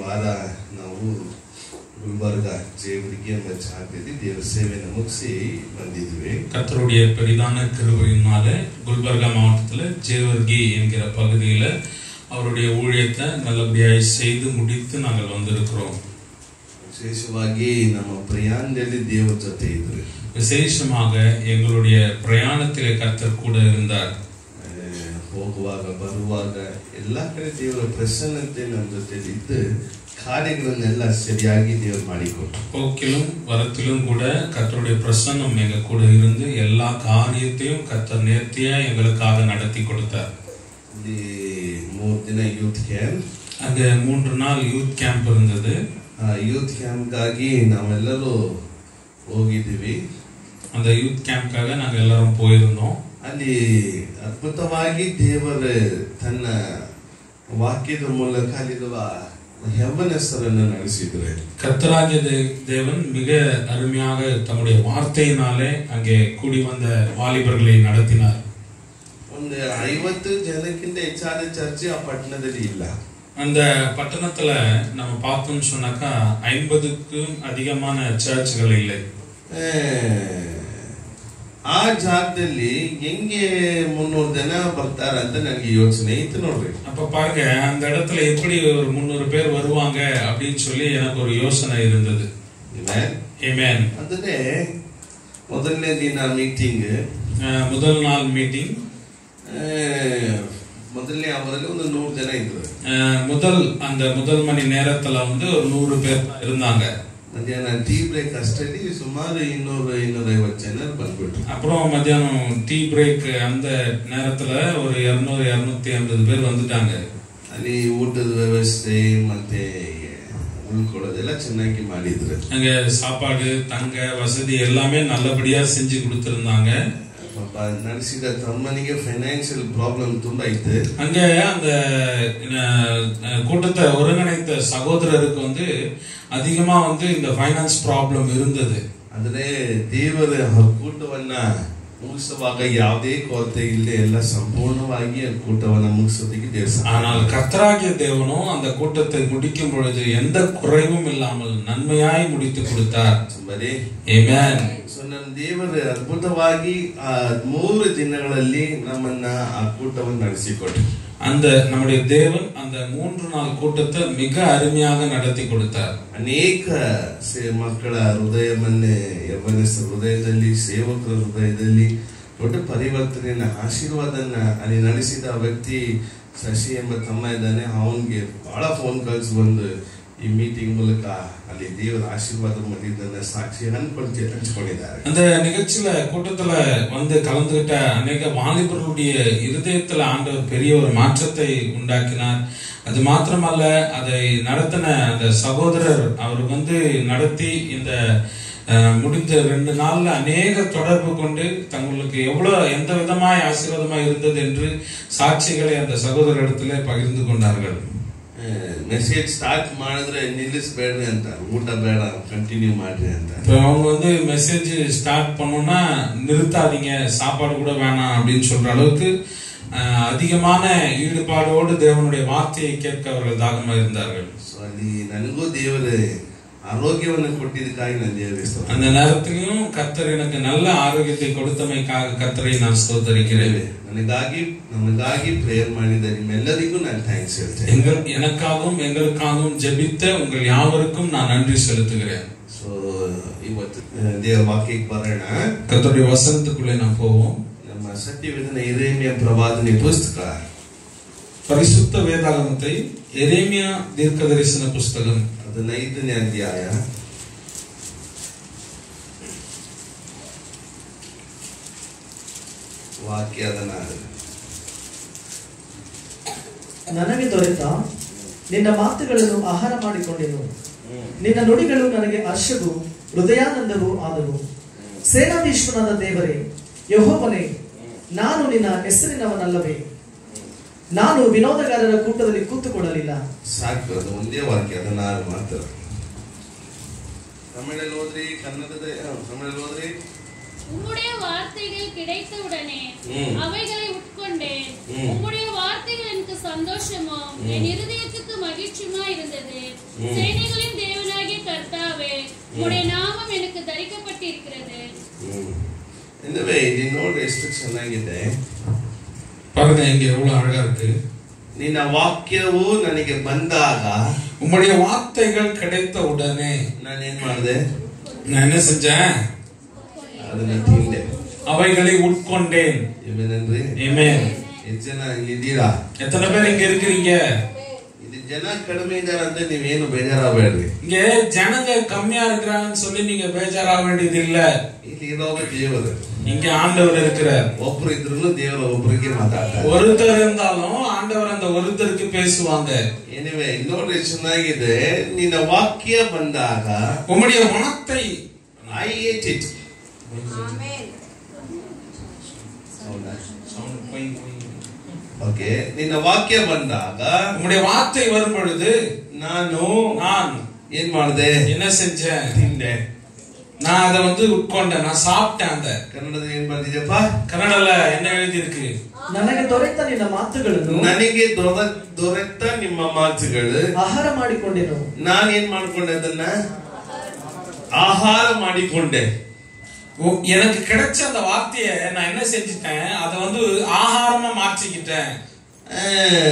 ವಾರ ನಾವು ಗುಲ್ಬರ್ಗ ಜೇವರಿಗೆ ಎಂಬ ಜಾಗದಲ್ಲಿ ದೇವರ ಸೇವೆಯನ್ನು ಮುಗಿಸಿ ಬಂದಿದ್ವಿ கர்த்தருடைய பெரிதான கிருபையினால குல்பர்கா மாவட்டத்துல ஜேவர்கி என்கிற பகுதியில அவருடைய ஊழியத்தை நல்லபடியாய் செய்து முடித்து நாங்கள் வந்திருக்கிறோம் ವಿಶೇಷವಾಗಿ ನಮ್ಮ ಪ್ರಯಾಣದಲ್ಲಿ ದೇವರ ಜೊತೆ ಇದ್ರು விசேஷமாக எங்களுடைய பிரயாணத்திலே கர்த்தர் கூட இருந்தார் ಆ, ಹೋಗುವಾಗ ಬರುವಾಗ ಎಲ್ಲ ಕಡೆ ದೇವರ ಪ್ರಸನ್ನತೆ ನಮ್ಮ ಜೊತೆಲಿ ಇದ್ದು ಕಾರ್ಯಗಳನ್ನೆಲ್ಲ ಸರಿಯಾಗಿ ದೇವರು ಮಾಡಿಕೊಟ್ರು போக்கிலும் வரத்திலும் கூட கர்த்தருடைய பிரசன்னம் எங்க கூட இருந்து எல்லா காரியத்தையும் கர்த்தர் நேர்த்தியா எங்களுக்காக நடத்தி கொடுத்தார் ಇಲ್ಲಿ ಮೂರು ದಿನ ಯೂತ್ ಕ್ಯಾಂಪ್ அங்க மூன்று நாள் யூத் கேம்ப் இருந்தது ಆ ಯೂತ್ ಕ್ಯಾಂಪ್ಗಾಗಿ ನಾವೆಲ್ಲರೂ ಹೋಗಿದ್ದೀವಿ அந்த யூத் கேம்ப்காக நாங்க எல்லாரும் போயிருந்தோம் ಅಲ್ಲಿ ಅದ್ಭುತವಾಗಿ ದೇವರು ತನ್ನ ವಾಕ್ಯದ ಮೂಲಕ ಅಲ್ಲಿರುವ ಹೆವನಸರನ್ನು ನಡೆಸಿದ್ರೆ கர்த்தராகிய தே- தேவன் மிக அருமையாக தம்முடைய வார்த்தையினாலே அங்கே கூடி வந்த வாலிபர்களை நடத்தினார் ಒಂದು ಐವತ್ತು ಜನಕ್ಕಿಂತ ಹೆಚ್ಚಾದ ಚರ್ಚೆ ಆ ಪಟ್ಟಣದಲ್ಲಿ ಇಲ್ಲ அந்த பட்டணத்துல நம்ம பார்த்தோம்னு சொன்னாக்கா ஐம்பதுக்கும் அதிகமான சர்ச்கள் இல்லை ಆ, ಆ ಜಾಗದಲ್ಲಿ ಹೆಂಗೆ ಮುನ್ನೂರು ಜನ ಬರ್ತಾರಂತ ನನಗೆ ಯೋಚನೆ ಇತ್ತು ನೋಡ್ರಿ அப்ப பாருங்க அந்த இடத்துல எப்படி ஒரு முந்நூறு பேர் வருவாங்க அப்படின்னு சொல்லி எனக்கு ஒரு யோசனை இருந்தது Amen. ஏமேன் ಅಂದ್ರೆ ಮೊದಲನೇ ದಿನ ಮೀಟಿಂಗ್ முதல் நாள் மீட்டிங் ಮೊದಲನೇ ಅವರಲ್ಲಿ ಒಂದು ನೂರು ಜನ ಇದ್ರು முதல் அந்த முதல் மணி நேரத்துல வந்து ஒரு நூறு பேர் தான் இருந்தாங்க ಮಧ್ಯಾಹ್ನ ಟೀ ಬ್ರೇಕ್ ಅಷ್ಟರಲ್ಲಿ ಸುಮಾರು ಇನ್ನೂರು ಇನ್ನೂರೈವತ್ತು ಜನ ಬಂದ್ಬಿಟ್ರು அப்புறம் மத்தியானம் டீ பிரேக் அந்த நேரத்துல ஒரு இருநூறு இருநூத்தி ஐம்பது பேர் வந்துட்டாங்க ಅಲ್ಲಿ ಊಟದ ವ್ಯವಸ್ಥೆ ಮತ್ತೆ ಉಳ್ಕೊಳ್ಳೋದೆಲ್ಲ ಚೆನ್ನಾಗಿ ಮಾಡಿದ್ರು அங்க சாப்பாடு தங்க வசதி எல்லாமே நல்லபடியா செஞ்சு கொடுத்திருந்தாங்க ಪಾಪ ನಡೆಸಿದ ತಮ್ಮನಿಗೆ ಫೈನಾನ್ಷಿಯಲ್ ಪ್ರಾಬ್ಲಮ್ ತುಂಬಾ ಇತ್ತು அங்க அந்த அஹ், அஹ், கூட்டத்தை ஒருங்கிணைத்த சகோதரருக்கு வந்து அதிகமா வந்து இந்த ஃபைனான்ஸ் ப்ராப்ளம் இருந்தது ಆದ್ರೆ ದೇವರ ಕೂಟವನ್ನ ಮುಗಿಸುವಾಗ ಯಾವುದೇ ಕೊರತೆ ಇಲ್ಲದೆ ಎಲ್ಲ ಸಂಪೂರ್ಣವಾಗಿ ಆ ಕೂಟವನ್ನ ಮುಗಿಸೋದಕ್ಕೆ ದೇವರ ಸಹಾಯ ஆனால் கர்த்தராகிய தேவனும் அந்த கூட்டத்தை முடிக்கும் பொழுது எந்த குறைவும் இல்லாமல் நன்மையாய் முடித்து கொடுத்தார் ಬರೀ Amen. ಸೊ ನಮ್ಮ ದೇವರು ಅದ್ಭುತವಾಗಿ ಆ ಮೂರು ದಿನಗಳಲ್ಲಿ ನಮ್ಮನ್ನ ಆ ಕೂಟವನ್ನು ನಡೆಸಿಕೊಟ್ರು அந்த நம்முடைய தேவன் அந்த மூன்று நாள் கூட்டத்தை மிக அருமையாக நடத்தி கொடுத்தார் ಅನೇಕ ಸೇ- ಮಕ್ಕಳ ಹೃದಯವನ್ನೇ ಯೌವನಸ್ಥ ಹೃದಯದಲ್ಲಿ ಸೇವಕರ ಹೃದಯದಲ್ಲಿ ದೊಡ್ಡ ಪರಿವರ್ತನೆಯನ್ನ ಆಶೀರ್ವಾದನ ಅಲ್ಲಿ ನಡೆಸಿದ ವ್ಯಕ್ತಿ ಶಶಿ ಎಂಬ ತಮ್ಮ ಇದ್ದಾನೆ ಅವನಿಗೆ ಬಹಳ ಫೋನ್ ಕಾಲ್ಸ್ ಬಂದು ಈ ಮೀಟಿಂಗ್ ಮೂಲಕ ಅಲ್ಲಿ ದೇವರ ಆಶೀರ್ವಾದ ಮಾಡಿದ್ದನ್ನ ಸಾಕ್ಷಿ ಹಂಚ್ಕೊಂಡು ಹಂಚ್ಕೊಂಡಿದ್ದಾರೆ அந்த நிகழ்ச்சியில கூட்டத்துல வந்து கலந்துகிட்ட அநேக வாலிபர்களுடைய இருதயத்துல ஆண்டவர் பெரிய ஒரு மாற்றத்தை உண்டாக்கினார் அது மாத்திரமல்ல அதை நடத்தின அந்த சகோதரர் அவர் வந்து நடத்தி இந்த அஹ், முடிஞ்ச ரெண்டு நாள்ல அநேக தொடர்பு கொண்டு தங்களுக்கு எவ்வளவு எந்த விதமாய் ஆசீர்வாதமாய் இருந்தது என்று சாட்சிகளை அந்த சகோதரரிடத்துல பகிர்ந்து கொண்டார்கள் ಮೆಸೇಜ್ ಸ್ಟಾರ್ಟ್ ಮಾಡಿದ್ರೆ ನಿಲ್ಲಿಸ್ಬೇಡ್ರಿ ಅಂತ ಊಟ ಬೇಡ ಕಂಟಿನ್ಯೂ ಮಾಡ್ರಿ ಅಂತ இப்போ அவங்க வந்து மெசேஜ் ஸ்டார்ட் பண்ணோம்னா நிறுத்தாதீங்க சாப்பாடு கூட வேணாம் அப்படின்னு சொல்ற அளவுக்கு அஹ், அதிகமான ஈடுபாடோடு தேவனுடைய வார்த்தையை கேட்க அவர்கள் தாகமா இருந்தார்கள் ಸೊ ಅಲ್ಲಿ ನನಗೂ ದೇವರು ಆರೋಗ್ಯವನ್ನು ಕೊಟ್ಟಿದ್ದಕ್ಕಾಗಿ ನಾನು ದೇವರಿಸ್ತೇನೆ அந்த நேரத்திலையும் கர்த்தர் எனக்கு நல்ல ஆரோக்கியத்தை கொடுத்தமைக்காக கர்த்தரை நான் ஸ்தோத்தரிக்கிறேன் ನನಗಾಗಿ ನಮಗಾಗಿ ಪ್ರೇಯರ್ ಮಾಡಿದ ನಿಮ್ಮೆಲ್ಲರಿಗೂ ನಾನು ಥ್ಯಾಂಕ್ಸ್ ಹೇಳ್ತೇನೆ எங்கள் எனக்காகவும் எங்களுக்காகவும் ஜெபித்த உங்கள் யாவருக்கும் நான் நன்றி செலுத்துகிறேன் ಸೊ ಇವತ್ತು ಆ, ದೇವರ ವಾಕ್ಯಕ್ಕೆ ಬರೋಣ கர்த்தருடைய வசனத்துக்குள்ளே நான் போவோம் ನಮ್ಮ ಸತ್ಯವೇದನ ಹಿರೇಮಿಯ ಪ್ರವಾದನೆ ಪುಸ್ತಕ பரிசுத்த வேதாகமத்தை எரேமியா தீர்க்க தரிசன புஸ்தகம் ಹದಿನೈದನೇ ಅಧ್ಯಾಯ ವಾಕ್ಯ ಹದಿನಾರು ನನಗೆ ದೊರೆತ ನಿನ್ನ ಮಾತುಗಳನ್ನು ಆಹಾರ ಮಾಡಿಕೊಂಡೆನು ನಿನ್ನ ನುಡಿಗಳು ನನಗೆ ಹರ್ಷವೂ ಹೃದಯಾನಂದವೂ ಆದವು ಸೇನಾಧೀಶ್ವರನಾದ ದೇವರೇ ಯಹೋವನೇ ನಾನು ನಿನ್ನ ಹೆಸರಿನವನಲ್ಲವೇ ನಾನು ವಿನೋದಗಾರರ ಕೂಟದಲ್ಲಿ ಕೂತುಕೊಳ್ಳಲಿಲ್ಲ ಸಾಕು ಅದು ಒಂದೇ ವಾಕ್ಯ ಹದಿನಾರು ಮಾತ್ರ ತಮಿಳಲ್ಲಿ ಹೋದ್ರಿ ಕನ್ನಡದ ಹ, ತಮಿಳಲ್ಲಿ ಹೋದ್ರಿ உம்முடைய வார்த்தைகள் கிடைத்தவுடனே ம். அவைகளை உட்கொண்டேன் ம். உம்முடைய வார்த்தைகள் எனக்கு சந்தோஷமும் என் இருதயத்துக்கு மகிழ்ச்சியுமா இருந்தது ம். சேனைகளின் தேவனாகிய கர்த்தாவே உம்முடைய நாமம் எனக்கு தரிக்கப்பட்டிருக்கிறது ಹ್ಮ್. எனவே ಇದು ನೋಡಿ ಎಷ್ಟು ಚೆನ್ನಾಗಿದೆ பாருங்க இங்க எவ்வளவு அழகா இருக்கு ನಿನ್ನ ವಾಕ್ಯವು ನನಗೆ ಬಂದಾಗ உம்முடைய வார்த்தைகள் கிடைத்த உடனே ನಾನೇನ್ ಮಾಡಿದೆ நான் என்ன செஞ்சேன் ಅದನ್ನ ತಿಂದೆ அவைகளை உட்கொண்டேன் ಇವೇನೇನ್ರಿ Amen. ಎಷ್ಟು ಜನ ಇಲ್ಲಿದ್ದೀರಾ எத்தனை பேர் இங்க இருக்கிறீங்க ಇದು ಜನ ಕಡಿಮೆ ಇದಾರೆ ಅಂತ ನೀವೇನು ಬೇಜಾರಾಗಬೇಡ್ರಿ இங்க ஜனங்க கம்மியா இருக்கிறாங்கன்னு சொல்லி நீங்க பேஜாராக வேண்டியது இல்ல ಇಲ್ಲಿ ಇರೋರು ದೇವರು இங்க ஆண்டவர் இருக்கிறார் ಒಬ್ರು ಇದ್ರು ದೇವರು ಒಬ್ರಿಗೆ ಮಾತಾಡ್ತಾರೆ ஒருத்தர் இருந்தாலும் ஆண்டவர் அந்த ஒருத்தருக்கு பேசுவாங்க ಏನಿವೆ ನೋಡಿ ಚೆನ್ನಾಗಿದೆ ನಿನ್ನ ವಾಕ್ಯ ಬಂದಾಗ உம்முடைய வார்த்தை ಐ ಏಟ್ ಇಟ್ ಓಕೆ ನಿನ್ನ ವಾಕ್ಯ ಬಂದಾಗ உம்முடைய வார்த்தை வரும் பொழுது ನಾನು நான் ಏನ್ ಮಾಡಿದೆ என்ன செஞ்சேன் ತಿಂದೆ நான் அதை வந்து உட்கொண்டேன் நான் சாப்பிட்டேன் அந்த ಕನ್ನಡದಲ್ಲಿ ಏನ್ ಬಂದಿದೆಯಪ್ಪ கன்னடல என்ன எழுதி இருக்கு ನನಗೆ ದೊರೆತ ನಿನ್ನ ಮಾತುಗಳನ್ನು ನನಗೆ ದೊರ- ದೊರೆತ ನಿಮ್ಮ ಮಾತುಗಳು ಆಹಾರ ಮಾಡಿಕೊಂಡೆನು ನಾನು ಏನ್ ಮಾಡ್ಕೊಂಡೆ ಅದನ್ನ ಆಹಾರ ಮಾಡಿಕೊಂಡೆ ஓ- எனக்கு கிடைச்ச அந்த வார்த்தையை நான் என்ன செஞ்சுட்டேன் அதை வந்து ஆகாரமா மாற்றிக்கிட்டேன் ಆ,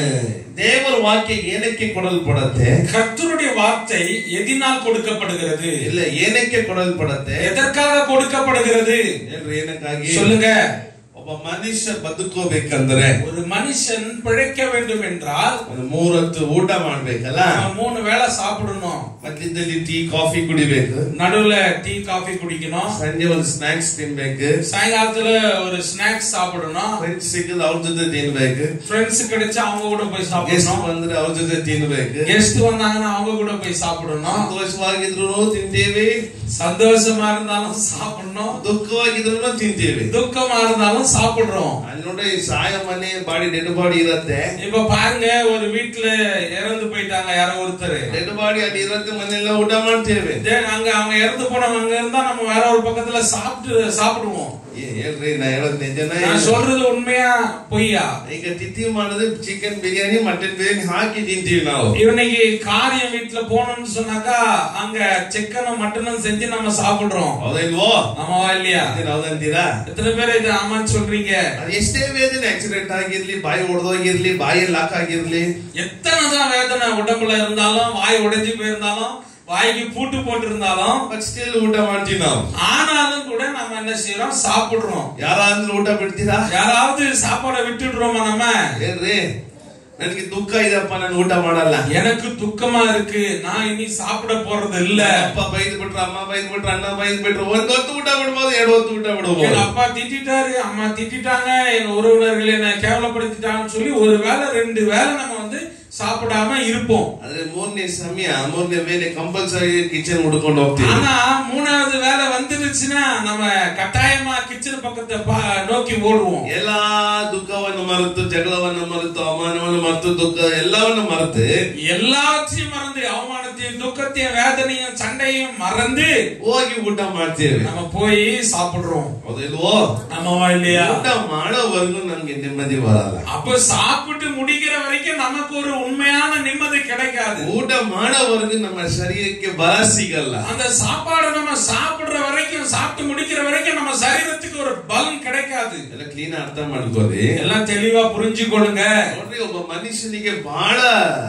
ದೇವರ ವಾಕ್ಯ ಏನಕ್ಕೆ ಕೊಡಲ್ಪಡತ್ತೆ கர்த்தருடைய வார்த்தை எதினால் கொடுக்கப்படுகிறது ಇಲ್ಲ ಏನಕ್ಕೆ ಕೊಡಲ್ಪಡತ್ತೆ எதற்காக கொடுக்கப்படுகிறது ಏನ್ರಿ ಏನಕ್ಕಾಗಿ சொல்லுங்க ಒಬ್ಬ ಮನುಷ್ಯ ಬದುಕೋಬೇಕಂದ್ರೆ ஒரு மனுஷன் பிழைக்க வேண்டும் என்றால் ಒಂದು ಮೂರೊತ್ತು ಊಟ ಮಾಡ್ಬೇಕಲ್ಲ அவன் மூணு வேளை சாப்பிடணும் ಮಧ್ಯದಲ್ಲಿ ಟೀ ಕಾಫಿ ಕುಡಿಬೇಕು நடுவுல டீ காஃபி குடிக்கணும் ಸಂಜೆ ಒಂದು ಸ್ನಾಕ್ಸ್ ತಿನ್ಬೇಕು சாயங்காலத்துல ஒரு ஸ்நாக்ஸ் சாப்பிடணும் ಫ್ರೆಂಡ್ಸ್ ಸಿಕ್ಕದ ಅವ್ರ ಜೊತೆ ತಿನ್ಬೇಕು ஃப்ரெண்ட்ஸ் கிடைச்சா அவங்க கூட போய் ಗೆಸ್ಟ್ சாப்பிடணும் ಬಂದ್ರೆ ಅವ್ರ ಜೊತೆ ತಿನ್ಬೇಕು கெஸ்ட் வந்தாங்கன்னா அவங்க கூட போய் சாப்பிடணும் ಸಂತೋಷವಾಗಿದ್ರು ತಿಂತೀವಿ சந்தோஷமா இருந்தாலும் சாப்பிடணும் ದುಃಖವಾಗಿದ್ರು ತಿಂತೀವಿ துக்கமா இருந்தாலும் சாப்பிடுறோம் ಅಲ್ಲಿ ನೋಡಿ ಸಾಯ ಮನೆ ಬಾಡಿ ಡೆಡ್ ಬಾಡಿ ಇರತ್ತೆ இப்ப பாருங்க ஒரு வீட்டுல இறந்து போயிட்டாங்க யாரோ ஒருத்தர் ಡೆಡ್ ಬಾಡಿ ಅಲ್ಲಿ ಇರತ್ತೆ ಮನೆಯೆಲ್ಲ ಊಟ ಮಾಡ್ತೇವೆ அங்க அவங்க இறந்து போனவங்க அங்க இருந்தா நம்ம வேற ஒரு பக்கத்துல சாப்பிட்டு சாப்பிடுவோம் ಏ, ಹೇಳ್ರಿ ನಾ ಹೇಳೋದ್ ನಿಜನ நான் சொல்றது உண்மையா பொய்யா ಈಗ ತಿಥಿ ಮಾಡಿದ್ರೆ ಚಿಕನ್ ಬಿರಿಯಾನಿ ಮಟನ್ ಬಿರಿಯಾನಿ ಹಾಕಿ ತಿಂತೀವಿ ನಾವು இன்னைக்கு காரியம் வீட்டுல போனோம்னு சொன்னாக்கா அங்க சிக்கனும் மட்டனும் செஞ்சு நம்ம சாப்பிடுறோம் ಹೌದಾ ಇಲ್ವೋ ஆமாவா இல்லையா ಅದೇನ್ ಹೌದಂತೀರಾ எத்தனை பேர் இது ஆமான்னு சொல்றீங்க ಅದು ಎಷ್ಟೇ ವೇದನೆ ಆಕ್ಸಿಡೆಂಟ್ ಆಗಿರ್ಲಿ ಬಾಯಿ ಒಡೆದೋಗಿರ್ಲಿ ಬಾಯಲ್ಲಿ ಲಾಕ್ ಆಗಿರ್ಲಿ எத்தனை தான் வேதனை உடம்புல இருந்தாலும் வாய் உடைஞ்சு போயிருந்தாலும் வாய்க்கு பூட்டு போட்டு இருந்தாலும் ಬಟ್ ಸ್ಟಿಲ್ ಊಟ ಮಾಡ್ತೀವಿ ನಾವು ஆனாலும் கூட நம்ம என்ன செய்யறோம் சாப்பிடுறோம் ಯಾರಾದ್ರೂ ಊಟ ಬಿಡ್ತೀರಾ யாராவது சாப்பாடை விட்டுடுறோமா நம்ம ಹೇಳ್ರಿ ನನಗೆ ದುಃಖ ಇದಪ್ಪ ನಾನು ಊಟ ಮಾಡಲ್ಲ எனக்கு துக்கமா இருக்கு நான் இனி சாப்பிட போறது இல்ல ಅಪ್ಪ ಬೈದ್ ಬಿಟ್ರು ಅಮ್ಮ ಬೈದ್ ಬಿಟ್ರು ಅಣ್ಣ ಬೈದ್ ಬಿಟ್ರು ಒಂದ್ ಹೊತ್ತು ಊಟ ಬಿಡ್ಬೋದು ಎರಡು ಹೊತ್ತು ಊಟ எங்க ಬಿಡ್ಬೋದು அப்பா திட்டிட்டாரு அம்மா திட்டிட்டாங்க எங்க உறவினர்கள் என்ன கேவலப்படுத்திட்டாங்கன்னு சொல்லி ஒரு வேளை ரெண்டு வேளை நம்ம வந்து சாப்பிடாம இருப்போம் ಆದ್ರೆ ಮೂರನೇ ಸಮಯ ಮೂರನೇ ವೇಳೆ ಕಂಪಲ್ಸರಿ ಕಿಚನ್ ಹುಡ್ಕೊಂಡು ಹೋಗ್ತೀವಿ ஆனா மூணாவது வேலை வந்துருச்சுன்னா நம்ம கட்டாயமா கிச்சன் பக்கத்தை பா- நோக்கி ஓடுவோம் ಎಲ್ಲಾ ದುಃಖವನ್ನು ಮರೆತು ಜಗಳವನ್ನು ಮರೆತು ಅವಮಾನವನ್ನು ಮರೆತು ದುಃಖ ಎಲ್ಲವನ್ನು ಮರೆತು எல்லாத்தையும் மறந்து அவமானத்தையும் துக்கத்தையும் வேதனையும் சண்டையும் மறந்து ಹೋಗಿ ಊಟ ಮಾಡ್ತೇವೆ நம்ம போய் சாப்பிடுறோம் ಹೌದಿಲ್ವೋ ஆமாவா இல்லையா ಊಟ ಮಾಡೋವರೆಗೂ ನಮ್ಗೆ ನೆಮ್ಮದಿ ಬರಲ್ಲ அப்ப சாப்பிட்டு முடிக்கிற வரைக்கும் நமக்கு ஒரு உண்மையான நிம்மதி கிடைக்காது ಊಟ ಮಾಡೋವರೆಗೂ ನಮ್ಮ ಶರೀರಕ್ಕೆ ಬಲ ಸಿಗಲ್ಲ அந்த சாப்பாடை நம்ம சாப்பிடுற வரைக்கும் சாப்பிட்டு முடிக்கிற வரைக்கும் நம்ம சரீரத்துக்கு ஒரு பலம் கிடைக்காது ಎಲ್ಲ ಕ್ಲೀನ್ ಅರ್ಥ ಮಾಡ್ಕೋರಿ எல்லாம் தெளிவா புரிஞ்சுக்கொள்ளுங்க ನೋಡ್ರಿ ಒಬ್ಬ ಮನುಷ್ಯನಿಗೆ ಬಹಳ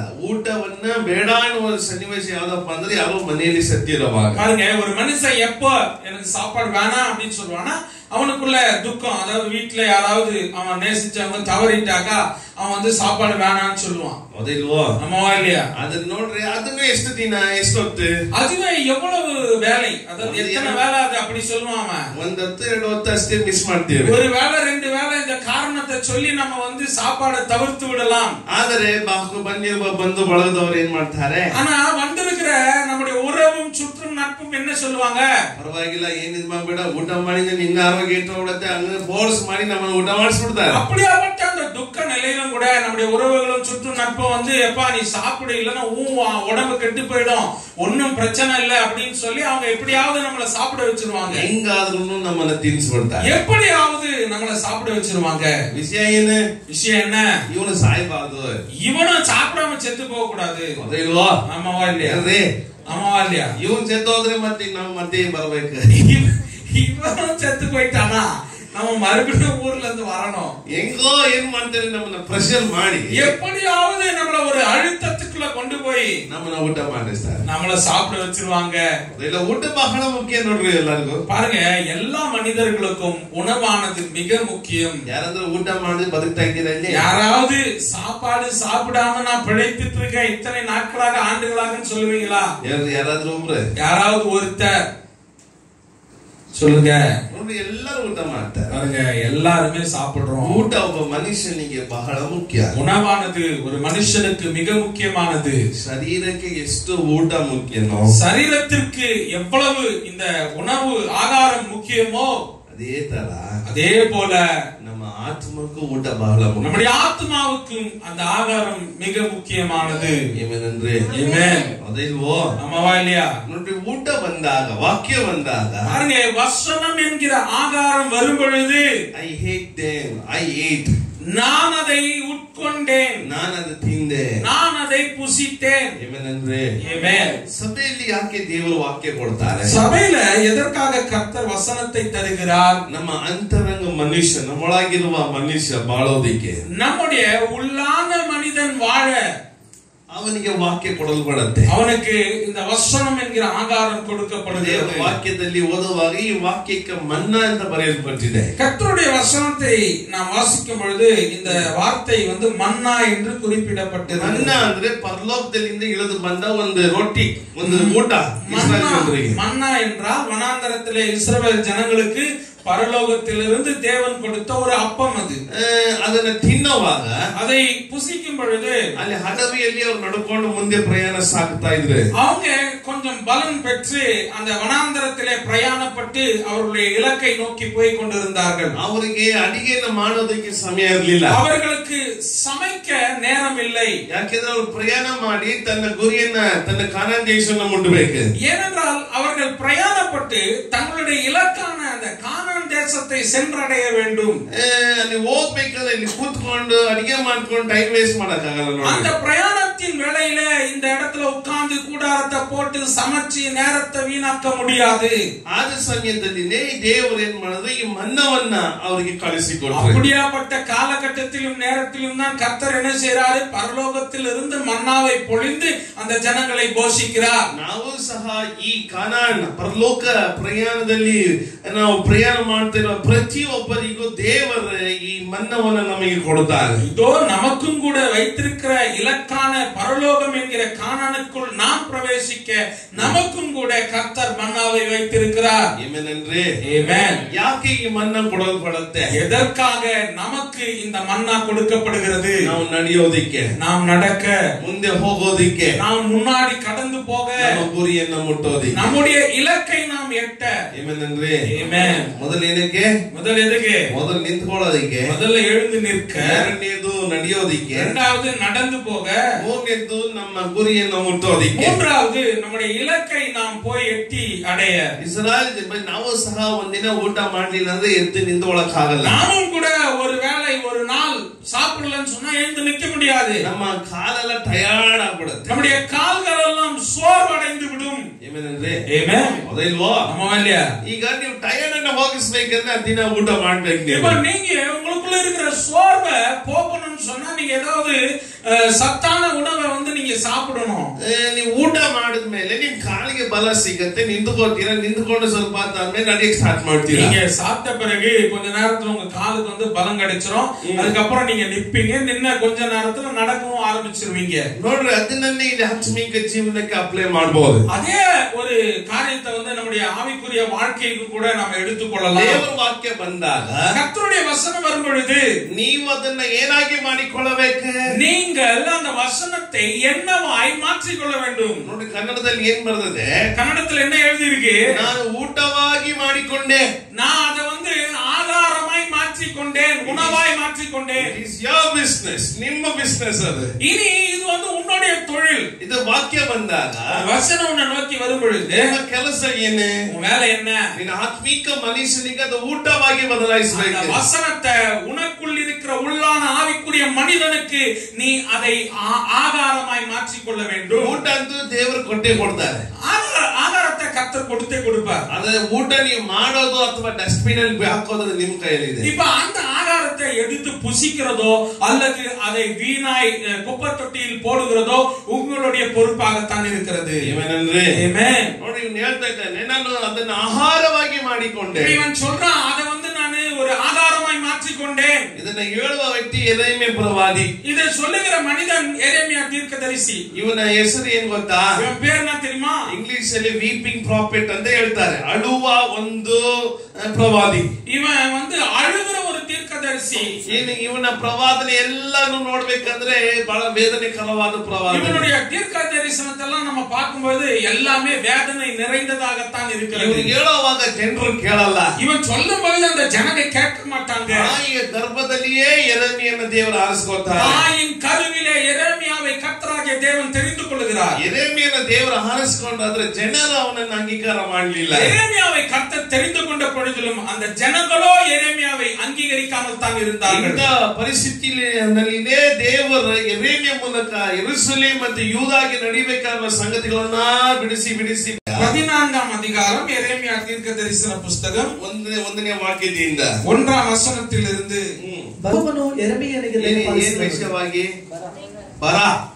ಊಟವನ್ನ ಬೇಡ ಅನ್ನುವ ಸನ್ನಿವೇಶ ಯಾವ್ದಪ್ಪ ಅಂದ್ರೆ ಯಾರೋ ಮನೆಯಲ್ಲಿ ಸತ್ತಿರುವಾಗ பாருங்க ஒரு மனுஷன் எப்போ எனக்கு சாப்பாடு வேணாம் அப்படின்னு சொல்லுவானா அவனுக்குள்ள துக்கம் அதாவது வீட்டுல யாராவது அவன் நேசிச்சவங்க தவறிட்டாக்கா அவன் வந்து சாப்பாடு வேணாம்னு சொல்லுவான் ಹೌದಿಲ್ವೋ நம்மவா இல்லையா ಅದನ್ನ ನೋಡ್ರಿ ಅದನ್ನು ಎಷ್ಟು ದಿನ ಎಷ್ಟೊತ್ತು அதுவே எவ்வளவு வேலை அதாவது எத்தனை வேலை அது அப்படி சொல்லுவான் அவன் ಒಂದ್ ಹೊತ್ತು ಎರಡು ಹೊತ್ತು ಅಷ್ಟೇ ಮಿಸ್ ಮಾಡ್ತೇವೆ ஒரு வேளை ரெண்டு வேளை இந்த காரணத்தை சொல்லி நம்ம வந்து சாப்பாடை தவிர்த்து விடலாம் ಆದರೆ ಬಾಕು ಬಂದಿರುವ ಬಂಧು ಬಳಗದವ್ರು ಏನ್ ಮಾಡ್ತಾರೆ ஆனா வந்திருக்கிற நம்முடைய உறவு உறவும் சுற்றும் நட்பும் என்ன சொல்லுவாங்க ಪರವಾಗಿಲ್ಲ ಏನಿದ್ ಮಾಡ್ಬೇಡ ಊಟ ಮಾಡಿದ್ರೆ ನಿನ್ನ ಆರೋಗ್ಯ ಇಟ್ಟೋಗ್ಬಿಡತ್ತೆ ಹಂಗ ಫೋರ್ಸ್ ಮಾಡಿ ನಮ್ಮನ್ನ ಊಟ ಮಾಡಿಸ್ಬಿಡ್ತಾರೆ அப்படியாப்பட்ட அந்த துக்க நிலையிலும் கூட நம்முடைய உறவுகளும் சுற்றும் நட்பும் வந்து எப்பா நீ சாப்பிடு இல்லைன்னா ஊ உன் உடம்பு கெட்டு போயிடும் ஒன்னும் பிரச்சனை இல்லை அப்படின்னு சொல்லி அவங்க எப்படியாவது நம்மள சாப்பிட வச்சிருவாங்க ಹೆಂಗಾದ್ರೂ ನಮ್ಮನ್ನ ತಿನ್ಸ್ಬಿಡ್ತಾರೆ எப்படியாவது நம்மள சாப்பிட வச்சிருவாங்க ವಿಷಯ ಏನು விஷயம் என்ன ಇವನು ಸಾಯ್ಬಾರ್ದು இவனும் சாப்பிடாம செத்து போக கூடாது ಅದೇ ಇಲ್ವಾ ஆமாவா இல்லையா ಏನ್ರಿ ஆமாவா இல்லையா ಇವನ್ ಸೆತ್ತೋದ್ರೆ ಮತ್ತೆ ನಾವು ಮತ್ತೆ ಬರ್ಬೇಕು இவ- இவனும் செத்து போயிட்டானா நம்ம மறுபடியும் ஊர்ல இருந்து வரணும் ಹೆಂಗೋ ಏನ್ ಮಾಡ್ತಾರೆ ನಮ್ಮನ್ನ ಪ್ರೆಷರ್ ಮಾಡಿ எப்படியாவது நம்மள ஒரு அழுத்தத்துக்குள்ள கொண்டு போய் ನಮ್ಮನ್ನ ಊಟ ಮಾಡಿಸ್ತಾರೆ நம்மள சாப்பிட வச்சிருவாங்க ಅದೆಲ್ಲ ಊಟ ಬಹಳ ಮುಖ್ಯ ನೋಡ್ರಿ ಎಲ್ಲರಿಗೂ பாருங்க எல்லா மனிதர்களுக்கும் உணவானது மிக முக்கியம் ಯಾರಾದ್ರೂ ಊಟ ಮಾಡಿ ಬದುಕ್ತಾ ಇದ್ದೀರಾ ಇಲ್ಲಿ யாராவது சாப்பாடு சாப்பிடாம நான் பிழைத்துட்டு இருக்கேன் இத்தனை நாட்களாக ஆண்டுகளாக சொல்லுவீங்களா ಯಾರು- ಯಾರಾದ್ರೂ ಒಬ್ರು யாராவது ஒருத்தர் சொல்லுங்க ನೋಡ್ರಿ ಎಲ್ಲರೂ ಊಟ ಮಾಡ್ತಾರೆ பாருங்க எல்லாருமே சாப்பிடுறோம் ಊಟ ಒಬ್ಬ ಮನುಷ್ಯನಿಗೆ ಬಹಳ ಮುಖ್ಯ உணவானது ஒரு மனுஷனுக்கு மிக முக்கியமானது ಶರೀರಕ್ಕೆ ಎಷ್ಟು ಊಟ ಮುಖ್ಯನೋ சரீரத்திற்கு எவ்வளவு இந்த உணவு ஆகாரம் முக்கியமோ ಅದೇ ತರ அதே போல ನಮ್ಮ ಆತ್ಮಕ್ಕೂ ಊಟ ಬಹಳ ಮುಖ್ಯ நம்முடைய ஆத்மாவுக்கும் அந்த ஆகாரம் மிக முக்கியமானது ಏನೇನಂದ್ರೆ Amen. ಅದಿಲ್ವೋ ஆமாவா இல்லையா ನೋಡ್ರಿ ಊಟ ಬಂದಾಗ ವಾಕ್ಯ ಬಂದಾಗ பாருங்க வசனம் என்கிற ஆகாரம் வரும் பொழுது I hate them I ate நான் அதை உட்கொண்டேன் ನಾನು ಅದು ತಿಂದೆ நான் அதை புசித்தேன் ಏನೇನಂದ್ರೆ Amen. ಸಭೆಯಲ್ಲಿ ಯಾಕೆ ದೇವರು ವಾಕ್ಯ ಕೊಡ್ತಾರೆ சபையில எதற்காக கர்த்தர் வசனத்தை தருகிறார் ನಮ್ಮ ಅಂತರಂಗ ಮನುಷ್ಯ ನಮ್ಮೊಳಗಿರುವ ಮನುಷ್ಯ ಬಾಳೋದಿಕ್ಕೆ நம்முடைய உள்ளான மனிதன் வாழ ಅವನಿಗೆ ವಾಕ್ಯ ಕೊಡಲ್ಪಡತ್ತೆ அவனுக்கு இந்த வசனம் என்கிற ஆகாரம் ದೇವರ கொடுக்கப்படுகிறது ವಾಕ್ಯದಲ್ಲಿ ಓದುವಾಗ ಈ ವಾಕ್ಯಕ್ಕೆ ಮನ್ನಾ ಅಂತ ಬರೆಯಲ್ಪಟ್ಟಿದೆ கர்த்தருடைய வசனத்தை நாம் வாசிக்கும் பொழுது இந்த வார்த்தை வந்து மன்னா என்று குறிப்பிடப்பட்டது ಮನ್ನಾ ಅಂದ್ರೆ ಪರಲೋಕದಲ್ಲಿಂದ ಇಳಿದು ಬಂದ ಒಂದು ರೊಟ್ಟಿ ಒಂದು ಊಟ மன்னா ಇಸ್ರಾಯೇಲ್ ಜನರಿಗೆ. மன்னா என்றால் வனாந்தரத்திலே இஸ்ரவேல் ஜனங்களுக்கு பரலோகத்திலிருந்து தேவன் கொடுத்த ஒரு அப்பம் அது ಆ, ಅದನ್ನ ತಿನ್ನುವಾಗ அதை புசிக்கும் பொழுது ಅಲ್ಲಿ ಹಡವಿಯಲ್ಲಿ ಅವ್ರು ನಡ್ಕೊಂಡು ಮುಂದೆ ಪ್ರಯಾಣ ಸಾಗ್ತಾ ಇದ್ರೆ அவங்க கொஞ்சம் பலன் பெற்று அந்த வனாந்தரத்திலே பிரயாணப்பட்டு அவர்களுடைய இலக்கை நோக்கி போய் கொண்டிருந்தார்கள் ಅವರಿಗೆ ಅಡಿಗೆಯನ್ನು ಮಾಡೋದಕ್ಕೆ ಸಮಯ ಇರಲಿಲ್ಲ அவர்களுக்கு சமைக்க நேரம் இல்லை ಯಾಕೆಂದ್ರೆ ಅವ್ರು ಪ್ರಯಾಣ ಮಾಡಿ ತನ್ನ ಗುರಿಯನ್ನ ತನ್ನ ಕಾನಾನ್ ದೇಶವನ್ನ ಮುಟ್ಟಬೇಕು ஏனென்றால் அவர்கள் பிரயாணப்பட்டு தங்களுடைய இலக்கான அந்த கானான் தேசத்தை சென்றடைய வேண்டும் ಆ, ಅಲ್ಲಿ ಹೋಗ್ಬೇಕಾದ್ರೆ ಇಲ್ಲಿ ಕೂತ್ಕೊಂಡು ಅಡಿಗೆ ಮಾಡ್ಕೊಂಡು ಟೈಮ್ ವೇಸ್ಟ್ ಮಾಡಕ್ಕಾಗಲ್ಲ அந்த ನೋಡಿ பிரயாணத்தின் வேளையில இந்த இடத்துல உட்கார்ந்து கூடாரத்தை போட்டு சமைச்சு நேரத்தை வீணாக்க முடியாது ಆದ ಸಮಯದಲ್ಲಿನೇ ದೇವರು ಏನ್ ಮಾಡಿದ್ರು ಈ ಮನ್ನವನ್ನ ಅವರಿಗೆ ಕಳಿಸಿಕೊಟ್ರು அப்படியாப்பட்ட காலகட்டத்திலும் நேரத்திலும் தான் கர்த்தர் என்ன செய்யறாரு பரலோகத்தில் இருந்து மன்னாவை பொழிந்து அந்த ஜனங்களை போஷிக்கிறார் ನಾವು ಸಹ ಈ ಕಾನಾನ್ ಪರಲೋಕ ಪ್ರಯಾಣದಲ್ಲಿ ನಾವು ಪ್ರಯಾಣ ಮಾಡ್ತಿರೋ ಪ್ರತಿಯೊಬ್ಬರಿಗೂ ದೇವರ ಈ ಮನ್ನವನ್ನ ನಮಗೆ ಕೊಡುತ್ತಾರೆ இதோ நமக்கும் கூட வைத்திருக்கிற இலக்கான பரலோகம் என்கிற கானானுக்குள் நாம் பிரவேசிக்க நமக்கும் கூட கர்த்தர் மன்னாவை வைத்திருக்கிறார் ಏನೇನಂದ್ರೆ Amen. ಯಾಕೆ ಈ ಮನ್ನ ಕೊಡಲ್ಪಡುತ್ತೆ எதற்காக நமக்கு இந்த மன்னா கொடுக்கப்படுகிறது ನಾವು ನಡೆಯೋದಿಕ್ಕೆ நாம் நடக்க ಮುಂದೆ ಹೋಗೋದಿಕ್ಕೆ நாம் முன்னாடி கடந்து போக ನಮ್ಮ ಗುರಿಯನ್ನ ಮುಟ್ಟೋದಿಕ್ಕೆ நம்முடைய இலக்கை நாம் எட்ட ಏನೇನಂದ್ರೆ Amen. ಮೊದಲೇನಕ್ಕೆ முதல் எதுக்கு ಮೊದಲು ನಿಂತ್ಕೊಳ್ಳೋದಿಕ್ಕೆ முதல்ல எழுந்து நிற்க ಎರಡನೇದು ನಡೆಯೋದಿಕ್ಕೆ இரண்டாவது நடந்து போக ಮೂರನೇದು ನಮ್ಮ ಗುರಿಯನ್ನ ಮುಟ್ಟೋದಿಕ್ಕೆ மூன்றாவது நம்முடைய இலக்கை நாம் போய் எட்டி அடைய ಇಸ್ರಾಯೇಲ್ ಜನ ನಾವು ಸಹ ಒಂದಿನ ಊಟ ಮಾಡ್ಲಿಲ್ಲ ಅಂದ್ರೆ ಎದ್ದು ನಿಂತ್ಕೊಳ್ಳಕ್ಕಾಗಲ್ಲ நாமும் கூட ஒரு வேளை ஒரு நாள் சாப்பிடலன்னு சொன்னா எழுந்து நிக்க முடியாது ನಮ್ಮ ಕಾಲೆಲ್ಲ ಟಯರ್ಡ್ ಆಗ್ಬಿಡುತ್ತೆ நம்முடைய கால்கள் எல்லாம் சோர்வடைந்து விடும் ಏನೇನಂದ್ರೆ Amen. ಅದಿಲ್ವೋ ஆமாவா இல்லையா ಈಗ ನೀವು ಟಯರ್ಡ್ ಅನ್ನ ಹೋಗಿಸ್ಬೇಕಂದ್ರೆ ದಿನ ಊಟ ಮಾಡ್ಬೇಕು ನೀವು இப்ப நீங்க உங்களுக்குள்ள இருக்கிற சோர்வை போக்கணும்னு சொன்னா நீங்க ஏதாவது அஹ், சத்தான உணவை வந்து நீங்க சாப்பிடணும் ಆ, ನೀವು ಊಟ ಮಾಡಿದ್ಮೇಲೆ ನಿಮ್ ಕಾಲಿಗೆ ಬಲ ಸಿಗತ್ತೆ ನಿಂತ್ಕೋತೀರಾ ನಿಂತ್ಕೊಂಡು ಸ್ವಲ್ಪ ಹೊತ್ತಾದ್ಮೇಲೆ ನಡೆಯಕ್ ಸ್ಟಾರ್ಟ್ ಮಾಡ್ತೀರಾ நீங்க சாப்பிட்ட பிறகு கொஞ்ச நேரத்துல உங்க காலுக்கு வந்து பலம் கிடைச்சிரும் அதுக்கப்புறம் நீங்க நிப்பீங்க நின்ன கொஞ்ச நேரத்துல நடக்கவும் ஆரம்பிச்சிருவீங்க ನೋಡ್ರಿ ಅದನ್ನೇ ಇಲ್ಲಿ ಆತ್ಮಿಕ ಜೀವನಕ್ಕೆ ಅಪ್ಲೈ ಮಾಡಬಹುದು அதே ஒரு காரியத்தை வந்து நம்முடைய ஆவிக்குரிய வாழ்க்கைக்கு கூட நாம எடுத்துக்கொள்ளலாம் ದೇವರ ವಾಕ್ಯ ಬಂದಾಗ கர்த்தருடைய வசனம் வரும் பொழுது ನೀವು ಅದನ್ನ ಏನಾಗಿ ಮಾಡಿಕೊಳ್ಳಬೇಕು நீங்கள் அந்த வசனத்தை என்னவாய் மாற்றிக்கொள்ள வேண்டும் ನೋಡಿ ಕನ್ನಡದಲ್ಲಿ ಏನ್ ಬರ್ತದೆ கன்னடத்துல என்ன எழுதி இருக்கு ನಾನು ಊಟವಾಗಿ ಮಾಡಿಕೊಂಡೆ நான் அதை வந்து ஆதாரமாய் மாற்றிக்கொண்டேன் உணவாய் மாற்றிக்கொண்டேன் ಇಟ್ ಇಸ್ ಯೋರ್ ಬಿಸ್ನೆಸ್ ನಿಮ್ಮ ಬಿಸ್ನೆಸ್ ಅದು இனி இது வந்து உன்னுடைய தொழில் ಇದು ವಾಕ್ಯ ಬಂದಾಗ வசனம் உன்னை நோக்கி வரும் பொழுது ನಿಮ್ಮ ಕೆಲಸ ಏನು உன் வேலை என்ன ನಿನ್ನ ಆತ್ಮೀಕ ಮನುಷ್ಯನಿಗೆ ಅದು ಊಟವಾಗಿ அந்த ಬದಲಾಯಿಸಬೇಕು வசனத்தை உனக்குள் இருக்கிற உள்ளான ஆவிக்குரிய மனிதனுக்கு நீ அதை ஆ- ஆகாரமாய் மாற்றிக்கொள்ள வேண்டும் ಊಟ ಅಂತೂ ದೇವರು ಕೊಟ್ಟೆ ಕೊಡ್ತಾರೆ ஆகார- ஆகாரத்தை கத்தர் கொடுத்தே கொடுப்பார் ಆದ್ರೆ ಊಟ ನೀವು ಮಾಡೋದು ಅಥವಾ ಡಸ್ಟ್ಬಿನ್ ಅಲ್ಲಿ ಹಾಕೋದು ನಿಮ್ ಕೈಯಲ್ಲಿದೆ இப்ப அந்த ஆகாரத்தை எடுத்து புசிக்கிறதோ அல்லது அதை வீணாய் அஹ், குப்பை தொட்டியில் போடுகிறதோ உங்களுடைய பொறுப்பாகத்தான் இருக்கிறது ಏನೇನಂದ್ರೆ Amen. ನೋಡಿ ಇವ್ನು ಹೇಳ್ತಾ ಇದ್ದಾನೆ ನಾನು ಅದನ್ನ ಆಹಾರವಾಗಿ ಮಾಡಿಕೊಂಡೆ இப்ப இவன் சொல்றான் அதை வந்து நான் ஒரு ஆகாரமாய் மாற்றிக்கொண்டேன் ಇದನ್ನ ಹೇಳುವ ವ್ಯಕ್ತಿ ಎದೈಮೆ ಪ್ರವಾದಿ இதை சொல்லுகிற மனிதன் எரேமியா தீர்க்கதரிசி ಇವನ ಹೆಸರು ಏನ್ ಗೊತ್ತಾ இவன் பேர் என்ன தெரியுமா ಇಂಗ್ಲಿಷ್ ಅಲ್ಲಿ ವೀಪಿಂಗ್ ಪ್ರಾಫಿಟ್ ಅಂತ ಹೇಳ್ತಾರೆ ಅಳುವ ಒಂದು ಆ, ಪ್ರವಾದಿ இவன் வந்து அழுகிற ஒரு தீர்க்கதரிசி ಏನು ಇವನ ಪ್ರವಾದನೆ ಎಲ್ಲಾನು ನೋಡ್ಬೇಕಂದ್ರೆ ಬಹಳ ವೇದನೆಕರವಾದ ಪ್ರವಾದನೆ இவனுடைய தீர்க்க தரிசனத்தெல்லாம் நம்ம பார்க்கும்போது எல்லாமே வேதனை நிறைந்ததாகத்தான் இருக்கிறது ಇವ್ರು ಹೇಳುವಾಗ ಜನರು ಕೇಳಲ್ಲ இவன் சொல்லும் பொழுது அந்த ஜனங்க கேட்க மாட்டாங்க ತಾಯಿಯ ಗರ್ಭದಲ್ಲಿಯೇ ಎರಮಿಯನ್ನ ದೇವರು ಆರಿಸ್ಕೊತಾರೆ தாயின் கருவிலே எரேமியாவை கர்த்தராகிய தேவன் தெரிந்து கொள்கிறார் ಎರೇಮಿಯನ ದೇವರು ಆರಿಸ್ಕೊಂಡಾದ್ರೆ ಜನರು ಅವನನ್ನ ಅಂಗೀಕಾರ ಮಾಡಲಿಲ್ಲ எரேமியாவை கர்த்தர் தெரிந்து கொண்ட பொழுதிலும் அந்த ஜனங்களோ எரேமியாவை அங்கீகரிக்காமல் தான் இருந்தார்கள் ಇಂಥ ಪರಿಸ್ಥಿತಿಯಲ್ಲಿನೇ ದೇವರು ಎರೇಮಿಯ ಮೂಲಕ ಎರುಸಲೇಂ ಮತ್ತು ಯೂದಾಗಿ ನಡಿಬೇಕಾದ ಸಂಗತಿಗಳನ್ನ ಬಿಡಿಸಿ ಬಿಡಿಸಿ பதினான்காம் அதிகாரம் எரேமியா தீர்க்க தரிசன புஸ்தகம் ಒಂದನೇ ಒಂದನೇ ವಾಕ್ಯದಿಂದ ஒன்றாம் வசனத்திலிருந்து ಹ್ಮ್. ಬರುವನು ಎರಮಿಯನಿಗೆ ಏನ್- ಏನ್ ದಯಪಾಲಿಸಿದನು. ವಿಷಯವಾಗಿ ಬರ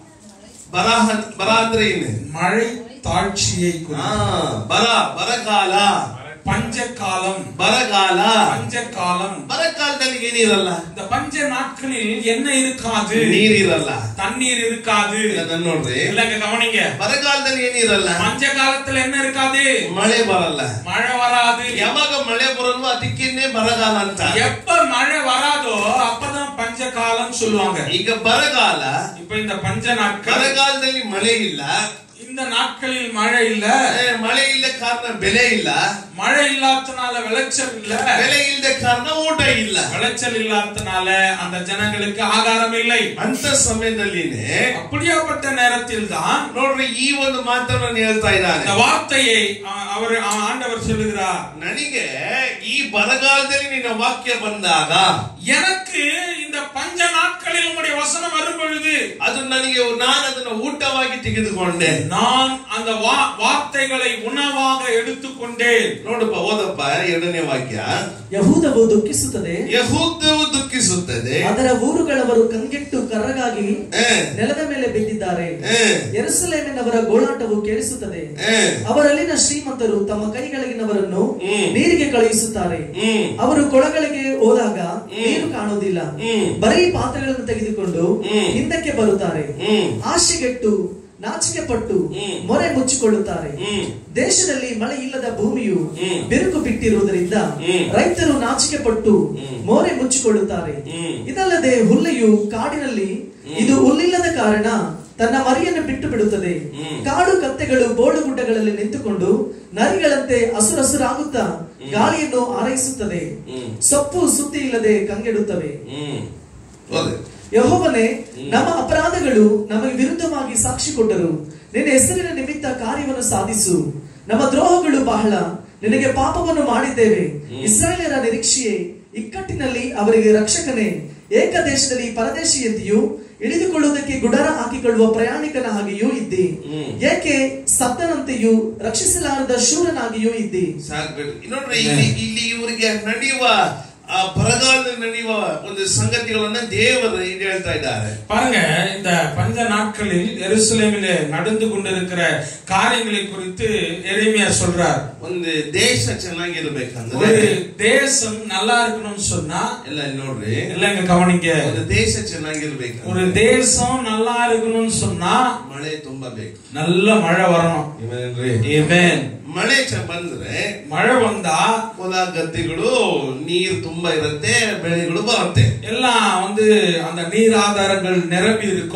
ಬರ ಬರ ಅಂದ್ರೆ ಏನು மழை தாழ்ச்சியை ಆ, குறித்து ಬರ ಬರಗಾಲ பஞ்ச காலம் ಬರಗಾಲ பஞ்ச காலம் ಬರಗಾಲದಲ್ಲಿ ಏನಿರಲ್ಲ இந்த பஞ்ச நாட்களில் என்ன இருக்காது ನೀರಿರಲ್ಲ தண்ணீர் இருக்காது ಅದನ್ನ ನೋಡ್ರಿ இல்லங்க கவனிங்க ಬರಗಾಲದಲ್ಲಿ ಏನಿರಲ್ಲ பஞ்ச காலத்துல என்ன இருக்காது ಮಳೆ ಬರಲ್ಲ மழை வராது ಯಾವಾಗ ಮಳೆ ಬರಲ್ವೋ ಅದಕ್ಕೇನೆ ಬರಗಾಲ ಅಂತ எப்ப மழை வராதோ அப்பதான் பஞ்ச காலம் சொல்லுவாங்க ಈಗ ಬರಗಾಲ இப்ப இந்த பஞ்ச நாட்கள் ಬರಗಾಲದಲ್ಲಿ ಮಳೆ ಇಲ್ಲ இந்த நாட்களில் மழை இல்ல ಏ, ಮಳೆ ಇಲ್ಲ ಕಾರಣ ಬೆಲೆ ಇಲ್ಲ மழை இல்லாதனால விளைச்சல் இல்ல ಬೆಲೆ ಇಲ್ಲದ ಕಾರಣ ಊಟ ಇಲ್ಲ விளைச்சல் இல்லாதனால அந்த ஜனங்களுக்கு ஆகாரம் இல்லை ಅಂತ ಸಮಯದಲ್ಲಿನೇ அப்படியாப்பட்ட நேரத்தில் தான் ನೋಡ್ರಿ ಈ ಒಂದು ಮಾತನ್ನು ನಾನು ಹೇಳ್ತಾ ಇದ್ದಾನೆ இந்த வார்த்தையை அ- அவர் அ- ஆண்டவர் சொல்லுகிறார் ನನಗೆ ಈ ಬರಗಾಲದಲ್ಲಿ ನಿನ್ನ ವಾಕ್ಯ ಬಂದಾಗ எனக்கு இந்த பஞ்ச நாட்களில் உங்களுடைய வசனம் வரும் பொழுது ಅದು ನನಗೆ ನಾನು ಅದನ್ನ ಊಟವಾಗಿ ತೆಗೆದುಕೊಂಡೆ நான் அந்த வா- வார்த்தைகளை உணவாக எடுத்துக்கொண்டேன் ನೋಡಪ್ಪ ಓದಪ್ಪ ಎರಡನೇ ವಾಕ್ಯ ಯಹೂದವು ದುಃಖಿಸುತ್ತದೆ ಯಹೂದವು ದುಃಖಿಸುತ್ತದೆ ಅದರ ಊರುಗಳವರು ಕಂಗೆಟ್ಟು ಕರ್ರಗಾಗಿ ಏ, ನೆಲದ ಮೇಲೆ ಬಿದ್ದಿದ್ದಾರೆ ಏ, ಯೆರೂಸಲೇಮಿನವರ ಗೋಳಾಟವು ಕೇಳಿಸುತ್ತದೆ ಏ, ಅವರಲ್ಲಿನ ಶ್ರೀಮಂತರು ತಮ್ಮ ಕೈಗಳಿಗಿನವರನ್ನು ಹ್ಮ್. ನೀರಿಗೆ ಕಳುಹಿಸುತ್ತಾರೆ ಹ್ಮ್ ಅವರು ಕೊಳಗಳಿಗೆ ಹೋದಾಗ ನೀರು ಕಾಣುವುದಿಲ್ಲ ಹ್ಮ್. ಬರೀ ಪಾತ್ರೆಗಳನ್ನು ತೆಗೆದುಕೊಂಡು ಹ್ಮ್. ಹಿಂದಕ್ಕೆ ಬರುತ್ತಾರೆ ಹ್ಮ್ ಆಶೆಗೆಟ್ಟು ನಾಚಿಕೆ ಪಟ್ಟು ಹ್ಮ್. ಮೊರೆ ಮುಚ್ಚಿಕೊಳ್ಳುತ್ತಾರೆ ಹ್ಮ್ ದೇಶದಲ್ಲಿ ಮಳೆ ಇಲ್ಲದ ಭೂಮಿಯು ಹ್ಮ್. ಬಿರುಕು ಬಿಟ್ಟಿರುವುದರಿಂದ ಹ್ಮ್. ರೈತರು ನಾಚಿಕೆ ಪಟ್ಟು ಹ್ಮ್. ಮೋರೆ ಮುಚ್ಚಿಕೊಳ್ಳುತ್ತಾರೆ ಹ್ಮ್. ಇದಲ್ಲದೆ ಹುಲ್ಲೆಯು ಕಾಡಿನಲ್ಲಿ ಇದು ಹುಲ್ಲಿಲ್ಲದ ಕಾರಣ ತನ್ನ ಮರಿಯನ್ನು ಬಿಟ್ಟು ಬಿಡುತ್ತದೆ ಹ್ಮ್. ಕಾಡು ಕತ್ತೆಗಳು ಬೋಳು ಗುಡ್ಡಗಳಲ್ಲಿ ನಿಂತುಕೊಂಡು ನರಿಗಳಂತೆ ಹಸುರಸುರಾಗುತ್ತಾ ಗಾಳಿಯನ್ನು ಆರೈಸುತ್ತದೆ ಹ್ಮ್. ಸೊಪ್ಪು ಸುದ್ದಿ ಇಲ್ಲದೆ ಕಂಗೆಡುತ್ತವೆ ಹ್ಮ್ ಓದಿ ಯಹೋವನೇ ನಮ್ಮ ಅಪರಾಧಗಳು ನಮಗೆ ವಿರುದ್ಧವಾಗಿ ಸಾಕ್ಷಿ ಕೊಟ್ಟರು ನಿನ್ನ ಹೆಸರಿನ ನಿಮಿತ್ತ ಕಾರ್ಯವನ್ನು ಸಾಧಿಸು ನಮ್ಮ ದ್ರೋಹಗಳು ಬಹಳ ನಿನಗೆ ಪಾಪವನ್ನು ಮಾಡಿದ್ದೇವೆ ಇಸ್ರಾಯೇಲರ ನಿರೀಕ್ಷೆಯೇ ಇಕ್ಕಟ್ಟಿನಲ್ಲಿ ಅವರಿಗೆ ರಕ್ಷಕನೇ ಏಕದೇಶದಲ್ಲಿ ಪರದೇಶಿಯಂತೆಯೂ ಇಳಿದುಕೊಳ್ಳುವುದಕ್ಕೆ ಗುಡಾರ ಹಾಕಿಕೊಳ್ಳುವ ಪ್ರಯಾಣಿಕನ ಹಾಗೆಯೂ ಇದ್ದಿ ಹ್ಮ್. ಏಕೆ ಸತ್ತನಂತೆಯೂ ರಕ್ಷಿಸಲಾರದ ಶೂರನಾಗಿಯೂ ಇದ್ದಿ ಸಾಕ್ಬೇಕು ನೋಡ್ರಿ ಇಲ್ಲಿ ಇಲ್ಲಿ ಇವರಿಗೆ ನಡೆಯುವ ಆ ಬರಗಾಲದಲ್ಲಿ ನಡೆಯುವ ಒಂದು ಸಂಗತಿಗಳನ್ನ ದೇವರು ಇಲ್ಲಿ ಹೇಳ್ತಾ ಇದ್ದಾರೆ பாருங்க இந்த பஞ்ச நாட்களில் எருசலேமிலே நடந்து கொண்டிருக்கிற காரியங்களை குறித்து எரேமியா சொல்றார் ಒಂದು ದೇಶ ಚೆನ್ನಾಗಿರ್ಬೇಕಂದ್ರೆ ஒரு தேசம் நல்லா இருக்கணும்னு சொன்னா ಎಲ್ಲ ಇಲ್ಲಿ ನೋಡ್ರಿ இல்லங்க கவனிங்க ಒಂದು ದೇಶ ಚೆನ್ನಾಗಿರ್ಬೇಕಂದ್ರೆ ஒரு தேசம் நல்லா இருக்கணும்னு சொன்னா ಮಳೆ ತುಂಬಾ ಬೇಕು நல்ல மழை வரணும் ಇವೇನ್ರಿ Amen. ಮಳೆ ಚ- ಬಂದ್ರೆ மழை வந்தா ಹೊಲ ಗದ್ದೆಗಳು ನೀರು ತುಂಬಾ ಇರುತ್ತೆ ಬೆಳೆಗಳು ಬರುತ್ತೆ எல்லாம் வந்து அந்த நீர் ஆதாரங்கள் நிரம்பி இருக்கும்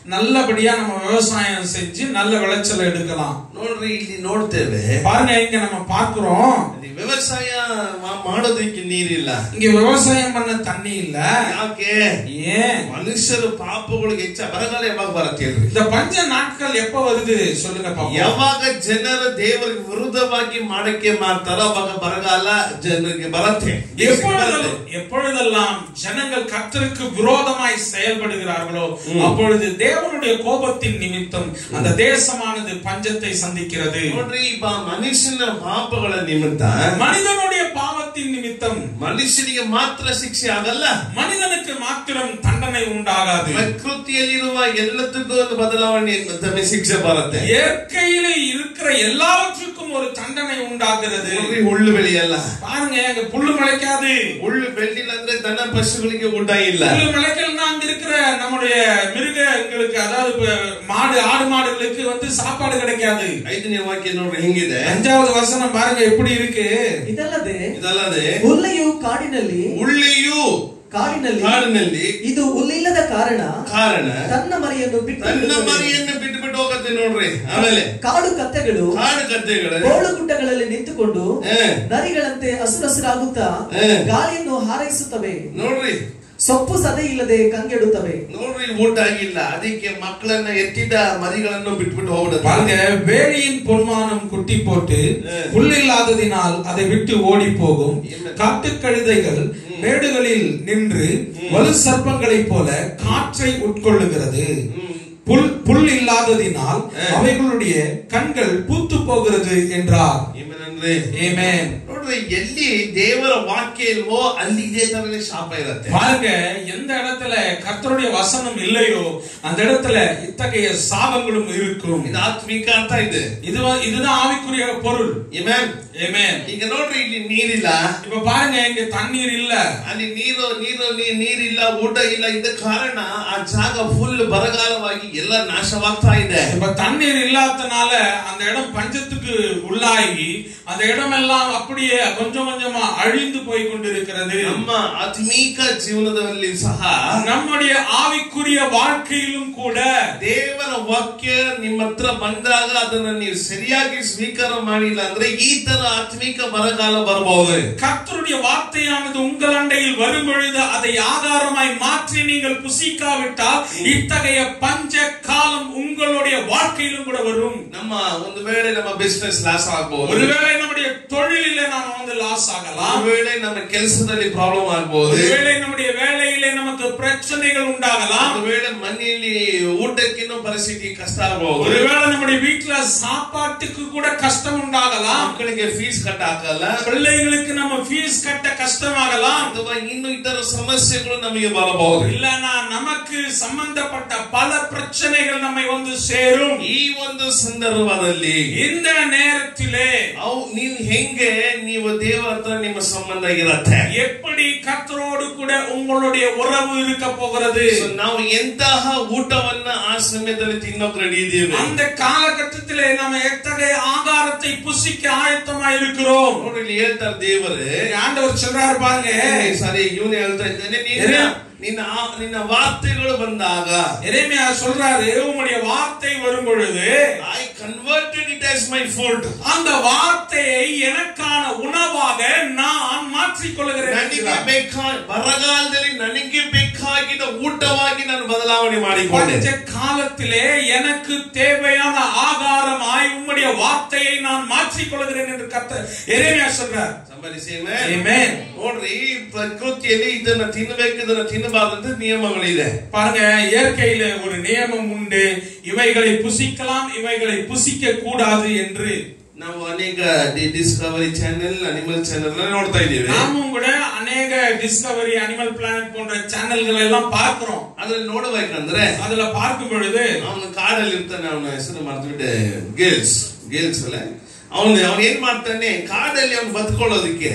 நல்லபடியா நம்ம விவசாயம் செஞ்சு நல்ல விளைச்சல் எடுக்கலாம் ನೋಡ್ರಿ ಇಲ್ಲಿ ನೋಡ್ತೇವೆ பாருங்க இங்க நம்ம பார்க்கிறோம் ಇಲ್ಲಿ ವ್ಯವಸಾಯ ಮಾ- ಮಾಡೋದಕ್ಕೆ ನೀರಿಲ್ಲ இங்க விவசாயம் பண்ண தண்ணி இல்ல ಯಾಕೆ ஏன் ಮನುಷ್ಯರು ಪಾಪಗಳಿಗೆ ಹೆಚ್ಚ ಬರಗಾಲ ಯಾವಾಗ ಬರತ್ತೆ ಹೇಳ್ರಿ இந்த பஞ்ச நாட்கள் எப்ப வருது சொல்லுங்க பாப்போம் ಯಾವಾಗ ಜನರು ದೇವರಿಗೆ ವಿರುದ್ಧವಾಗಿ ಮಾಡಕ್ಕೆ ಮಾಡ್ತಾರೋ ಅವಾಗ ಬರಗಾಲ ಜನರಿಗೆ ಬರತ್ತೆ ದೇಶಕ್ಕೆ ಬರತ್ತೆ. எப்பொழுதெல்லாம் எப்பொழுதெல்லாம் ஜனங்கள் கர்த்தருக்கு விரோதமாய் செயல்படுகிறார்களோ அப்பொழுது தேவனுடைய கோபத்தின் நிமித்தம் அந்த தேசமானது பஞ்சத்தை சந்திக்கிறது ನೋಡ್ರಿ ಈ ಬಾ- ಮನುಷ್ಯನ ಪಾಪಗಳ ನಿಮಿತ್ತ மனிதனுடைய பாவத்தின் நிமித்தம் ಮನುಷ್ಯನಿಗೆ ಮಾತ್ರ ಶಿಕ್ಷೆ ಆಗಲ್ಲ மனிதனுக்கு மாத்திரம் தண்டனை உண்டாகாது ಪ್ರಕೃತಿಯಲ್ಲಿರುವ ಎಲ್ಲದಕ್ಕೂ ಒಂದು ಬದಲಾವಣೆ ಮತ್ತೆ ಶಿಕ್ಷೆ ಬರುತ್ತೆ இயற்கையில இருக்கிற எல்லாவற்றுக்கும் ஒரு தண்டனை உண்டாகிறது ನೋಡ್ರಿ ಹುಳ್ಳು ಬೆಳೆಯಲ್ಲ பாருங்க அங்க புல்லு முளைக்காது ಹುಳ್ಳು ಬೆಳ್ಳಿಲ್ಲ ಅಂದ್ರೆ ದನ ಪಶುಗಳಿಗೆ ಊಟ ಇಲ್ಲ புல்லு முளைக்கல்னா அங்க இருக்கிற நம்முடைய மிருகங்களுக்கு அதாவது இப்ப மாடு ஆடு மாடுகளுக்கு வந்து சாப்பாடு கிடைக்காது ಐದನೇ ವಾಕ್ಯ ನೋಡ್ರಿ ಹೆಂಗಿದೆ அஞ்சாவது வசனம் பாருங்க எப்படி இருக்கு ಇದಲ್ಲದೆ ಇದಲ್ಲದೆ ಹುಲ್ಲೆಯು ಕಾಡಿನಲ್ಲಿ ಹುಳ್ಳಿಯು ಕಾಡಿನಲ್ಲಿ ಕಾಡಿನಲ್ಲಿ ಇದು ಹುಲ್ಲಿಲ್ಲದ ಕಾರಣ ಕಾರಣ ತನ್ನ ಮರಿಯನ್ನು ಬಿಟ್ಟು ತನ್ನ ಬಿಡುತ್ತದೆ. ಮರಿಯನ್ನು ಬಿಟ್ಟು ಬಿಟ್ಟು ಹೋಗತ್ತೆ ನೋಡ್ರಿ ಆಮೇಲೆ ಕಾಡು ಕತ್ತೆಗಳು ಕಾಡು ಗದ್ದೆಗಳು ಗೋಳು ಗುಡ್ಡಗಳಲ್ಲಿ ನಿಂತುಕೊಂಡು ಹೇ, ನರಿಗಳಂತೆ ಹಸುರಸುರಾಗುತ್ತಾ ಹೇ. ಗಾಳಿಯನ್ನು ಹಾರೈಸುತ್ತವೆ ನೋಡ್ರಿ ಸೊಪ್ಪು ಸದೆ ಇಲ್ಲದೆ ಕಂಗೆಡುತ್ತವೆ ನೋಡ್ರಿ ಊಟ ಆಗಿಲ್ಲ ಅದಕ್ಕೆ ಮಕ್ಕಳನ್ನ ಎತ್ತಿದ ಮರಿಗಳನ್ನು ಬಿಟ್ಬಿಟ್ಟು ಹೋಗ್ಬಿಡುತ್ತೆ பாருங்க வேலியின் பொன்மானம் குட்டி போட்டு ம். புல்லில்லாததினால் அதை விட்டு ஓடி போகும் காட்டுக்கழுதைகள் மேடுகளில் நின்று வலு சர்ப்பங்களைப் போல காற்றை உட்கொள்ளுகிறது புல் புல் இல்லாததினால் அவைகளுடைய கண்கள் பூத்து போகிறது என்றார் ಏಮೇನಂದ್ರೆ ஏமேன் ನೋಡ್ರಿ ಎಲ್ಲಿ ದೇವರ ವಾಕ್ಯ ಇಲ್ವೋ ಅಲ್ಲಿ ಇದೇ ತರನೇ ಶಾಪ ಇರತ್ತೆ பாருங்க எந்த இடத்துல கர்த்தருடைய வசனம் இல்லையோ அந்த இடத்துல இத்தகைய சாபங்களும் இருக்கும் ಇದು ಆತ್ಮಿಕ ಅರ್ಥ ಇದೆ இது இதுதான் ஆவிக்குரிய பொருள் ಏಮೇನ್ ஏமேன் ಈಗ ನೋಡ್ರಿ ಇಲ್ಲಿ ನೀರಿಲ್ಲ இப்ப பாருங்க இங்க தண்ணீர் இல்ல ಅಲ್ಲಿ ನೀರು ನೀರು ನೀ- ನೀರಿಲ್ಲ ಊಟ ಇಲ್ಲ ಇದ ಕಾರಣ ಆ ಜಾಗ ಫುಲ್ ಬರಗಾಲವಾಗಿ ಎಲ್ಲ ನಾಶವಾಗ್ತಾ ಇದೆ இப்ப தண்ணீர் இல்லாதனால அந்த இடம் பஞ்சத்துக்கு உள்ளாகி அந்த இடம் எல்லாம் அப்படியே கொஞ்சம் கொஞ்சமா அழிந்து போய் கொண்டிருக்கிறது ನಮ್ಮ ಆತ್ಮೀಕ ಜೀವನದಲ್ಲಿ ಸಹ நம்முடைய ஆவிக்குரிய வாழ்க்கையிலும் கூட ದೇವರ ವಾಕ್ಯ ನಿಮ್ಮ ಹತ್ರ ಬಂದಾಗ ಅದನ್ನ ನೀವು ಸರಿಯಾಗಿ ಸ್ವೀಕಾರ ಮಾಡಿಲ್ಲ ಅಂದ್ರೆ ಈ ತರ ಆತ್ಮಿಕ ಬರಗಾಲ ಬರಬಹುದು கர்த்தருடைய வார்த்தையானது உங்கள் அண்டையில் வரும் பொழுது அதை ஆகாரமாய் மாற்றி நீங்கள் புசிக்காவிட்டால் இத்தகைய பஞ்ச காலம் உங்களுடைய வாழ்க்கையிலும் கூட வரும் ನಮ್ಮ ಒಂದು ವೇಳೆ ನಮ್ಮ ಬಿಸ್ನೆಸ್ ಲಾಸ್ ಆಗಬಹುದು ஒருவேளை நம்முடைய தொழிலிலே நாம் வந்து லாஸ் ஆகலாம் ಒಂದು ವೇಳೆ ನಮ್ಮ ಕೆಲಸದಲ್ಲಿ ಪ್ರಾಬ್ಲಮ್ ಆಗಬಹುದು ஒருவேளை நம்முடைய வேலையிலே நமக்கு பிரச்சனைகள் உண்டாகலாம் ಒಂದು ವೇಳೆ ಮನೆಯಲ್ಲಿ ಊಟಕ್ಕಿನ್ನೂ ಪರಿಸ್ಥಿತಿ ಕಷ್ಟ ಆಗಬಹುದು ஒருவேளை நம்முடைய வீட்டுல சாப்பாட்டுக்கு கூட கஷ்டம் உண்டாகலாம் ಮಕ್ಕಳಿಗೆ ಫೀಸ್ ಕಟ್ ಹಾಕಲ್ಲ பிள்ளைகளுக்கு நம்ம ஃபீஸ் கட்ட கஷ்டமாகலாம் ಅಥವಾ ಇನ್ನು ಇತರ ಸಮಸ್ಯೆಗಳು ನಮಗೆ ಬರಬಹುದು இல்லனா நமக்கு சம்பந்தப்பட்ட பல பிரச்சனைகள் நம்மை வந்து சேரும் ಈ ಒಂದು ಸಂದರ್ಭದಲ್ಲಿ இந்த நேரத்திலே ಅವು ನೀವು ಹೆಂಗೆ ನೀವು ದೇವರ ಹತ್ರ ನಿಮ್ಮ ಸಂಬಂಧ ಇರತ್ತೆ எப்படி கர்த்தரோடு கூட உங்களுடைய உறவு இருக்க போகிறது So, ನಾವು ಎಂತಹ ಊಟವನ್ನ ಆ ಸಮಯದಲ್ಲಿ ತಿನ್ನೋಕ್ ರೆಡಿ ಇದ್ದೀವಿ அந்த காலகட்டத்திலே நம்ம எத்தகைய ஆகாரத்தை புசிக்க ஆயத்தமா இருக்கிறோம் ನೋಡಿ ಇಲ್ಲಿ ಹೇಳ್ತಾರೆ ದೇವರು ஆண்டவர் சொல்றாரு பாருங்க ಸರಿ ಇವನು ಹೇಳ್ತಾ ಇದ್ದಾನೆ ನಿನ್ನ ಎರೆ- ನಿನ್ನ ಆ- ನಿನ್ನ ವಾರ್ತೆಗಳು ಬಂದಾಗ எரேமியா சொல்றாரு உம்முடைய வார்த்தை வரும் பொழுது I converted it as my food அந்த வார்த்தையை எனக்கான உணவாக நான் மாற்றிக் கொள்கிறேன் ನನಗೆ என்கிறார். ಬೇಕಾ ಬರಗಾಲದಲ್ಲಿ ನನಗೆ ಬೇಕಾಗಿದ್ದ ಊಟವಾಗಿ ನಾನು ಬದಲಾವಣೆ ಮಾಡಿಕೊಂಡೆ பஞ்ச காலத்திலே எனக்கு தேவையான ஆகாரமாய் உம்முடைய வார்த்தையை நான் மாற்றிக் கொள்கிறேன் என்று கத்த எரேமியா சொல்றார் ಸಂಬಂಧಿಸಿವೆ Amen. ನೋಡ್ರಿ ಪ್ರಕೃತಿಯಲ್ಲಿ ಇದನ್ನ ತಿನ್ನಬೇಕು ಇದನ್ನ ತಿನ್ನಬಾರದು ನಿಯಮಗಳಿದೆ பாருங்க இயற்கையில ஒரு நியமம் உண்டு இவைகளை புசிக்கலாம் இவைகளை புசிக்க கூடாது என்று ನಾವು ಅನೇಕ ಡಿಸ್ಕವರಿ ಚಾನೆಲ್ ಅನಿಮಲ್ ಚಾನೆಲ್ ನೋಡ್ತಾ ಇದ್ದೀವಿ நாமும் கூட அநேக டிஸ்கவரி அனிமல் பிளானட் போன்ற சேனல்கள் எல்லாம் பார்க்கிறோம் ಅದ್ರಲ್ಲಿ ನೋಡ್ಬೇಕಂದ್ರೆ அதுல பார்க்கும் பொழுது ಅವನು ಕಾಡಲ್ಲಿ ಇರ್ತಾನೆ ಅವನ ಹೆಸರು ಮರ್ತ್ಬಿಟ್ಟೆ ಗೇಲ್ಸ್ ಗೇಲ್ಸ್ ಅಲ್ಲ ಅವನು ಅವನು ಏನ್ ಮಾಡ್ತಾನೆ ಕಾಡಲ್ಲಿ ಅವನು ಬದುಕೊಳ್ಳೋದಕ್ಕೆ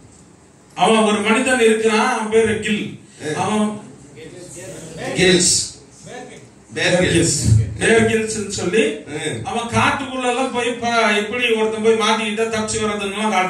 அவன் ஒரு மனிதன் இருக்கிறான் அவன் பேரு கில் அவன் ಗೇಲ್ಸ್ ಬೇರ್ ಗೇಲ್ಸ್ டேவ் கில்ஸ் சொல்லி ம். அவன் காட்டுக்குள்ள எல்லாம் போய் ப- எப்படி ஒருத்தன் போய் மாட்டிக்கிட்டா தப்பிச்சு வர்றதுன்னு காட்டுவான்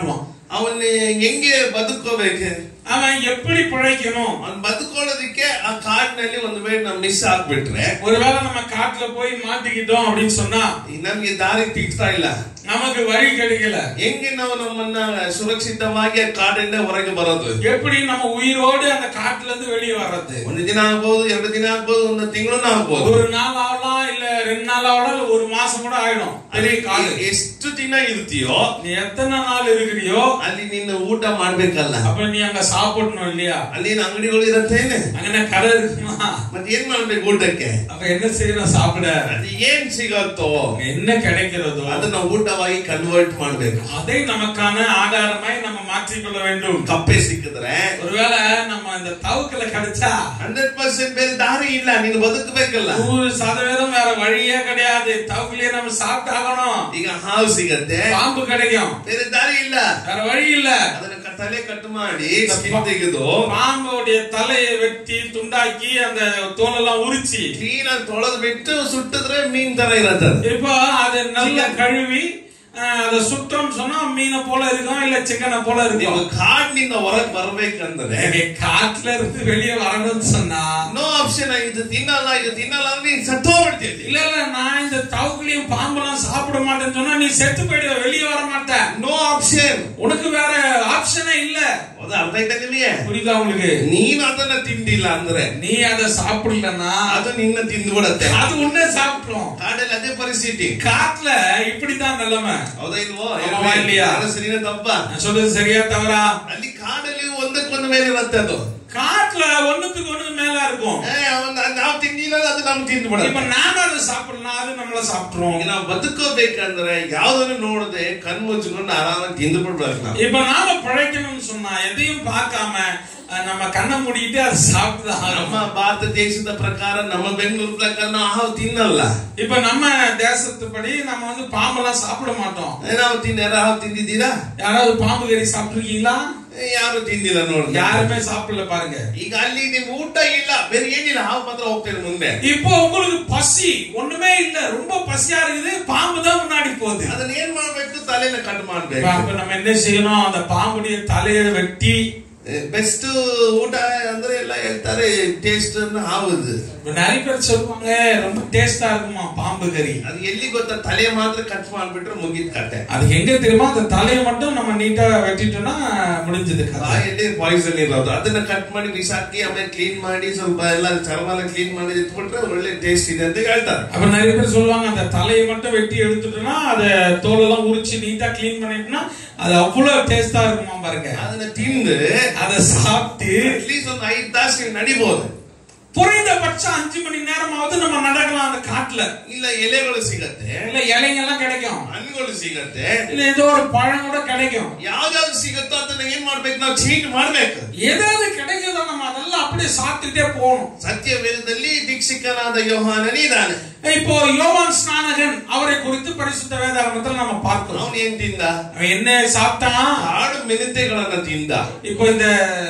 ಅವನ್ನ ಹೆಂಗೆ ಬದುಕೋಬೇಕು அவன் எப்படி பிழைக்கணும் ಅವ್ನ್ ಬದುಕೊಳ್ಳೋದಕ್ಕೆ ಆ ಕಾಡಿನಲ್ಲಿ ಒಂದು ವೇಳೆ ನಾವು ಮಿಸ್ ಆಗ್ಬಿಟ್ರೆ ஒருவேளை நம்ம காட்டுல போய் மாட்டிக்கிட்டோம் அப்படின்னு சொன்னா ಈ ನಮ್ಗೆ ದಾರಿ ತಿಕ್ತಾ ಇಲ್ಲ நமக்கு வழி கிடைக்கல ಹೆಂಗೆ ನಾವು ನಮ್ಮನ್ನ ಸುರಕ್ಷಿತವಾಗಿ ಆ ಕಾಡಿಂದ ಹೊರಗೆ ಬರೋದು எப்படி நம்ம உயிரோடு அந்த காட்டுல இருந்து வெளியே வர்றது ಒಂದು ದಿನ ಆಗ್ಬೋದು ಎರಡು ದಿನ ಆಗ್ಬೋದು ಒಂದು ತಿಂಗಳು ಆಗ್ಬೋದು ஒரு நாள் ஆகலாம் இல்ல ரெண்டு நாள் ஆகலாம் இல்ல ஒரு மாசம் கூட ஆயிடும் பெரிய காடு ಎಷ್ಟು ದಿನ ಇರ್ತೀಯೋ நீ எத்தனை நாள் இருக்கிறியோ ಅಲ್ಲಿ ನೀನು ಊಟ ಮಾಡ್ಬೇಕಲ್ಲ அப்ப நீ அங்க சாப்பிடணும் இல்லையா ಅಲ್ಲಿ ಏನು ಅಂಗಡಿಗಳು ಇರತ್ತೇನೆ அங்கே கடை இருக்குமா ಮತ್ತೆ ಏನ್ ಮಾಡ್ಬೇಕು ಊಟಕ್ಕೆ அப்ப என்ன செய்யணும் சாப்பிட ಅದು ಏನ್ ಸಿಗತ್ತೋ அங்க என்ன கிடைக்கிறதோ ಅದನ್ನ ಊಟವಾಗಿ ಕನ್ವರ್ಟ್ ಮಾಡ್ಬೇಕು அதை நமக்கான ஆகாரமாய் நம்ம மாற்றிக்கொள்ள வேண்டும் ಕಪ್ಪೆ ಸಿಕ್ಕಿದ್ರೆ ஒருவேளை நம்ம இந்த தவுக்கல கிடைச்சா ಹಂಡ್ರೆಡ್ ಪರ್ಸೆಂಟ್ ಬೇರೆ ದಾರಿ ಇಲ್ಲ ನೀನು ಬದುಕಬೇಕಲ್ಲ நூறு சதவீதம் வேற வழியே கிடையாது தவுக்கலையே நம்ம சாப்பிட்டாகணும் ಈಗ ಹಾವು ಸಿಗತ್ತೆ பாம்பு கிடைக்கும் ಬೇರೆ ದಾರಿ ಇಲ್ಲ வேற வழி இல்ல ಅದನ್ನ ಕ- ತಲೆ ಕಟ್ ಮಾಡಿ ಸ್ಕಿನ್ ತೆಗೆದು பாம்போடைய தலையை வெட்டி துண்டாக்கி அந்த தோலெல்லாம் உரிச்சு ಕ್ಲೀನ್ ಆಗಿ ತೊಳೆದು ಬಿಟ್ಟು ಸುಟ್ಟಿದ್ರೆ ಮೀನ್ ತರ ಇರತ್ತೆ ಅದು. இப்போ அதை நல்லா கழுவி அஹ், அதை சுட்டோம்னு சொன்னா மீனை போல இருக்கும் இல்ல சிக்கனை போல ನೀವು இருக்கும் ಕಾಡ್ನಿಂದ ಹೊರಗೆ ಬರ್ಬೇಕಂದ್ರೆ நீ காட்டுல இருந்து வெளியே வரணும்னு சொன்னா ನೋ ಆಪ್ಷನ್ ಇದು ತಿನ್ನಲ್ಲ ಇದು ತಿನ್ನಲ್ಲ ಅಂದ್ರೆ ನೀನ್ ಸತ್ತೋಗ್ಬಿಡ್ತೀವಿ இல்ல இல்ல நான் இந்த தவுக்குலையும் பாம்பெல்லாம் சாப்பிட மாட்டேன்னு சொன்னா நீ செத்து போயிடுவ வெளியே வர மாட்ட ನೋ ಆಪ್ಷನ್ உனக்கு வேற ஆப்ஷனே இல்ல ಅದು ಅರ್ಥ ಆಯ್ತಾ ನಿಮಗೆ புரியுதா உங்களுக்கு ನೀನ್ ಅದನ್ನ ತಿಂದಿಲ್ಲ ಅಂದ್ರೆ நீ அதை சாப்பிடலன்னா ಅದು ನಿನ್ನ ತಿಂದು ಬಿಡತ್ತೆ அது உன்னே சாப்பிட்டுரும் ಕಾಡಲ್ಲಿ ಅದೇ ಪರಿಸ್ಥಿತಿ காட்டுல இப்படித்தான் நிலைமை ಹೌದಾ ಇಲ್ವೋ ஆமாவா இல்லையா? ನಾನು ಸರಿನಾ ತಪ್ಪ நான் சொல்றது சரியா தவறா ಅಲ್ಲಿ ಕಾಡಲ್ಲಿ ಒಂದಕ್ಕೊಂದು ಮೇಲೆ ಇರುತ್ತೆ ಅದು காட்டுல ஒண்ணுத்துக்கு ஒண்ணு மேல இருக்கும் ಏ, ಅವನ್ನ ನಾವು ತಿಂದಿಲ್ಲ ಅದು ನಮ್ಗೆ ತಿಂದು இப்ப ಬಿಡತ್ತೆ நானும் அதை சாப்பிடலாம் அது நம்மள சாப்பிட்டுரும் ಈಗ ನಾವು ಬದುಕೋಬೇಕಂದ್ರೆ ಯಾವ್ದನ್ನು ನೋಡದೆ ಕಣ್ ಮುಚ್ಚಿಕೊಂಡು ಆರಾಮಾಗಿ ತಿಂದು ಬಿಡ್ಬೇಕು ನಾವು இப்ப நாம பிழைக்கணும்னு சொன்னா எதையும் பார்க்காம அஹ், நம்ம கண்ணை மூடிட்டு அதை சாப்பிட்டுதான் ನಮ್ಮ ஆகணும். ಭಾರತ ದೇಶದ ಪ್ರಕಾರ ನಮ್ಮ ಬೆಂಗಳೂರು ಪ್ರಕಾರ ನಾವು ಹಾವು ತಿನ್ನಲ್ಲ இப்ப நம்ம தேசத்துப்படி நம்ம வந்து பாம்பெல்லாம் சாப்பிட மாட்டோம் ಏ, ನಾವು ತಿನ್ನ ಹಾವು ತಿಂದಿದ್ದೀರಾ யாராவது பாம்பு கறி சாப்பிட்டுருக்கீங்களா ಏ, ಯಾರು ತಿಂದಿಲ್ಲ ನೋಡಿ யாருமே சாப்பிடல பாருங்க ಈಗ ಅಲ್ಲಿ ನಿಮ್ಗೆ ಊಟ ಇಲ್ಲ ಬೇರೆ ಏನಿಲ್ಲ ಹಾವು ಮಾತ್ರ ಹೋಗ್ತೇನೆ ಮುಂದೆ இப்போ உங்களுக்கு பசி ஒண்ணுமே இல்ல ரொம்ப பசியா இருக்குது பாம்பு தான் முன்னாடி போகுது ಅದನ್ನ ಏನ್ ಮಾಡ್ಬೇಕು ತಲೆನ ಕಟ್ இப்ப ಮಾಡ್ಬೇಕು அப்ப நம்ம என்ன செய்யணும் அந்த பாம்புடைய தலையை வெட்டி ಬೆಸ್ಟ್ ಊಟ ಅಂದ್ರೆ ಎಲ್ಲ ಹೇಳ್ತಾರೆ ಟೇಸ್ಟ್ ಹಾವುದು இப்ப நிறைய பேர் சொல்லுவாங்க ரொம்ப டேஸ்டா இருக்குமா பாம்பு கறி ಅದು ಎಲ್ಲಿ ಗೊತ್ತಾ ತಲೆ ಮಾತ್ರ ಕಟ್ ಮಾಡ್ಬಿಟ್ರೆ ಮುಗಿದ ಕತೆ அது எங்க தெரியுமா அந்த தலையை மட்டும் நம்ம நீட்டா வெட்டிட்டோம்னா முடிஞ்சது கதை ಬಾಯಲ್ಲಿ ಪಾಯ್ಸನ್ ಇರೋದು ಅದನ್ನ ಕಟ್ ಮಾಡಿ ಬಿಸಾಕಿ ಆಮೇಲೆ ಕ್ಲೀನ್ ಮಾಡಿ ಸ್ವಲ್ಪ ಎಲ್ಲ ಚರ್ಮ ಎಲ್ಲ ಕ್ಲೀನ್ ಮಾಡಿ ಇಟ್ಬಿಟ್ರೆ ಒಳ್ಳೆ ಟೇಸ್ಟ್ ಇದೆ ಅಂತ ಹೇಳ್ತಾರೆ அப்ப நிறைய பேர் சொல்லுவாங்க அந்த தலையை மட்டும் வெட்டி எடுத்துட்டோம்னா அதை தோலெல்லாம் உரிச்சு நீட்டா க்ளீன் பண்ணிட்டோம்னா அது அவ்வளவு டேஸ்டா இருக்குமா பாருங்க ಅದನ್ನ ತಿಂದು அதை சாப்பிட்டு ಅಟ್ಲೀಸ್ಟ್ ಒಂದು ಐದು ತಾಸು ನೀವು ನಡಿಬಹುದು குறைந்தபட்சம் அஞ்சு மணி நேரமாவது நம்ம நடக்கலாம் அந்த காட்டுல ಇಲ್ಲ ಎಲೆಗಳು ಸಿಗತ್ತೆ இல்ல இலைங்க எல்லாம் கிடைக்கும் ಹಣ್ಣುಗಳು ಸಿಗತ್ತೆ இல்ல ஏதோ ஒரு பழம் கூட கிடைக்கும் ಯಾವ್ದಾವ್ದು ಸಿಗತ್ತೋ ಅದನ್ನ ಏನ್ ಮಾಡ್ಬೇಕು ನಾವು ಚೇಂಜ್ ಮಾಡ್ಬೇಕು ஏதாவது கிடைக்குதோ நம்ம அதெல்லாம் அப்படியே சாப்பிட்டுட்டே போகணும் ಸತ್ಯ ವೇದದಲ್ಲಿ ದೀಕ್ಷಿಕನಾದ ಯೋಹಾನನೇ ಇದ್ದಾನೆ இப்போ யோவான் ஸ்நானகன் அவரை குறித்து பரிசுத்த வேதாகமத்தில் நம்ம பார்க்கிறோம் ಅವನು ಏನ್ ತಿಂದ அவன் என்ன சாப்பிட்டான் ಕಾಡು ಮಿನತೆಗಳನ್ನ ತಿಂದ இப்போ இந்த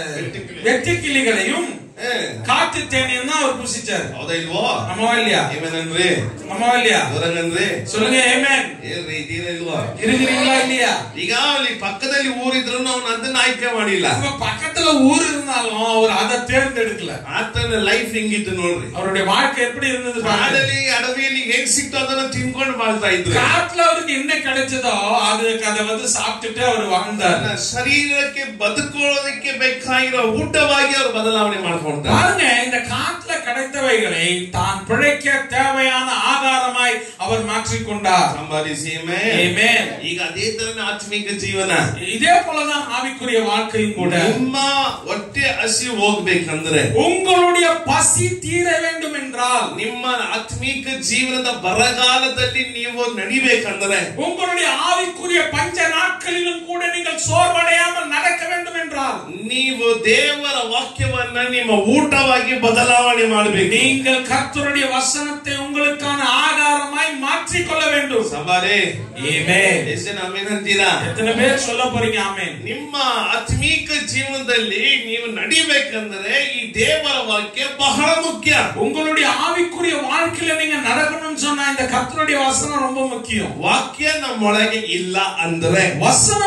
வெட்டுக்கிளிகளையும் ಏ, காட்டு தேனையும் தான் அவர் புசிச்சார் ಹೌದಾ ಇಲ್ವೋ ஆமாவா இல்லையா ಏಮೇನನ್ರಿ ஆமாவா இல்லையா ಹೊರಗನ್ರಿ சொல்லுங்க ஏமேன் ಏನ್ರಿ ಇದ್ದೀರಾ ಇಲ್ವಾ இருக்கிறீங்களா இல்லையா ಈಗ ಅಲ್ಲಿ ಪಕ್ಕದಲ್ಲಿ ಊರಿದ್ರು ಅವನು ಅದನ್ನ ಆಯ್ಕೆ ಮಾಡಿಲ್ಲ இப்ப பக்கத்துல ஊர் இருந்தாலும் அவர் அதை தேர்ந்தெடுக்கல ಆತನ ಲೈಫ್ ಹೆಂಗಿತ್ತು ನೋಡ್ರಿ அவருடைய வாழ்க்கை எப்படி இருந்தது பாருங்க. ಕಾಡಲ್ಲಿ ಅಡವಿಯಲ್ಲಿ ಹೇಗ್ ಸಿಕ್ತೋ ಅದನ್ನ ತಿನ್ಕೊಂಡು ಬಾಳ್ತಾ ಇದ್ರು காட்டுல அவருக்கு என்ன கிடைச்சதோ அதுக்கு அதை வந்து சாப்பிட்டுட்டு அவர் வாழ்ந்தார் ತನ್ನ ಶರೀರಕ್ಕೆ ಬದುಕೊಳ್ಳೋದಕ್ಕೆ ಬೇಕಾಗಿರೋ ಊಟವಾಗಿ ಅವರು ಬದಲಾವಣೆ ಮಾಡ್ಕೊಂಡ್ತಾರೆ பாருங்க இந்த காட்டுல கிடைத்தவைகளை தான் பிழைக்க தேவையான ஆகாரமாய் அவர் மாற்றிக்கொண்டார் ಸಂಪಾದಿಸಿ Amen. ಈಗ ಅದೇ ತರನೇ ಆತ್ಮಿಕ ಜೀವನ இதே போலதான் ஆவிக்குரிய வாழ்க்கையும் கூட ನಿಮ್ಮ ಹೊಟ್ಟೆ ಹಸಿ ಹೋಗ್ಬೇಕಂದ್ರೆ உங்களுடைய பசி தீர வேண்டும் என்றால் ನಿಮ್ಮ ಆತ್ಮಿಕ ಜೀವನದ ಬರಗಾಲದಲ್ಲಿ ನೀವು ನಡಿಬೇಕಂದ್ರೆ உங்களுடைய ஆவிக்குரிய பஞ்ச நாட்களிலும் கூட நீங்கள் சோர்வடையாமல் நடக்க வேண்டும் என்றால் ನೀವು ದೇವರ ವಾಕ್ಯವನ್ನ ನಿಮ್ಮ ಊಟವಾಗಿ ಬದಲಾವಣೆ ಮಾಡಬೇಕು நீங்கள் கர்த்தருடைய வசனத்தை உங்களுக்கான ஆகாரமாய் மாற்றிக்கொள்ள வேண்டும் ಸಬಾರೆ Amen. ಎಷ್ಟು ಜನ ಆಮೇನ್ ಅಂತೀರಾ எத்தனை பேர் சொல்ல போறீங்க ஆமென் ನಿಮ್ಮ ಆತ್ಮೀಕ ಜೀವನದಲ್ಲಿ ನೀವು ನಡಿಬೇಕಂದ್ರೆ ಈ ದೇವರ ವಾಕ್ಯ ಬಹಳ ಮುಖ್ಯ உங்களுடைய ஆவிக்குரிய வாழ்க்கையில நீங்க நடக்கணும்னு சொன்னா இந்த கர்த்தருடைய வசனம் ரொம்ப முக்கியம் ವಾಕ್ಯ ನಮ್ಮೊಳಗೆ ಇಲ್ಲ ಅಂದ್ರೆ வசனமானது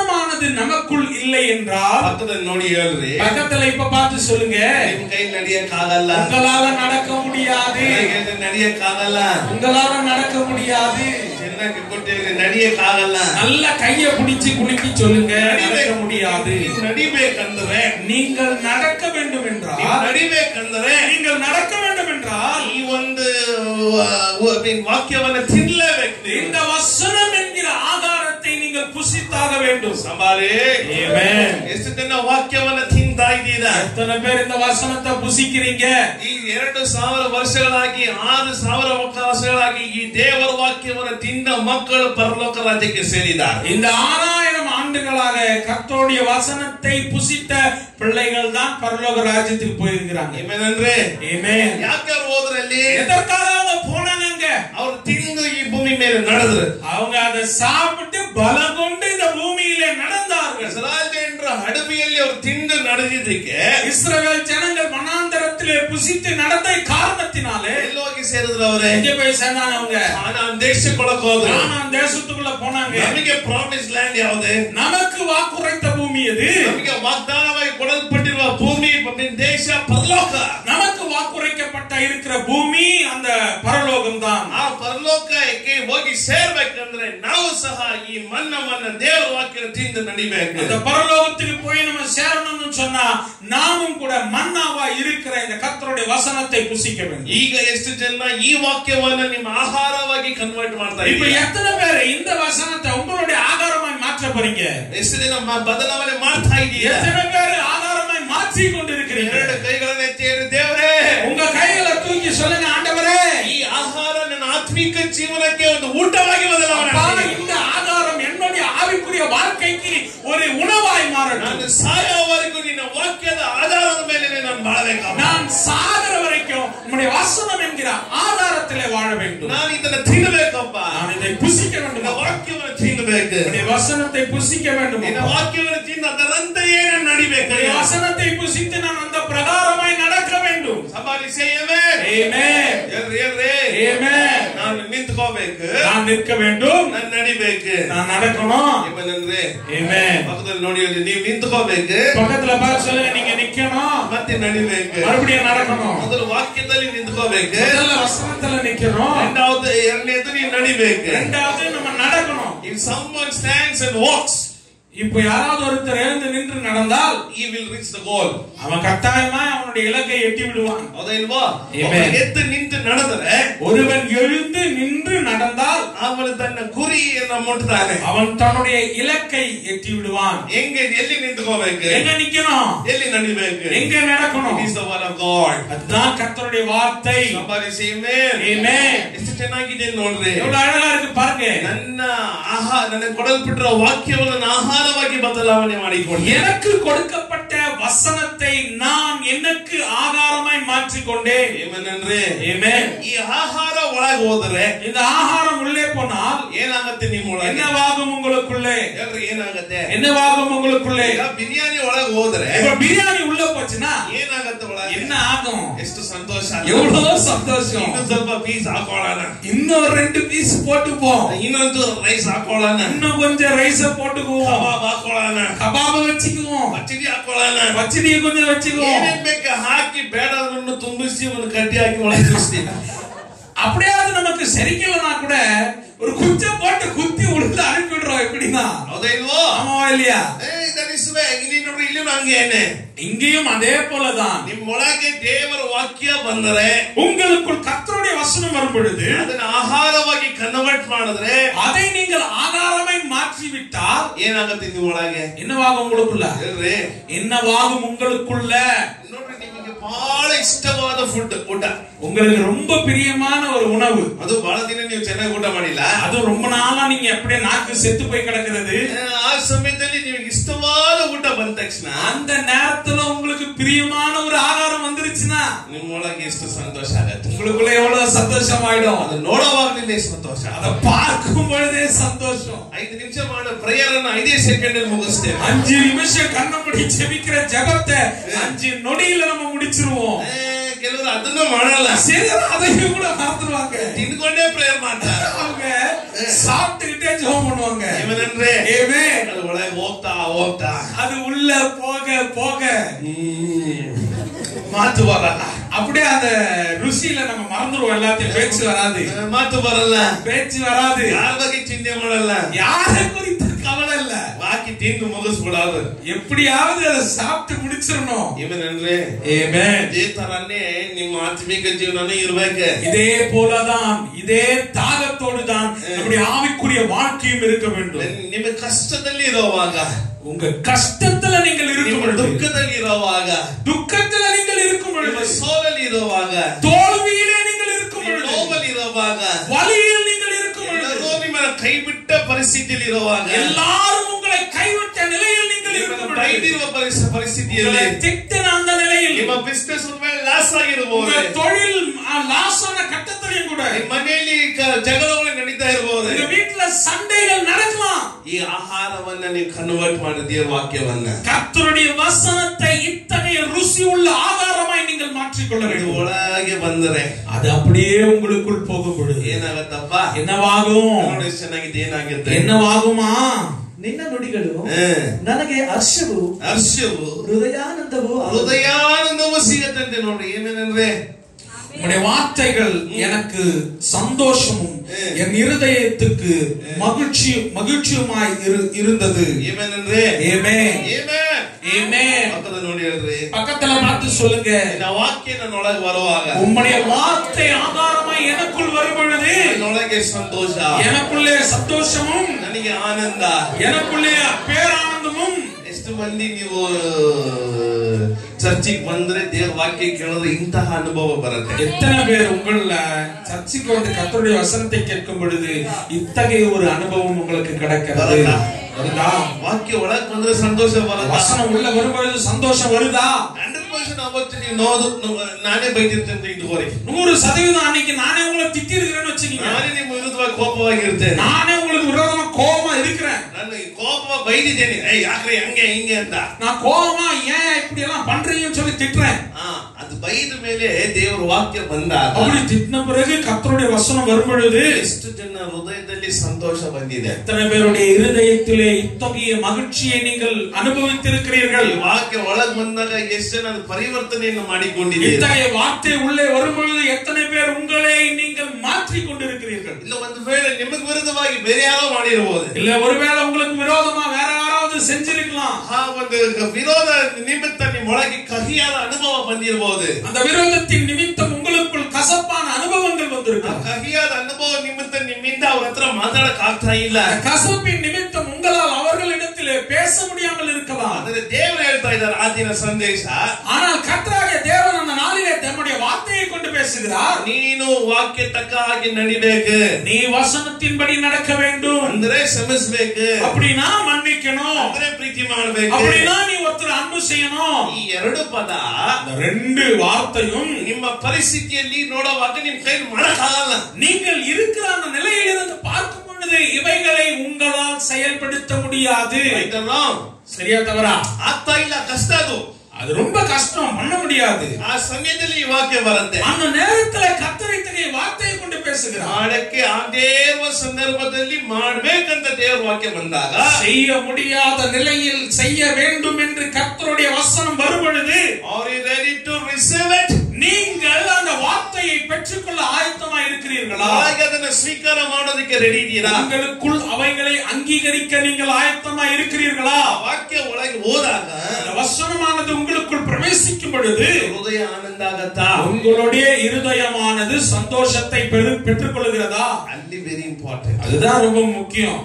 ஆனது நமக்குள் இல்லை என்றால் ಪಕ್ಕದಲ್ಲಿ ನೋಡಿ ಹೇಳ್ರಿ பக்கத்துல இப்ப பார்த்து சொல்லுங்க ನಿಮ್ ಕೈ ನಡಿಯಕ್ಕಾಗಲ್ಲ உங்களால நடக்க முடியாது ನನಗೆ ನಡಿಯಕ್ಕಾಗಲ್ಲ உங்களால நடக்க முடியாது ಚೆನ್ನಾಗಿ ಕೊಟ್ಟಿದ್ರೆ ನಡಿಯಕ್ಕಾಗಲ್ಲ நல்ல கைய பிடிச்சு குலுக்கி சொல்லுங்க நடக்க முடியாது ನೀವು ನಡಿಬೇಕಂದ್ರೆ நீங்கள் நடக்க வேண்டும் ನೀವು என்றால் ನಡಿಬೇಕಂದ್ರೆ நீங்கள் நடக்க வேண்டும் என்றால் ಈ ಒಂದು ಆ, ಆ, I mean, ವಾಕ್ಯವನ್ನ ತಿನ್ಲೇಬೇಕು ನೀವು இந்த வசனம் என்கிற ஆகாரத்தை நீங்கள் புசித்தாக வேண்டும் ಸಂಬಾರಿ Amen. ಎಷ್ಟು ಜನ ವಾಕ್ಯವನ್ನ ತಿಂತಾ ಇದ್ದೀರಾ எத்தனை பேர் இந்த வசனத்தை புசிக்கிறீங்க ಈ ಎರಡು ಸಾವಿರ ವರ್ಷಗಳಾಗಿ ಆರು ಸಾವಿರ ವರ್ಷಗಳಾಗಿ ಈ ದೇವರ ವಾಕ್ಯವನ್ನು ತಿಂದ ಮಕ್ಕಳು ಪರಲೋಕ ರಾಜ್ಯಕ್ಕೆ ಸೇರಿದ್ದಾರೆ இந்த ஆறாயிரம் ஆண்டுகளாக கர்த்தருடைய வசனத்தை புசித்த பிள்ளைகள் தான் பரலோக ராஜ்யத்துக்கு போயிருக்கிறாங்க ಏನೇನಂದ್ರೆ Amen. ಯಾಕೆ ಅವ್ರು ಹೋದ್ರಲ್ಲಿ எதற்காக அவங்க போனாங்க அங்க? ಅವ್ರು ತಿಂದು ಈ ಭೂಮಿ ಮೇಲೆ ನಡೆದ್ರು அவங்க அதை சாப்பிட்டு பலம் கொண்டு இந்த பூமியிலே நடந்தார்கள் ಇಸ್ರಾಯೇಲ್ ಜನರ ಹಡಬಿಯಲ್ಲಿ ಅವ್ರು ತಿಂದು ನಡೆದಿದ್ದಕ್ಕೆ இஸ்ரவேல் ஜனங்கள் மனாந்தரத்திலே புசித்து நடந்த காரணத்தினாலே ಎಲ್ಲಿ ಹೋಗಿ ಸೇರಿದ್ರು ಅವರೇ எங்க போய் சேர்ந்தாங்க அவங்க ನಾನು ದೇಶಕ್ಕೊಳಕ್ ಹೋದ್ರು கானான் தேசத்துக்குள்ள போனாங்க ನಮಗೆ ಪ್ರಾಮಿಸ್ ಲ್ಯಾಂಡ್ ಯಾವ್ದು நமக்கு வாக்குரைத்த பூமி எது ನಮಗೆ ವಾಗ್ದಾನವಾಗಿ ಕೊಡಲ್ಪಟ್ಟಿರುವ ಭೂಮಿ ದೇಶ ಪರಲೋಕ நமக்கு வாக்குரைக்கப்பட்ட இருக்கிற பூமி அந்த பரலோகம் தான் ಆ ಪರಲೋಕಕ್ಕೆ ಹೋಗಿ ಸೇರ್ಬೇಕಂದ್ರೆ ನಾವು ಸಹ ಈ ಮನ್ನವನ್ನ ದೇವರ ವಾಕ್ಯ ತಿಂದು ನಡಿಬೇಕು அந்த பரலோகத்துக்கு போய் நம்ம சேரணும்னு சொன்னா நாமும் கூட மன்னாவா இருக்கிற இந்த கர்த்தருடைய வசனத்தை புசிக்க வேண்டும் ಈಗ ಎಷ್ಟು ಜನ ಈ ವಾಕ್ಯವನ್ನ ನಿಮ್ಮ ಆಹಾರವಾಗಿ ಕನ್ವರ್ಟ್ ಮಾಡ್ತಾ இப்ப ಇದ್ದೀರಾ எத்தனை பேர் இந்த வசனத்தை உங்களுடைய ஆகாரமாய் மாற்ற போறீங்க ಎಷ್ಟು ಜನ ಮ- ಬದಲಾವಣೆ ಮಾಡ್ತಾ ಇದ್ದೀರಾ எத்தனை பேர் ஆகாரமாய் மாற்றி கொண்டிருக்கிறீங்க ಎರಡು ಕೈಗಳನ್ನ ಎತ್ತಿ ದೇವರೇ உங்க கைகளை தூக்கி சொல்லுங்க ஆண்டவரே ಈ ಆಹಾರ ನನ್ನ ಆತ್ಮಿಕ ಜೀವನಕ್ಕೆ ಒಂದು ಊಟವಾಗಿ ಬದಲಾವಣೆ அப்பா, ಆಗಲಿ. இந்த ஆகாரம் என்னுடைய ஆவிக்குரிய வாழ்க்கைக்கு ஒரு உணவாய் மாறட்டும் ನಾನು ಸಾಯೋವರೆಗೂ ನಿನ್ನ ವಾಕ್ಯದ ಆಧಾರದ ಮೇಲೆ ನಾನು ಬಾಳಬೇಕು நான் சாகிற வரைக்கும் உம்முடைய வசனம் என்கிற ஆதாரத்திலே வாழ வேண்டும் ನಾನು ಇದನ್ನ ತಿನ್ನಬೇಕಪ್ಪ நான் இதை புசிக்க வேண்டும் ನಿನ್ನ அப்பா. ವಾಕ್ಯವನ್ನು ತಿನ್ನಬೇಕು உம்முடைய வசனத்தை புசிக்க வேண்டும் ನಿನ್ನ அப்பா. ವಾಕ್ಯವನ್ನು ತಿಂದ ಅದರಂತೆಯೇ ನಾನು ನಡಿಬೇಕು உம்முடைய வசனத்தை புசித்து நான் அந்த பிரகாரமாய் நடக்க வேண்டும் ಸಂಭಾಲಿಸೇಯವೇ Amen. ಹೇಳ್ರಿ ಹೇಳ್ರಿ Amen. ನಾನು ನಿಂತ್ಕೋಬೇಕು நான் நிற்க வேண்டும் ನಾನು ನಡಿಬೇಕು நான் நடக்கணும் ಏನಂದ್ರೆ Amen. ಪಕ್ಕದಲ್ಲಿ ನೋಡಿ ಅಲ್ಲಿ ನೀವು ನಿಂತ್ಕೋಬೇಕು பக்கத்துல பார்த்து சொல்லுங்க நீங்க நிக்கணும் ಮತ್ತೆ ನಡಿಬೇಕು மறுபடியும் நடக்கணும் ಮೊದಲು ವಾಕ್ಯದಲ್ಲಿ ನಿಂತ್ಕೋಬೇಕು முதல்ல வசனத்துல நிக்கணும் ಎರಡಾவது ಎರಡನೇದು ನೀವು ನಡಿಬೇಕು ரெண்டாவது நம்ம நடக்கணும் If someone stands and walks, இப்ப யாராவது ஒருத்தர் எழுந்து நின்று நடந்தால் he will reach the goal. அவன் கட்டாயமா அவனுடைய இலக்கை எட்டி விடுவான் ಹೌದಾ ಇಲ್ವಾ Amen. ಒಬ್ಬ ಎದ್ದು ನಿಂತು ನಡೆದರೆ ஒருவன் எழுந்து நின்று நடந்தால் ಅವನು ತನ್ನ ಗುರಿಯನ್ನು ಮುಟ್ತಾನೆ அவன் தன்னுடைய இலக்கை எட்டி விடுவான் ಹೆಂಗೆ ಎಲ್ಲಿ ನಿಂತ್ಕೋಬೇಕು எங்க நிக்கணும் ಎಲ್ಲಿ ನಡಿಬೇಕು எங்க நடக்கணும் It is the word of God. அதுதான் கர்த்தருடைய வார்த்தை Somebody say amen. Amen. ಎಷ್ಟು ಚೆನ್ನಾಗಿದೆ ನೋಡ್ರಿ எவ்வளவு அழகா இருக்கு பாருங்க ನನ್ನ ಆಹಾರ ನನಗೆ ಕೊಡಲ್ಪಟ್ಟಿರುವ ವಾಕ್ಯವನ್ನು ನಾನು ಆಹಾರವಾಗಿ ಬದಲಾವಣೆ ಮಾಡಿಕೊಂಡೆ எனக்கு கொடுக்கப்பட்ட வசனத்தை நான் எனக்கு ஆகாரமாய் மாற்றிக்கொண்டேன் ಏಮನಂದ್ರೆ Amen. ಈ ಆಹಾರ ಒಳಗೆ ಹೋದರೆ இந்த ஆகாரம் உள்ளே போனால் ಏನಾಗತ್ತೆ ನಿಮ್ಮೊಳಗೆ என்னவாகும் உங்களுக்குள்ளே ಹೇಳ್ರಿ ಏನಾಗತ್ತೆ என்னவாகும் உங்களுக்குள்ளே ಈಗ ಬಿರಿಯಾನಿ ಒಳಗೆ ಹೋದ್ರೆ இப்ப பிரியாணி உள்ள போச்சுன்னா ಏನಾಗತ್ತೆ ಒಳಗೆ என்ன ஆகும் ಎಷ್ಟು ಸಂತೋಷ எவ்வளவு சந்தோஷம் ಇನ್ನೊಂದ್ ಸ್ವಲ್ಪ ಪೀಸ್ ಹಾಕೊಳ್ಳೋಣ இன்னும் ரெண்டு பீஸ் போட்டுப்போம் ಇನ್ನೊಂದು ರೈಸ್ ಹಾಕೊಳ್ಳೋಣ இன்னும் கொஞ்சம் ரைஸ போட்டுக்குவோம் ಕಬಾಬ್ ಹಾಕೊಳ್ಳೋಣ கபாப வச்சுக்குவோம் ಪಚಡಿ ಹಾಕೊಳ್ಳೋಣ பச்சடியை கொஞ்சம் வச்சுக்குவோம் ಏನೇನ್ ಬೇಕು ಹಾಕಿ ಬೇಡದನ್ನು ತುಂಬಿಸಿ ಒಂದು ಕಡ್ಡಿ ಹಾಕಿ ಒಳಗೆ ತುಂಬಿಸ್ತೀವಿ அப்படியாவது நமக்கு சரிக்கலனா கூட ஒரு குச்ச போட்டு குத்தி உள்ள அனுப்பிடுறோம் எப்படின்னா ಹೌದಾ ಇಲ್ವೋ ஆமாவா இல்லையா ಏ, ಧರಿಸುವೆ ಇಲ್ಲಿ ನೋಡ್ರಿ ಇಲ್ಲಿ ಹಂಗೇನೆ இங்கேயும் அதே போலதான் ನಿಮ್ಮೊಳಗೆ ದೇವರ ವಾಕ್ಯ ಬಂದರೆ உங்களுக்குள் கர்த்தருடைய வசனம் வரும் பொழுது ಅದನ್ನ ಆಹಾರವಾಗಿ ಕನ್ವರ್ಟ್ ಮಾಡಿದ್ರೆ அதை நீங்கள் ஆகாரமாய் மாற்றிவிட்டால் ಏನಾಗತ್ತೆ ನಿಮ್ಮೊಳಗೆ என்னவாகும் உங்களுக்குள்ள ಹೇಳ್ರಿ என்னவாகும் உங்களுக்குள்ள ನೋಡ್ರಿ ನಿಮಗೆ ಬಹಳ ಇಷ್ಟವಾದ ಫುಡ್ ಊಟ உங்களுக்கு ரொம்ப பிரியமான ஒரு உணவு ಅದು ಬಹಳ ದಿನ ನೀವು ಚೆನ್ನಾಗಿ ಊಟ ಮಾಡಿಲ್ಲ அது ரொம்ப நாளா நீங்க அப்படியே நாக்கு செத்து போய் கிடக்கிறது ಆ ಸಮಯದಲ್ಲಿ ನಿಮಗೆ ಇಷ್ಟವಾದ ಊಟ ಬಂದ ತಕ್ಷಣ அந்த நேரத்துல உங்களுக்கு பிரியமான ஒரு ஆகாரம் வந்துருச்சுன்னா ನಿಮ್ಮೊಳಗೆ ಎಷ್ಟು ಸಂತೋಷ ಆಗತ್ತೆ உங்களுக்குள்ள எவ்வளவு சந்தோஷம் ஆயிடும் ಅದು ನೋಡುವಾಗಲಿಲ್ಲ ಸಂತೋಷ அதை பார்க்கும் பொழுதே சந்தோஷம் ಐದು ನಿಮಿಷ ಮಾಡೋ ಪ್ರೇಯರ್ ಅನ್ನು ಐದೇ ಸೆಕೆಂಡ್ ಅಲ್ಲಿ ಮುಗಿಸ್ತೇವೆ அஞ்சு நிமிஷம் கண்ண முடி ஜெபிக்கிற ஜெபத்தை அஞ்சு நொடியில நம்ம முடிச்சிருவோம் ಏ, ಕೆಲವು ಕೆಲವರು ಅದನ್ನು ಮಾಡಲ್ಲ சிலர் அதையும் கூட மறந்துடுவாங்க ತಿನ್ಕೊಂಡೇ ಪ್ರೇಯರ್ ಮಾಡ್ತಾರೆ அவங்க சாப்பிட்டுக்கிட்டே ஜெபம் பண்ணுவாங்க ಇವನಂದ್ರೆ Amen. ಅದು ಒಳಗೆ ಹೋಗ್ತಾ ಹೋಗ್ತಾ அது உள்ள போக போக ಮಾತು ಬರಲ್ಲ அப்படியே அந்த ருசியில நம்ம மறந்துடுவோம் எல்லாத்தையும் பேச்சு வராது ಮಾತು ಬರಲ್ಲ பேச்சு வராது ಯಾರ ಬಗ್ಗೆ ಚಿಂತೆ ಮಾಡಲ್ಲ யாரை குறித்து கவலை இல்ல ಬಾಕಿ ತಿಂದು ಮುಗಿಸ್ಬಿಡೋದು எப்படியாவது அதை சாப்பிட்டு முடிச்சிடணும் ಇವನಂದ್ರೆ Amen. ಇದೇ ತರಾನೇ ನಿಮ್ಮ ಆತ್ಮಿಕ ಜೀವನನೇ ಇರ್ಬೇಕು இதே போலதான் இதே தாகத்தோடு தான் நம்முடைய ஆவிக்குரிய வாழ்க்கையும் இருக்க வேண்டும் ನಿಮ್ಮ ಕಷ್ಟದಲ್ಲಿ ಇರೋವಾಗ உங்க கஷ்டத்துல நீங்கள் இருக்கும் ನಿಮ್ಮ பொழுது ದುಃಖದಲ್ಲಿ ಇರೋವಾಗ துக்கத்துல நீங்கள் இருக்கும் ನಿಮ್ಮ பொழுது ಸೋಲಲ್ಲಿ ಇರೋವಾಗ தோல்வியிலே நீங்கள் இருக்கும் ನಿಮ್ಮ பொழுது ನೋವಲ್ಲಿ ಇರೋವಾಗ வலியில் நீங்கள் இருக்கும் ಎಲ್ಲರೂ பொழுது ನಿಮ್ಮ ಕೈ ಬಿಟ್ಟ ಪರಿಸ್ಥಿತಿಯಲ್ಲಿ ಇರುವಾಗ எல்லாரும் உங்களை கைவிட்ட நிலையில் நீங்கள் ನಿಮ್ಮನ್ನು இருக்கும் பொழுது ಬೈದಿರುವ ಪರಿಸ್- ಪರಿಸ್ಥಿತಿಯಲ್ಲಿ உங்களை திட்டின அந்த நிலையில் ನಿಮ್ಮ ಬಿಸ್ನೆಸ್ ಮೇಲೆ ಲಾಸ್ ಆಗಿರ್ಬೋದು உங்க தொழில் லாஸான கட்டத்திலையும் கூட ನಿಮ್ಮ ಮನೆಯಲ್ಲಿ ಕ- ಜಗಳಗಳು ನಡೀತಾ ಇರ್ಬೋದು உங்க வீட்டுல சண்டைகள் நடக்கலாம் ಈ ಆಹಾರವನ್ನ ನೀವು ಕನ್ವರ್ಟ್ ಮಾಡಿದೀಯ ವಾಕ್ಯವನ್ನ கர்த்தருடைய வசனத்தை இத்தகைய ருசி உள்ள ஆகாரமாய் நீங்கள் மாற்றிக்கொள்ள ಇದು வேண்டும் ಒಳಗೆ ಬಂದರೆ அது அப்படியே உங்களுக்குள் போகும் பொழுது ಏನಾಗತ್ತಪ್ಪ என்னவாகும் ನೋಡಿ ಎಷ್ಟ್ ಚೆನ್ನಾಗಿದೆ ಏನಾಗುತ್ತೆ என்னவாகுமா ನಿನ್ನ ನುಡಿಗಳು ಹ. ನನಗೆ ಹರ್ಷವು ಹರ್ಷವು ಹೃದಯಾನಂದವು ಆಗುವುದು. ಹೃದಯಾನಂದವು ಸಿಗತ್ತಂತೆ ನೋಡ್ರಿ ಏನೇನಂದ್ರೆ உம்முடைய வார்த்தைகள் எனக்கு சந்தோஷமும் என் இருதயத்துக்கு மகிழ்ச்சி மகிழ்ச்சியுமாய் இரு- இருந்தது ಏನೇನಂದ್ರೆ ஏமே ಏನೇ ஏமே ಪಕ್ಕದ ನೋಡಿ ಹೇಳ್ರಿ பக்கத்துல பார்த்து சொல்லுங்க ಇನ್ನ ವಾಕ್ಯ ನನ್ನೊಳಗೆ ಬರುವಾಗ உம்முடைய வார்த்தை ஆதாரமாய் எனக்குள் வரும் பொழுது ನನ್ನೊಳಗೆ ಸಂತೋಷ எனக்குள்ளே சந்தோஷமும் ನನಗೆ ಆನಂದ எனக்குள்ளே பேரானந்தமும் ಎಷ್ಟು ಮಂದಿ ನೀವು ಚರ್ಚಿಗೆ ಬಂದ್ರೆ ದೇವ್ರ ವಾಕ್ಯ ಕೇಳಿದ್ರೆ ಇಂತಹ ಅನುಭವ ಬರುತ್ತೆ எத்தனை பேர் உங்கள சர்ச்சுக்கு வந்து கர்த்தருடைய வசனத்தை கேட்கும் பொழுது இத்தகைய ஒரு அனுபவம் உங்களுக்கு கிடைக்கிறது வருதா? வருதா ವಾಕ್ಯ ಒಳಗ್ ಬಂದ್ರೆ ಸಂತೋಷ ಬರುತ್ತೆ வசனம் உள்ள வரும் பொழுது சந்தோஷம் வருதா ಹಂಡ್ರೆಡ್ ಪರ್ಸೆಂಟ್ ಅವತ್ತು ನೀವು ನೋದು ನಾನೇ ಬೈದಿರ್ತೇನೆ ಇದುವರೆಗೆ நூறு சதவீதம் அன்னைக்கு நானே உங்களை திட்டி இருக்கிறேன்னு வச்சுக்கீங்க ನಾನೇ ನಿಮ್ಮ ವಿರುದ್ಧವಾಗಿ ಕೋಪವಾಗಿರ್ತೇನೆ நானே உங்களுக்கு விரோதமா கோபமா இருக்கிறேன் ನಾನು ಈ ಕೋಪ ಬೈದಿದ್ದೇನೆ ಏಯ್ ಯಾಕ್ರೆ ಹಂಗೆ ಹಿಂಗೆ ಅಂತ நான் கோபமா ஏன் இப்படி எல்லாம் பண்றீங்கன்னு சொல்லி திட்டுறேன் ಆ, ಅದು ಬೈದ ಮೇಲೆ ದೇವರ ವಾಕ್ಯ ಬಂದಾಗ அப்படி திட்டின பிறகு கர்த்தருடைய வசனம் வரும் பொழுது ಎಷ್ಟು ಜನ ಹೃದಯದಲ್ಲಿ ಸಂತೋಷ ಬಂದಿದೆ எத்தனை பேருடைய இருதயத்திலே இத்தகைய மகிழ்ச்சியை நீங்கள் அனுபவித்திருக்கிறீர்கள் ಈ ವಾಕ್ಯ ಒಳಗ್ ಬಂದಾಗ ಎಷ್ಟು ಜನ ಅದು ಪರಿವರ್ತನೆಯನ್ನು ಮಾಡಿಕೊಂಡಿದ್ದೀರಿ இத்தகைய வார்த்தை உள்ளே வரும் பொழுது எத்தனை பேர் உங்களை நீங்கள் மாற்றிக் கொண்டிருக்கிறீர்கள் ಇಲ್ಲ ಒಂದು ವೇಳೆ ನಿಮಗ್ ವಿರುದ್ಧವಾಗಿ ಬೇರೆ ಯಾರೋ ಮಾಡಿರ್ಬೋದು இல்ல ஒருவேளை உங்களுக்கு விரோதமா வேற யாராவது செஞ்சிருக்கலாம் ಆ ಒಂದು ವಿರೋಧ ನಿಮಿತ್ತ ನಿಮ್ಮೊಳಗೆ ಕಹಿಯಾದ ಅನುಭವ ಬಂದಿರಬಹುದು அந்த விரோதத்தின் நிமித்தம் உங்களுக்குள் கசப்பான அனுபவங்கள் ಆ வந்திருக்கலாம் ಕಹಿಯಾದ ಅನುಭವ ನಿಮಿತ್ತ ನಿಮ್ಮಿಂದ ಅವ್ರ ಹತ್ರ ಮಾತಾಡಕ್ ಆಗ್ತಾ ಇಲ್ಲ அந்த கசப்பின் நிமித்தம் உங்களால் அவர்களிடத்திலே பேச முடியாமல் இருக்கலாம் ಆದ್ರೆ ದೇವರು ಹೇಳ್ತಾ ಇದ್ದಾರೆ ಆ ದಿನ ಸಂದೇಶ ஆனால் கர்த்தராகிய தேவன் அந்த நாளிலே தம்முடைய வார்த்தையை கொண்டு பேசுகிறார் ನೀನು ವಾಕ್ಯ ತಕ್ಕ ಹಾಗೆ ನಡಿಬೇಕು நீ வசனத்தின்படி நடக்க வேண்டும் ಅಂದ್ರೆ ಶ್ರಮಿಸ್ಬೇಕು அப்படின்னா மன்னிக்கணும் ಅಂದ್ರೆ ಪ್ರೀತಿ ಮಾಡ್ಬೇಕು அப்படின்னா நீ ஒருத்தர் அன்பு செய்யணும் ಈ ಎರಡು ಪದ அந்த ரெண்டு வார்த்தையும் ನಿಮ್ಮ ಪರಿಸ್ಥಿತಿಯಲ್ಲಿ ನೋಡುವಾಗ ನಿಮ್ ಕೈ ಮಾಡಕ್ಕಾಗಲ್ಲ நீங்கள் இருக்கிற அந்த நிலையில் இருந்து பார்க்கும் பொழுது இவைகளை உங்களால் செயல்படுத்த முடியாது ಆಯ್ತಲ್ಲ? சரியா தவறா ಆಗ್ತಾ ಇಲ್ಲ ಕಷ್ಟ ಅದು அது ரொம்ப கஷ்டம் பண்ண முடியாது ಆ ಸಮಯದಲ್ಲಿ ಈ ವಾಕ್ಯ ಬರುತ್ತೆ அந்த நேரத்துல கத்தரை இத்தகைய வார்த்தையை கொண்டு பேசுகிறார் ಮಾಡಕ್ಕೆ ಆಗದೇ ಇರುವ ಸಂದರ್ಭದಲ್ಲಿ ಮಾಡ್ಬೇಕಂತ ದೇವ್ರ ವಾಕ್ಯ ಬಂದಾಗ செய்ய முடியாத நிலையில் செய்ய வேண்டும் என்று கர்த்தருடைய வசனம் வரும் பொழுது are you ready to receive it நீங்கள் அந்த வார்த்தையை பெற்றுக்கொள்ள ஆயத்தமா இருக்கிறீர்களா ಹಾಗೆ ಅದನ್ನ ಸ್ವೀಕಾರ ಮಾಡೋದಕ್ಕೆ ರೆಡಿ ಇದೀರಾ உங்களுக்குள் அவைகளை அங்கீகரிக்க நீங்கள் ஆயத்தமா இருக்கிறீர்களா ಆ ವಾಕ್ಯ ಒಳಗೆ ಹೋದಾಗ அந்த வசனமானது உங்களுக்குள் பிரவேசிக்கும் பொழுது ಹೃದಯ ಆನಂದ ಆಗತ್ತಾ உங்களுடைய இருதயமானது சந்தோஷத்தை பெரு பெற்றுக் கொள்கிறதா ಅಲ್ಲಿ ವೆರಿ ಇಂಪಾರ್ಟೆಂಟ್ அதுதான் ரொம்ப முக்கியம்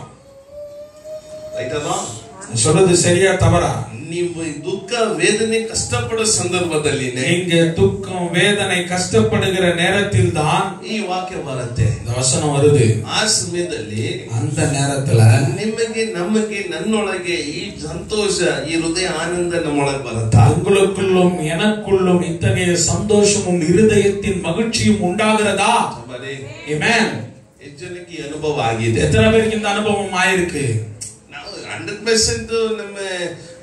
ಆಯ್ತಲ್ವಾ சொல்றது சரியா தவறா ನೀವು ಈ ದುಃಖ ವೇದನೆ ಕಷ್ಟಪಡೋ ಸಂದರ್ಭದಲ್ಲಿ நீங்க துக்கம் வேதனை கஷ்டப்படுகிற நேரத்தில் தான் ಈ ವಾಕ್ಯ ಬರುತ್ತೆ இந்த வசனம் வருது ಆ ಸಮಯದಲ್ಲಿ அந்த நேரத்துல ನಿಮಗೆ ನಮಗೆ ನನ್ನೊಳಗೆ ಈ ಸಂತೋಷ ಈ ಹೃದಯ ಆನಂದ ನಮ್ಮೊಳಗೆ ಬರುತ್ತಾ உங்களுக்குள்ளும் எனக்குள்ளும் இத்தகைய சந்தோஷமும் இருதயத்தின் மகிழ்ச்சியும் உண்டாகிறதா somebody, Amen. ಎಷ್ಟು ಜನಕ್ಕೆ ಈ ಅನುಭವ ಆಗಿದೆ எத்தனை பேருக்கு இந்த அனுபவம் ஆயிருக்கு ನಾವು ಹಂಡ್ರೆಡ್ ಪರ್ಸೆಂಟ್ ನಮ್ಮ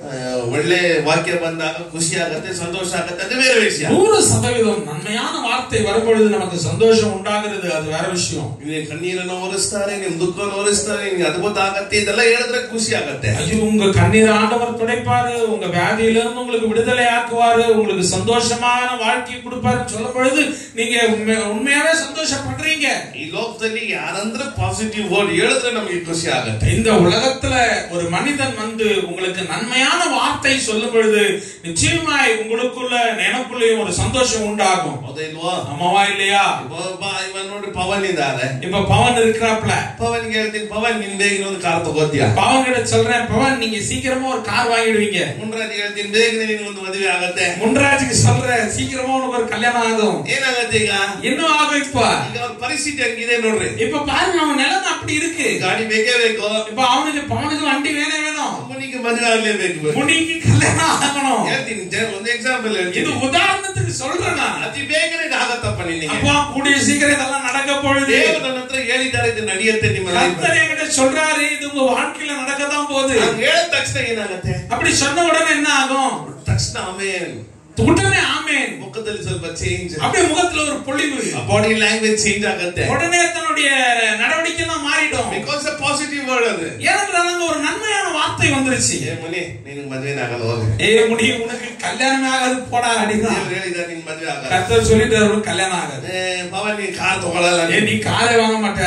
ಆ, ಒಳ್ಳೆ ವಾಕ್ಯ ಬಂದಾಗ ಖುಷಿ ಆಗತ್ತೆ ಸಂತೋಷ ಆಗತ್ತೆ ಅದು ಬೇರೆ ವಿಷಯ நூறு சதவீதம் நன்மையான வார்த்தை வரும்பொழுது நமக்கு சந்தோஷம் உண்டாகிறது அது வேற விஷயம் ನೀನ್ ಕಣ್ಣೀರನ್ನು ಒರೆಸ್ತಾರೆ ನಿಮ್ ದುಃಖವನ್ನು ಒರೆಸ್ತಾರೆ ನಿಮ್ಗೆ ಅದ್ಭುತ ಆಗತ್ತೆ ಇದೆಲ್ಲ ಹೇಳಿದ್ರೆ ಖುಷಿ ಆಗತ್ತೆ ஐயோ உங்க கண்ணீர் ஆண்டவர் துடைப்பாரு உங்க வியாதியில இருந்து உங்களுக்கு விடுதலை ஆக்குவாரு உங்களுக்கு சந்தோஷமான வாழ்க்கையை கொடுப்பாருன்னு சொல்லும் பொழுது நீங்க உண்மை- உண்மையாவே சந்தோஷப்படுறீங்க ಈ ಲೋಕದಲ್ಲಿ ಯಾರಂದ್ರೆ ಪಾಸಿಟಿವ್ ವರ್ಡ್ ಹೇಳಿದ್ರೆ ನಮಗೆ ಖುಷಿ ಆಗತ್ತೆ இந்த உலகத்துல ஒரு மனிதன் வந்து உங்களுக்கு நன்மையான வார்த்தை சொல்லும் பொழுது நிச்சயமாய் உங்களுக்குள்ள எனக்குள்ளேயும் ஒரு சந்தோஷம் உண்டாகும் ಹೌದಾ ಇಲ್ವಾ ஆமாவா இல்லையா ಒಬ್ಬ ಇವ ನೋಡಿ ಪವನ್ ಇದ್ದಾರೆ இப்ப பவன் இருக்கிறாப்ல ಪವನ್ ಹೇಳ್ತೀನಿ ಪವನ್ ನಿನ್ ಬೇಗ ಒಂದು ಕಾರ್ ತಗೋತಿಯಾ பவன் கிட்ட சொல்றேன் பவன் நீங்க சீக்கிரமா ஒரு கார் வாங்கிடுவீங்க ಮುನ್ರಾಜ್ ಹೇಳ್ತೀನಿ ಬೇಗನೆ ನಿನ್ಗೊಂದು ಮದುವೆ ಆಗತ್ತೆ முன்ராஜுக்கு சொல்றேன் சீக்கிரமா உனக்கு ஒரு கல்யாணம் ஆகும் ಏನಾಗತ್ತೆ ಈಗ இன்னும் ஆகும் இப்ப ಈಗ ಅವ್ರ ಪರಿಸ್ಥಿತಿ ಹಂಗಿದೆ ನೋಡ್ರಿ இப்ப பாருங்க அவன் நிலைமை அப்படி இருக்கு ಗಾಡಿ ಬೇಕೇ ಬೇಕು இப்ப அவனுக்கு பவனுக்கு வண்டி வேணே வேணும் ಅಮ್ಮನಿಗೆ ಮದುವೆ ಆಗ್ಲೇಬೇಕು முனிக்கு கல்யாணம் ஆகணும் ಹೇಳ್ತೀನಿ ಜ- ಒಂದು ಎಕ್ಸಾಂಪಲ್ இது ಹೇಳ್ತೀನಿ உதாரணத்துக்கு சொல்றேன் நான் ಅತಿ ಬೇಗನೆ ಇದು ಆಗತ್ತಪ್ಪ ನಿನಗೆ அப்பா கூடிய சீக்கிரம் இதெல்லாம் நடக்க பொழுது ದೇವರು ನನ್ನ ಹತ್ರ ಹೇಳಿದ್ದಾರೆ ಇದು ನಡೆಯುತ್ತೆ ನಿಮ್ಮ ಲೈಫ್ கர்த்தர் என்கிட்ட சொல்றாரு இது உங்க வாழ்க்கையில நடக்கதான் போகுது ಹಂಗ ಹೇಳಿದ ತಕ್ಷಣ ಏನಾಗತ್ತೆ அப்படி சொன்ன உடனே என்ன ஆகும் ತಕ್ಷಣ ಆಮೇಲೆ உடனே ஆமேன் ಮುಖದಲ್ಲಿ ಸ್ವಲ್ಪ ಚೇಂಜ್ அப்படியே முகத்துல ஒரு பொழிவு ಬಾಡಿ ಲ್ಯಾಂಗ್ವೇಜ್ ಚೇಂಜ್ ಆಗತ್ತೆ உடனே தன்னுடைய நடவடிக்கை எல்லாம் மாறிடும் ಬಿಕಾಸ್ ಪಾಸಿಟಿವ್ ವರ್ಡ್ ಅದು ஏனென்றால் அங்க ஒரு நன்மையான வார்த்தை வந்துருச்சு ಏ ಮನೆ ನಿನಗೆ ಮದುವೆ ಆಗಲ್ಲ ಹೋಗಿ ஏ முடி உனக்கு கல்யாணமே ஆகாது போடா அடிதான் ದೇವ್ರು ಹೇಳಿದ್ದಾರೆ ನಿನ್ ಮದುವೆ ಆಗಲ್ಲ கர்த்தர் சொல்லிட்டு அவருக்கு கல்யாணம் ஆகாது ಏ, ಪವನ್ ನೀನ್ ಕಾರ್ ತಗೊಳಲ್ಲ ஏ நீ காரை வாங்க மாட்ட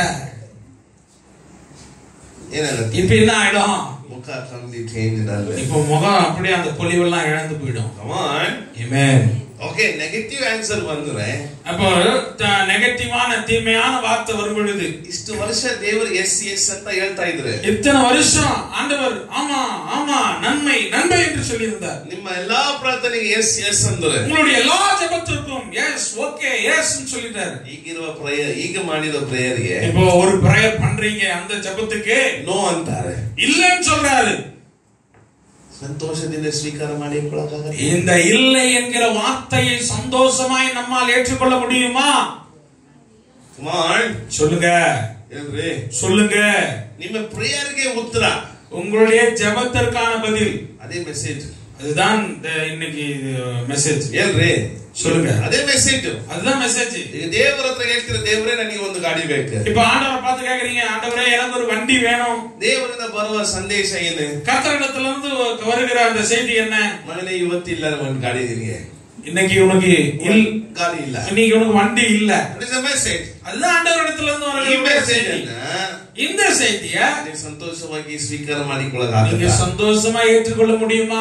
ಏನಾಗತ್ತೆ இப்ப என்ன ஆயிடும் ಮುಖ ಕಂಪ್ಲೀಟ್ ಚೇಂಜ್ ಇರಲ್ಲ இப்ப முகம் அப்படியே அந்த பொலிவெல்லாம் இழந்து போயிடும் come on Amen. Okay negative answer ಬಂದ್ರೆ அப்போ த- நெகட்டிவான தீமையான வார்த்தை வரும் பொழுது ಇಷ್ಟು ವರ್ಷ ದೇವರು ಎಸ್ ಎಸ್ ಅಂತ ಹೇಳ್ತಾ ಇದ್ರೆ இத்தனை வருஷம் ஆண்டவர் ஆமா ஆமா நன்மை நன்மை என்று சொல்லியிருந்தார் ನಿಮ್ಮ ಎಲ್ಲಾ ಪ್ರಾರ್ಥನೆಗೆ ಎಸ್ ಎಸ್ ಅಂದ್ರೆ உங்களுடைய எல்லா ஜெபத்திற்கும் எஸ் ஓகே எஸ் சொல்லிட்டாரு ಈಗಿರುವ ಪ್ರೇಯರ್ ಈಗ ಮಾಡಿರೋ ಪ್ರೇಯರ್ಗೆ இப்போ ஒரு பிரேயர் பண்றீங்க அந்த ஜெபத்துக்கு ನೋ ಅಂತಾರೆ இல்லைன்னு சொல்றாரு ಸಂತೋಷದಿಂದ ಸ್ವೀಕಾರ ಮಾಡಿಕೊಳ್ಳಕ್ಕಾಗಲ್ಲ இந்த இல்லை என்கிற வார்த்தையை சந்தோஷமாய் நம்மால் ஏற்றுக்கொள்ள முடியுமா ಕಮಾನ್ சொல்லுங்க ಹೇಳ್ರಿ சொல்லுங்க ನಿಮ್ಮ ಪ್ರೇಯರ್ಗೆ ಉತ್ತರ உங்களுடைய ஜெபத்திற்கான பதில் ಅದೇ ಮೆಸೇಜ್ அதுதான் இந்த இன்னைக்கு மெசேஜ் ಹೇಳ್ರಿ சொல்லுங்க ಅದೇ ಮೆಸೇಜ್ அதுதான் மெசேஜ் ಈಗ ದೇವರ ಹತ್ರ ಹೇಳ್ತೀರ ದೇವರೇ ನನಗೆ ಒಂದು ಗಾಡಿ ಬೇಕು இப்ப ஆண்டவரை பார்த்து கேக்குறீங்க ஆண்டவரே எனக்கு ஒரு வண்டி வேணும் ದೇವರಿಂದ ಬರುವ ಸಂದೇಶ ಏನು கர்த்தரிடத்துல இருந்து வருகிற அந்த செய்தி என்ன ಮಗನೇ ಇವತ್ತಿಲ್ಲ ಒಂದು ಗಾಡಿ ನಿನಗೆ இன்னைக்கு உனக்கு இல் ಗಾಡಿ ಇಲ್ಲ இன்னைக்கு உனக்கு வண்டி இல்ல ಮೆಸೇಜ್ அதுதான் ஆண்டவரிடத்துல இருந்து ಈ வருகிற ಮೆಸೇಜ್ செய்தி இந்த செய்திய ನೀವು ಸಂತೋಷವಾಗಿ ಸ್ವೀಕಾರ நீங்க ಮಾಡಿಕೊಳ್ಳೋದಾಗಲ್ಲ சந்தோஷமா ஏற்றுக்கொள்ள முடியுமா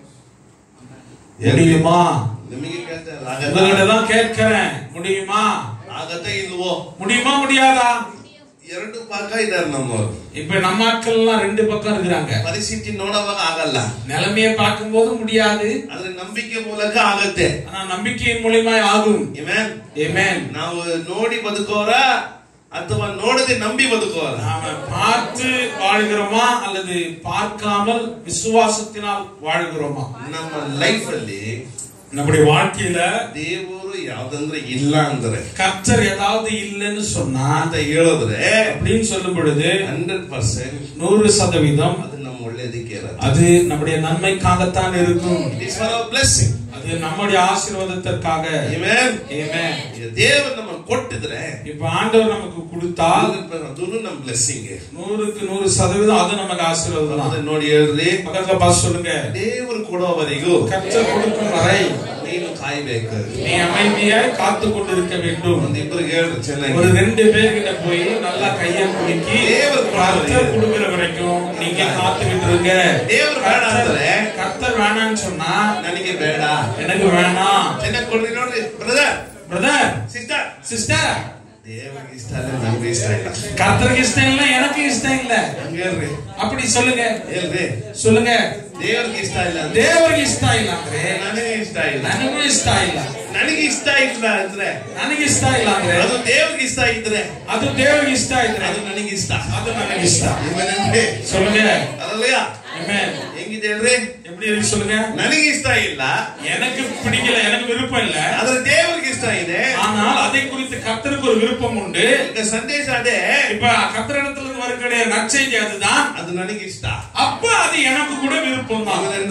முடியுமா ನಿಮಗೆ ಕೇಳ್ತಾರೆ உங்ககிட்ட ಆಗಲ್ಲ தான் கேட்கிறேன் முடியுமா ಆಗತ್ತೆ ಇಲ್ವೋ முடியுமா முடியாதா ಎರಡು ಪಾಕ ಇದ್ದಾರೆ ನಮ್ಮವರು இப்ப நம்ம ஆட்கள் எல்லாம் ரெண்டு பக்கம் இருக்கிறாங்க ಪರಿಸ್ಥಿತಿ ನೋಡುವಾಗ ಆಗಲ್ಲ நிலைமையை பார்க்கும்போது முடியாது ಆದ್ರೆ ನಂಬಿಕೆ ಮೂಲಕ ಆಗತ್ತೆ ஆனா நம்பிக்கையின் மூலியமாய் ஆகும் Amen? Amen. ನಾವು ನೋಡಿ ಬದುಕೋರ ಅಥವಾ ನೋಡದೆ ನಂಬಿ ಬದುಕೋರ நாம பார்த்து வாழ்கிறோமா அல்லது பார்க்காமல் விசுவாசத்தினால் வாழ்கிறோமா ನಮ್ಮ ಲೈಫ್ ಅಲ್ಲಿ நம்முடைய வாழ்க்கையில ದೇವರು ಯಾವ್ದಂದ್ರೆ ಇಲ್ಲ ಅಂದ್ರೆ கர்த்தர் ஏதாவது இல்லைன்னு சொன்னா ಅಂತ ಹೇಳಿದ್ರೆ அப்படின்னு சொல்லும் பொழுது ಹಂಡ್ರೆಡ್ ಪರ್ಸೆಂಟ್ நூறு சதவீதம் ಅದು ನಮ್ಮ ಒಳ್ಳೇದಕ್ಕೆ ಇರುತ್ತೆ அது நம்முடைய நன்மைக்காகத்தான் இருக்கும் it is for our blessing அது நம்முடைய ஆசீர்வாதத்திற்காக Amen? Amen. ಈಗ ದೇವರು ನಮಗೆ ಕೊಟ್ಟಿದ್ರೆ இப்ப ஆண்டவர் நமக்கு கொடுத்தால் ಅದು ನಮ್ಮ ಬ್ಲೆಸ್ಸಿಂಗ್ நூறுக்கு நூறு சதவீதம் அது நமக்கு ஆசீர்வாதம் தான் ಅದನ್ನ ನೋಡಿ ಹೇಳ್ರಿ பக்கத்துல பார்த்து சொல்லுங்க ದೇವರು ಕೊಡೋವರೆಗೂ கர்த்தர் கொடுக்கும் வரை ನೀನು ಕಾಯ್ಬೇಕು நீ அமைதியாய் காத்து கொண்டிருக்க வேண்டும் ಒಂದಿಬ್ರಿಗೆ ಹೇಳ್ರಿ ஒரு ಚೆನ್ನಾಗಿ ரெண்டு பேர்கிட்ட போய் நல்லா கைய குலுக்கி தேவர் கர்த்தர் கொடுக்கிற வரைக்கும் நீங்க காத்துக்கிட்டு இருங்க தேவர் வேணாம் ಅಂದ್ರೆ கர்த்தர் வேணாம்னு சொன்னா ನನಗೆ ಬೇಡ எனக்கு வேணாம் ಚೆನ್ನಾಗಿ ಕೊಡ್ರಿ ನೋಡ್ರಿ ಬ್ರದರ್ பிரதர் ಸಿಸ್ಟರ್ சிஸ்டர் ದೇವರಿಗೆ ಇಷ್ಟ ಇಲ್ಲ ನಮ್ಗೆ ಇಷ್ಟ ಇಲ್ಲ கர்த்தருக்கு இஷ்டம் இல்ல எனக்கு இஷ்டம் இல்ல ಹಂಗ ಹೇಳ್ರಿ அப்படி சொல்லுங்க ಹೇಳ್ರಿ சொல்லுங்க ದೇವರಿಗೆ ಇಷ್ಟ ಇಲ್ಲ ಅಂದ್ರೆ ದೇವರಿಗೆ ಇಷ್ಟ ಇಲ್ಲ ಅಂದ್ರೆ ನನಗೆ ಇಷ್ಟ ಇಲ್ಲ ನನಗೂ ಇಷ್ಟ ಇಲ್ಲ ನನಗೆ ಇಷ್ಟ ಇಲ್ಲ ಅಂದ್ರೆ ನನಗೆ ಇಷ್ಟ ಇಲ್ಲ ಅಂದ್ರೆ ಅದು ದೇವ್ರಿಗೆ ಇಷ್ಟ ಇದ್ರೆ ಅದು ದೇವರಿಗೆ ಇಷ್ಟ ಇದ್ರೆ ಅದು ನನಗೆ ಇಷ್ಟ ಅದು ನನಗೆ ಇಷ್ಟ ಇವನಂತೆ சொல்லுங்க ಅದಲ್ಲಯ್ಯ Amen. ಹೆಂಗಿದೆ ಹೇಳ್ರಿ எப்படி இருக்கு சொல்லுங்க ನನಗೆ ಇಷ್ಟ ಇಲ್ಲ எனக்கு பிடிக்கல எனக்கு விருப்பம் இல்ல ಆದ್ರೆ ದೇವರಿಗೆ ಇಷ್ಟ ಇದೆ ஆனால் அதை குறித்து கர்த்தருக்கு ஒரு விருப்பம் உண்டு ಈಗ ಸಂದೇಶ ಅದೇ இப்ப கர்த்தரிடத்துல இருந்து வருகிற நற்செய்தி அதுதான் ಅದು ನನಗೆ ಇಷ್ಟ அப்ப அது எனக்கு கூட விருப்பம் தான் ಇವನನ್ನ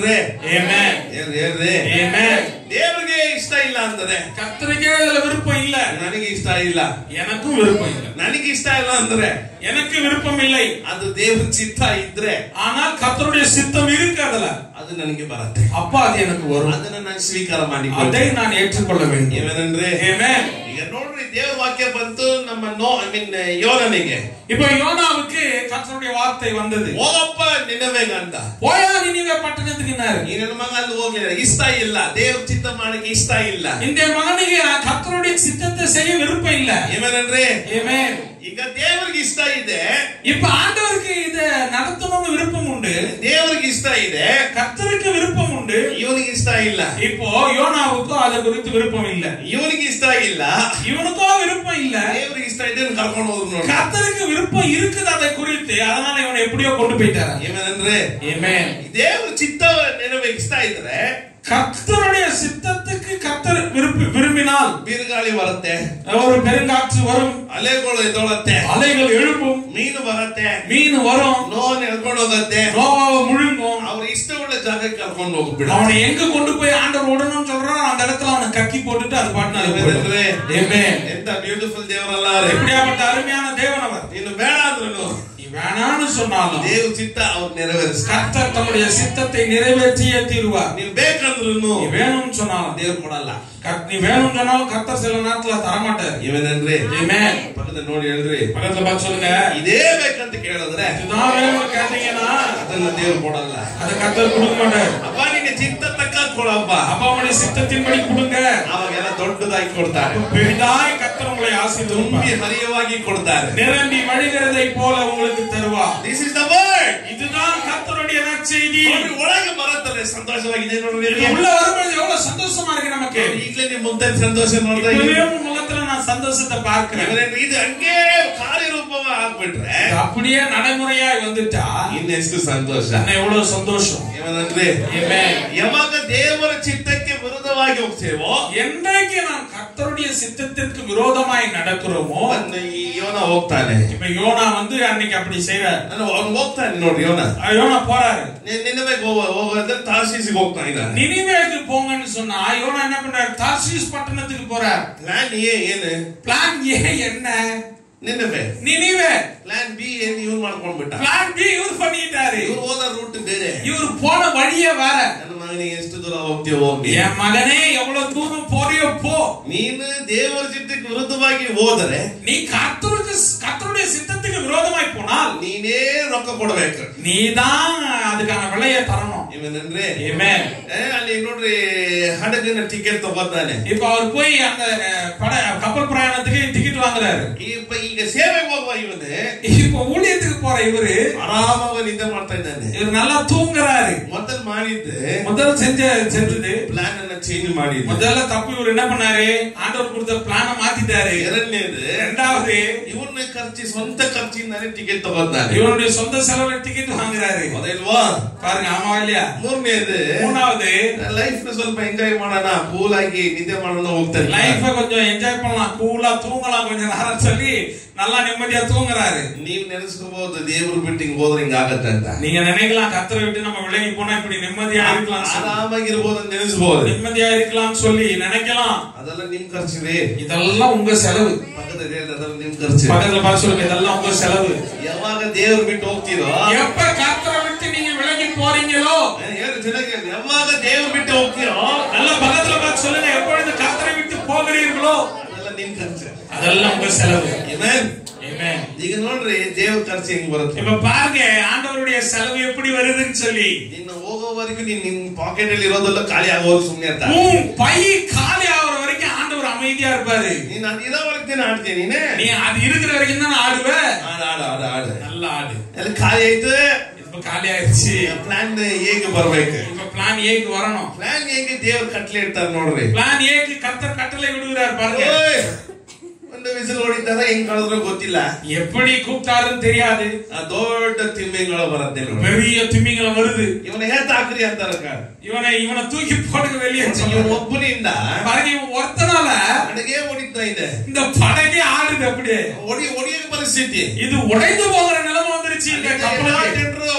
ಏನಂದ್ರೆ Amen. ಏನ್- ಏನ್ರಿ Amen. ದೇವರಿಗೆ ಇಷ್ಟ ಇಲ್ಲ ಅಂದ್ರೆ கர்த்தருக்கே அதுல விருப்பம் இல்ல ನನಗೆ ಇಷ್ಟ ಇಲ್ಲ எனக்கும் விருப்பம் இல்ல ನನಗೆ ಇಷ್ಟ ಇಲ್ಲ ಅಂದ್ರೆ எனக்கு விருப்பம் இல்லை ಅದು ದೇವ್ರ ಚಿತ್ತ ಇದ್ರೆ ஆனால் கர்த்தருடைய சித்தம் இருக்கு அதுல ಅದು ನನಗೆ ಬರುತ್ತೆ அப்ப அது எனக்கு வரும் ಅದನ್ನ ನಾನು ಸ್ವೀಕಾರ அதை ಮಾಡಿಕೊಂಡೆ நான் ஏற்றுக்கொள்ள வேண்டும் ಏನೇನಂದ್ರೆ Amen. ಈಗ ನೋಡ್ರಿ ದೇವ್ರ ವಾಕ್ಯ ಬಂತು ನಮ್ಮ ನೋ ಐ ಮೀನ್ ಯೋಗನಿಗೆ இப்ப யோனாவுக்கு கர்த்தருடைய வார்த்தை வந்தது ಹೋಗಪ್ಪ ನಿನವೇಗ ಅಂತ போயா நினைவே பட்டணத்துக்குனாரு ಈ ನನ್ನ ಮಗ ಅಲ್ಲಿ ಹೋಗ್ಲಿಲ್ಲ ಇಷ್ಟ ಇಲ್ಲ ದೇವ್ರ ಚಿತ್ತ ಮಾಡಕ್ಕೆ ಇಷ್ಟ ಇಲ್ಲ இந்த மகனுக்கு கர்த்தருடைய சித்தத்தை செய்ய விருப்பம் இல்ல ಏನೇನಂದ್ರೆ Amen. ಈಗ ದೇವರಿಗೆ ಇಷ್ಟ ಇದೆ இப்ப ஆண்டவருக்கு இத நடத்தணும்னு விருப்பம் உண்டு ದೇವರಿಗೆ ಇಷ್ಟ ಇದೆ கர்த்தருக்கு விருப்பம் உண்டு ಇವನಿಗೆ ಇಷ್ಟ ಇಲ್ಲ இப்போ யோனாவுக்கும் அதை குறித்து விருப்பம் இல்ல ಇವನಿಗೆ ಇಷ್ಟ ಇಲ್ಲ இவனுக்கும் விருப்பம் இல்ல ದೇವರಿಗೆ ಇಷ್ಟ ಇದೆ ಅಂತ ಕರ್ಕೊಂಡು ಹೋದ್ರು ನೋಡಿ கர்த்தருக்கு விருப்பம் இருக்குது அதை குறித்து அதனால இவனை எப்படியோ கொண்டு போயிட்டாரு ಏನೇನಂದ್ರೆ Amen. ದೇವ್ರ ಚಿತ್ತ ನೆನಪಿಸ್ತಾ ಇದ್ರೆ கர்த்தருடைய சித்தத்துக்கு கர்த்தர் விருப்பி விரும்பினால் ಬಿರುಗಾಳಿ ಬರುತ್ತೆ ஒரு பெருங்காற்று வரும் ಅಲೆಗಳು ಎದ್ದೊಳತ್ತೆ அலைகள் எழும்பும் ಮೀನು ಬರುತ್ತೆ மீன் வரும் ನೋನ್ ಎಳ್ಕೊಂಡು ಹೋಗುತ್ತೆ நோவாவை முழுங்கும் ಅವ್ರ ಇಷ್ಟವುಳ್ಳ ಜಾಗಕ್ಕೆ ಕರ್ಕೊಂಡು ಹೋಗ್ಬಿಡ அவனை எங்க கொண்டு போய் ஆண்டவர் விடணும்னு சொல்றான் அந்த இடத்துல அவனை கக்கி போட்டுட்டு அது பாட்டு அது போயிடும். Amen. ಎಂತ ಬ್ಯೂಟಿಫುಲ್ ದೇವರಲ್ಲ ರೀ. எப்படியாப்பட்ட அருமையான தேவன் அவர் ನೀನು ಬೇಡ ಅಂದ್ರೂ நீ வேணான்னு சொன்னாலும் ದೇವ್ರ ಚಿತ್ತ ಅವ್ರು ನೆರವೇರಿಸ್ತಾರೆ கர்த்தர் தம்முடைய சித்தத்தை நிறைவேற்றியே தீருவார் ನೀವ್ ಬೇಕಂದ್ರೂ நீ வேணும்னு சொன்னாலும் ದೇವ್ರು ಕೊಡಲ್ಲ கர்த்- நீ வேணும்னு சொன்னாலும் கர்த்தர் சில நேரத்துல தரமாட்டார் ಇವೇನಂದ್ರೆ Amen. ಪಕ್ಕದ ನೋಡಿ ಹೇಳಿದ್ರಿ பக்கத்துல பார்த்து சொல்லுங்க ಇದೇ ಬೇಕಂತ ಕೇಳಿದ್ರೆ இதுதான் வேணும்னு கேட்டீங்கன்னா ಅದನ್ನ ದೇವ್ರು ಕೊಡಲ್ಲ அதை கர்த்தர் கொடுக்க மாட்டார் ಅಪ್ಪ ನಿನ್ನ ಚಿತ್ತ ತಕ್ಕ ಕೊಡಪ್ಪ அப்ப அவனுடைய சித்தத்தின்படி கொடுங்க ಅವಾಗೆಲ್ಲ ದೊಡ್ಡದಾಗಿ ಕೊಡ್ತಾರೆ பெரிதாய் கர்த்தர் உங்களை ஆசீர்வதிப்பார் ತುಂಬಿ ಹರಿಯವಾಗಿ ಕೊಡ್ತಾರೆ நிரம்பி வழிகிறதை போல உங்களுக்கு தருவார் ದಿಸ್ ಇಸ್ ದ ವರ್ಡ್ இதுதான் கர்த்தருடைய நற்செய்தி ನೋಡಿ ಒಳಗೆ ಬರುತ್ತದೆ ಸಂತೋಷವಾಗಿದೆ ನೋಡ್ರಿ இது உள்ள வரும்போது எவ்வளவு சந்தோஷமா இருக்கு நமக்கு ಈಗಲೇ ನಿಮ್ ಮುಂದೆ ಸಂತೋಷ ನೋಡ್ತಾ இப்பவே ಇದ್ದೀವಿ. உன் முகத்துல நான் சந்தோஷத்தை பார்க்கிறேன் ಇವ್ರೇನು ಇದು ಹಂಗೆ ಕಾರ್ಯರೂಪವ ಆಗ್ಬಿಟ್ರೆ இது அப்படியே நடைமுறையாய் வந்துட்டா ಇನ್ನೆಷ್ಟು ಸಂತೋಷ என்ன எவ்வளவு சந்தோஷம் ಏನಂದ್ರೆ Amen. ಯಾವಾಗ ದೇವರ ಚಿತ್ತಕ್ಕೆ ವಿರುದ್ಧವಾಗಿ ಹೋಗ್ತೇವೋ என்றைக்கு நாம் கர்த்தருடைய சித்தத்திற்கு விரோதமாய் நடக்கிறோமோ ಅವನ್ನ ಈ ಯೋನ ಹೋಗ್ತಾನೆ இப்ப யோனா வந்து அன்னைக்கு அப்படி செய்யறாரு ನಾನು ಅವ್ನು ಹೋಗ್ತಾನೆ ನೋಡ್ರಿ ಯೋನ யோனா போறாரு ನಿನ್ನೆ ಹೋಗೋದ್ರೆ ತಾರ್ಸೀಸಿಗೆ ಹೋಗ್ತಾ ಇದ್ದಾನೆ நினிவேக்கு போங்கன்னு சொன்னா யோனா என்ன பண்றாரு தார்சீஸ் பட்டணத்துக்கு போறார் ಪ್ಲಾನ್ ಎ ಏನು பிளான் ஏ என்ன ನಿನ್ನವೆ நினிவே ಪ್ಲಾನ್ ಬಿ ಏನು ಇವ್ರು ಮಾಡ್ಕೊಂಡ್ಬಿಟ್ಟ பிளான் பி இவர் பண்ணிட்டாரு ಇವ್ರು ಹೋದ ರೂಟ್ ಬೇರೆ இவர் போன வழியே வேற ನನ್ನ ಮಗನಿಗೆ ಎಷ್ಟು ದೂರ ಹೋಗ್ತೀವಿ ಹೋಗಿ என் மகனே எவ்வளவு தூரம் போறியோ போ ನೀನು ದೇವರ ಚಿತ್ತಕ್ಕೆ ವಿರುದ್ಧವಾಗಿ ಹೋದರೆ நீ கர்த்தருக்கு கர்த்தருடைய சித்தத்துக்கு விரோதமாய் போனால் ನೀನೇ ರೊಕ್ಕ ಕೊಡ್ಬೇಕು நீதான் அதுக்கான விலையை தரணும் ಇವೇನಂದ್ರೆ Amen. ಏ, ಅಲ್ಲಿ ನೋಡ್ರಿ ಹಡಗಿನ ಟಿಕೆಟ್ ತಗೋತಾನೆ இப்ப அவர் போய் அந்த பட கப்பல் பிரயாணத்துக்கு டிக்கெட் வாங்குறாரு ಈಗ ಈಗ ಸೇವೆಗೆ ಹೋಗುವ ಇವನು இப்ப ஊழியத்துக்கு போற இவரு ಆರಾಮಾಗಿ ನಿದ್ದೆ ಮಾಡ್ತಾ ಇದ್ದಾನೆ இவர் நல்லா தூங்குறாரு ಮೊದಲು ಮಾಡಿದ್ದು முதல்ல செஞ்ச செஞ்சது ಪ್ಲಾನ್ ಅನ್ನ ಚೇಂಜ್ ಮಾಡಿದ್ದು முதல்ல தப்பு இவர் என்ன பண்ணாரு ஆண்டவர் கொடுத்த பிளான மாத்திட்டாரு ಎರಡನೇದು ரெண்டாவது ಇವನ್ನ ಖರ್ಚು ಸ್ವಂತ ಖರ್ಚಿಂದಾನೆ ಟಿಕೆಟ್ ತಗೋತಾನೆ இவனுடைய சொந்த செலவுல டிக்கெட் வாங்குறாரு ಹೌದಲ್ವಾ பாருங்க ஆமா இல்லையா ಮೂರನೇದು மூணாவது ಲೈಫ್ ನ ಸ್ವಲ್ಪ ಎಂಜಾಯ್ ಮಾಡೋಣ ಕೂಲ್ ಆಗಿ ನಿದ್ದೆ ಮಾಡೋಣ ಹೋಗ್ತಾನೆ லைஃப கொஞ்சம் என்ஜாய் பண்ணலாம் கூலா தூங்கலாம் கொஞ்ச நேரம் சொல்லி நல்லா நிம்மதியா தூங்குறாரு ನೀವ್ ನೆನೆಸ್ಕೋಬಹುದು ದೇವ್ರ ಬಿಟ್ಟು ಹಿಂಗ್ ಹೋದ್ರೆ ಹಿಂಗ ಆಗತ್ತೆ ಅಂತ நீங்க நினைக்கலாம் கத்தரை விட்டு நம்ம விலகி போனா இப்படி நிம்மதியா இருக்கலாம் சொல்லி. ಆರಾಮಾಗಿರ್ಬೋದು ಅಂತ ನೆನೆಸ್ಬೋದು நிம்மதியா இருக்கலாம் சொல்லி நினைக்கலாம் ಅದೆಲ್ಲ ನಿಮ್ ಖರ್ಚಿದೆ இதெல்லாம் உங்க செலவு ಪಕ್ಕದ ಹೇಳಿ ಅದೆಲ್ಲ ನಿಮ್ ಖರ್ಚು பக்கத்துல பார்த்து சொல்லுங்க இதெல்லாம் உங்க செலவு ಯಾವಾಗ ದೇವ್ರ ಬಿಟ್ಟು ಹೋಗ್ತೀರೋ எப்ப கத்தரை விட்டு நீங்க விலகி போறீங்களோ ಏ, ಹೇಳು ಚೆನ್ನಾಗಿ ಹೇಳು. ಯಾವಾಗ ದೇವ್ರ ಬಿಟ್ಟು ಹೋಗ್ತೀರೋ நல்ல பக்கத்துல பார்த்து சொல்லுங்க எப்பொழுது கத்தரை விட்டு போகிறீர்களோ ಅದೆಲ್ಲ ನಿಮ್ ಖರ್ಚು அதெல்லாம் உங்க செலவு Amen. Amen. ಈಗ ನೋಡ್ರಿ ದೇವ್ರ ಖರ್ಚು ಹೆಂಗ್ ಬರುತ್ತೆ இப்ப பாருங்க ஆண்டவருடைய செலவு எப்படி வருதுன்னு சொல்லி ನಿನ್ನ ಹೋಗೋವರೆಗೂ ನೀನ್ ನಿನ್ ಪಾಕೆಟ್ ಅಲ್ಲಿ ಇರೋದೆಲ್ಲ ಖಾಲಿ ಆಗೋರು ಸುಮ್ನೆ ಅಂತ உன் பை காலி ஆகுற வரைக்கும் ஆண்டவர் அமைதியா இருப்பாரு ನೀನ್ ಅದು ಇರೋವರೆಗೆ ಆಡ್ತೀನಿ ನೀನೆ நீ அது இருக்கிற வரைக்கும் தான் ஆடுவ ಆಡ ಆಡ ಆಡ ಆಡ நல்ல ஆடு ಎಲ್ಲ ಖಾಲಿ ಆಯ್ತು இப்ப காலி ஆயிடுச்சு ಪ್ಲಾನ್ ಹೇಗೆ ಬರ್ಬೇಕು இப்ப பிளான் ஏக்கு வரணும் ಪ್ಲಾನ್ ಹೇಗೆ ದೇವ್ರ ಕಟ್ಲೆ ಇರ್ತಾರೆ ನೋಡ್ರಿ பிளான் ஏக்கு கர்த்தர் கட்டளை விடுகிறார் பாருங்க ಓಯ್! ಒಂದು ವಿಸಿಲ್ ಹೊಡಿತಾರ ಹೆಂಗ್ ಕಳೆದ್ರೂ ಗೊತ್ತಿಲ್ಲ எப்படி கூப்பிட்டாருன்னு தெரியாது ಆ ದೊಡ್ಡ ತಿಮ್ಮಿಗಳು ಬರುತ್ತೆ ನೋಡಿ பெரிய திமிங்கலம் வருது ಇವನ ಹೇತ್ ಹಾಕ್ರಿ ಅಂತಾರ இவனை இவனை தூக்கி போட்டு வெளியே ಇವನ್ சொல்லுவான். ಒಬ್ಬನಿಂದ பாருங்க இவன் ஒருத்தனால ಅಡಿಗೆ ಹೊಡಿತಾ ಇದೆ இந்த படகே ஆடுது அப்படியே ಹೊಡಿ ಹೊಡಿಯ ಪರಿಸ್ಥಿತಿ இது உடைந்து போகிற நிலைமை வந்துருச்சு இந்த ಅದಕ್ಕೆ ಎಲ್ಲಾ கப்பலுக்கு ಜನರು ಅವರ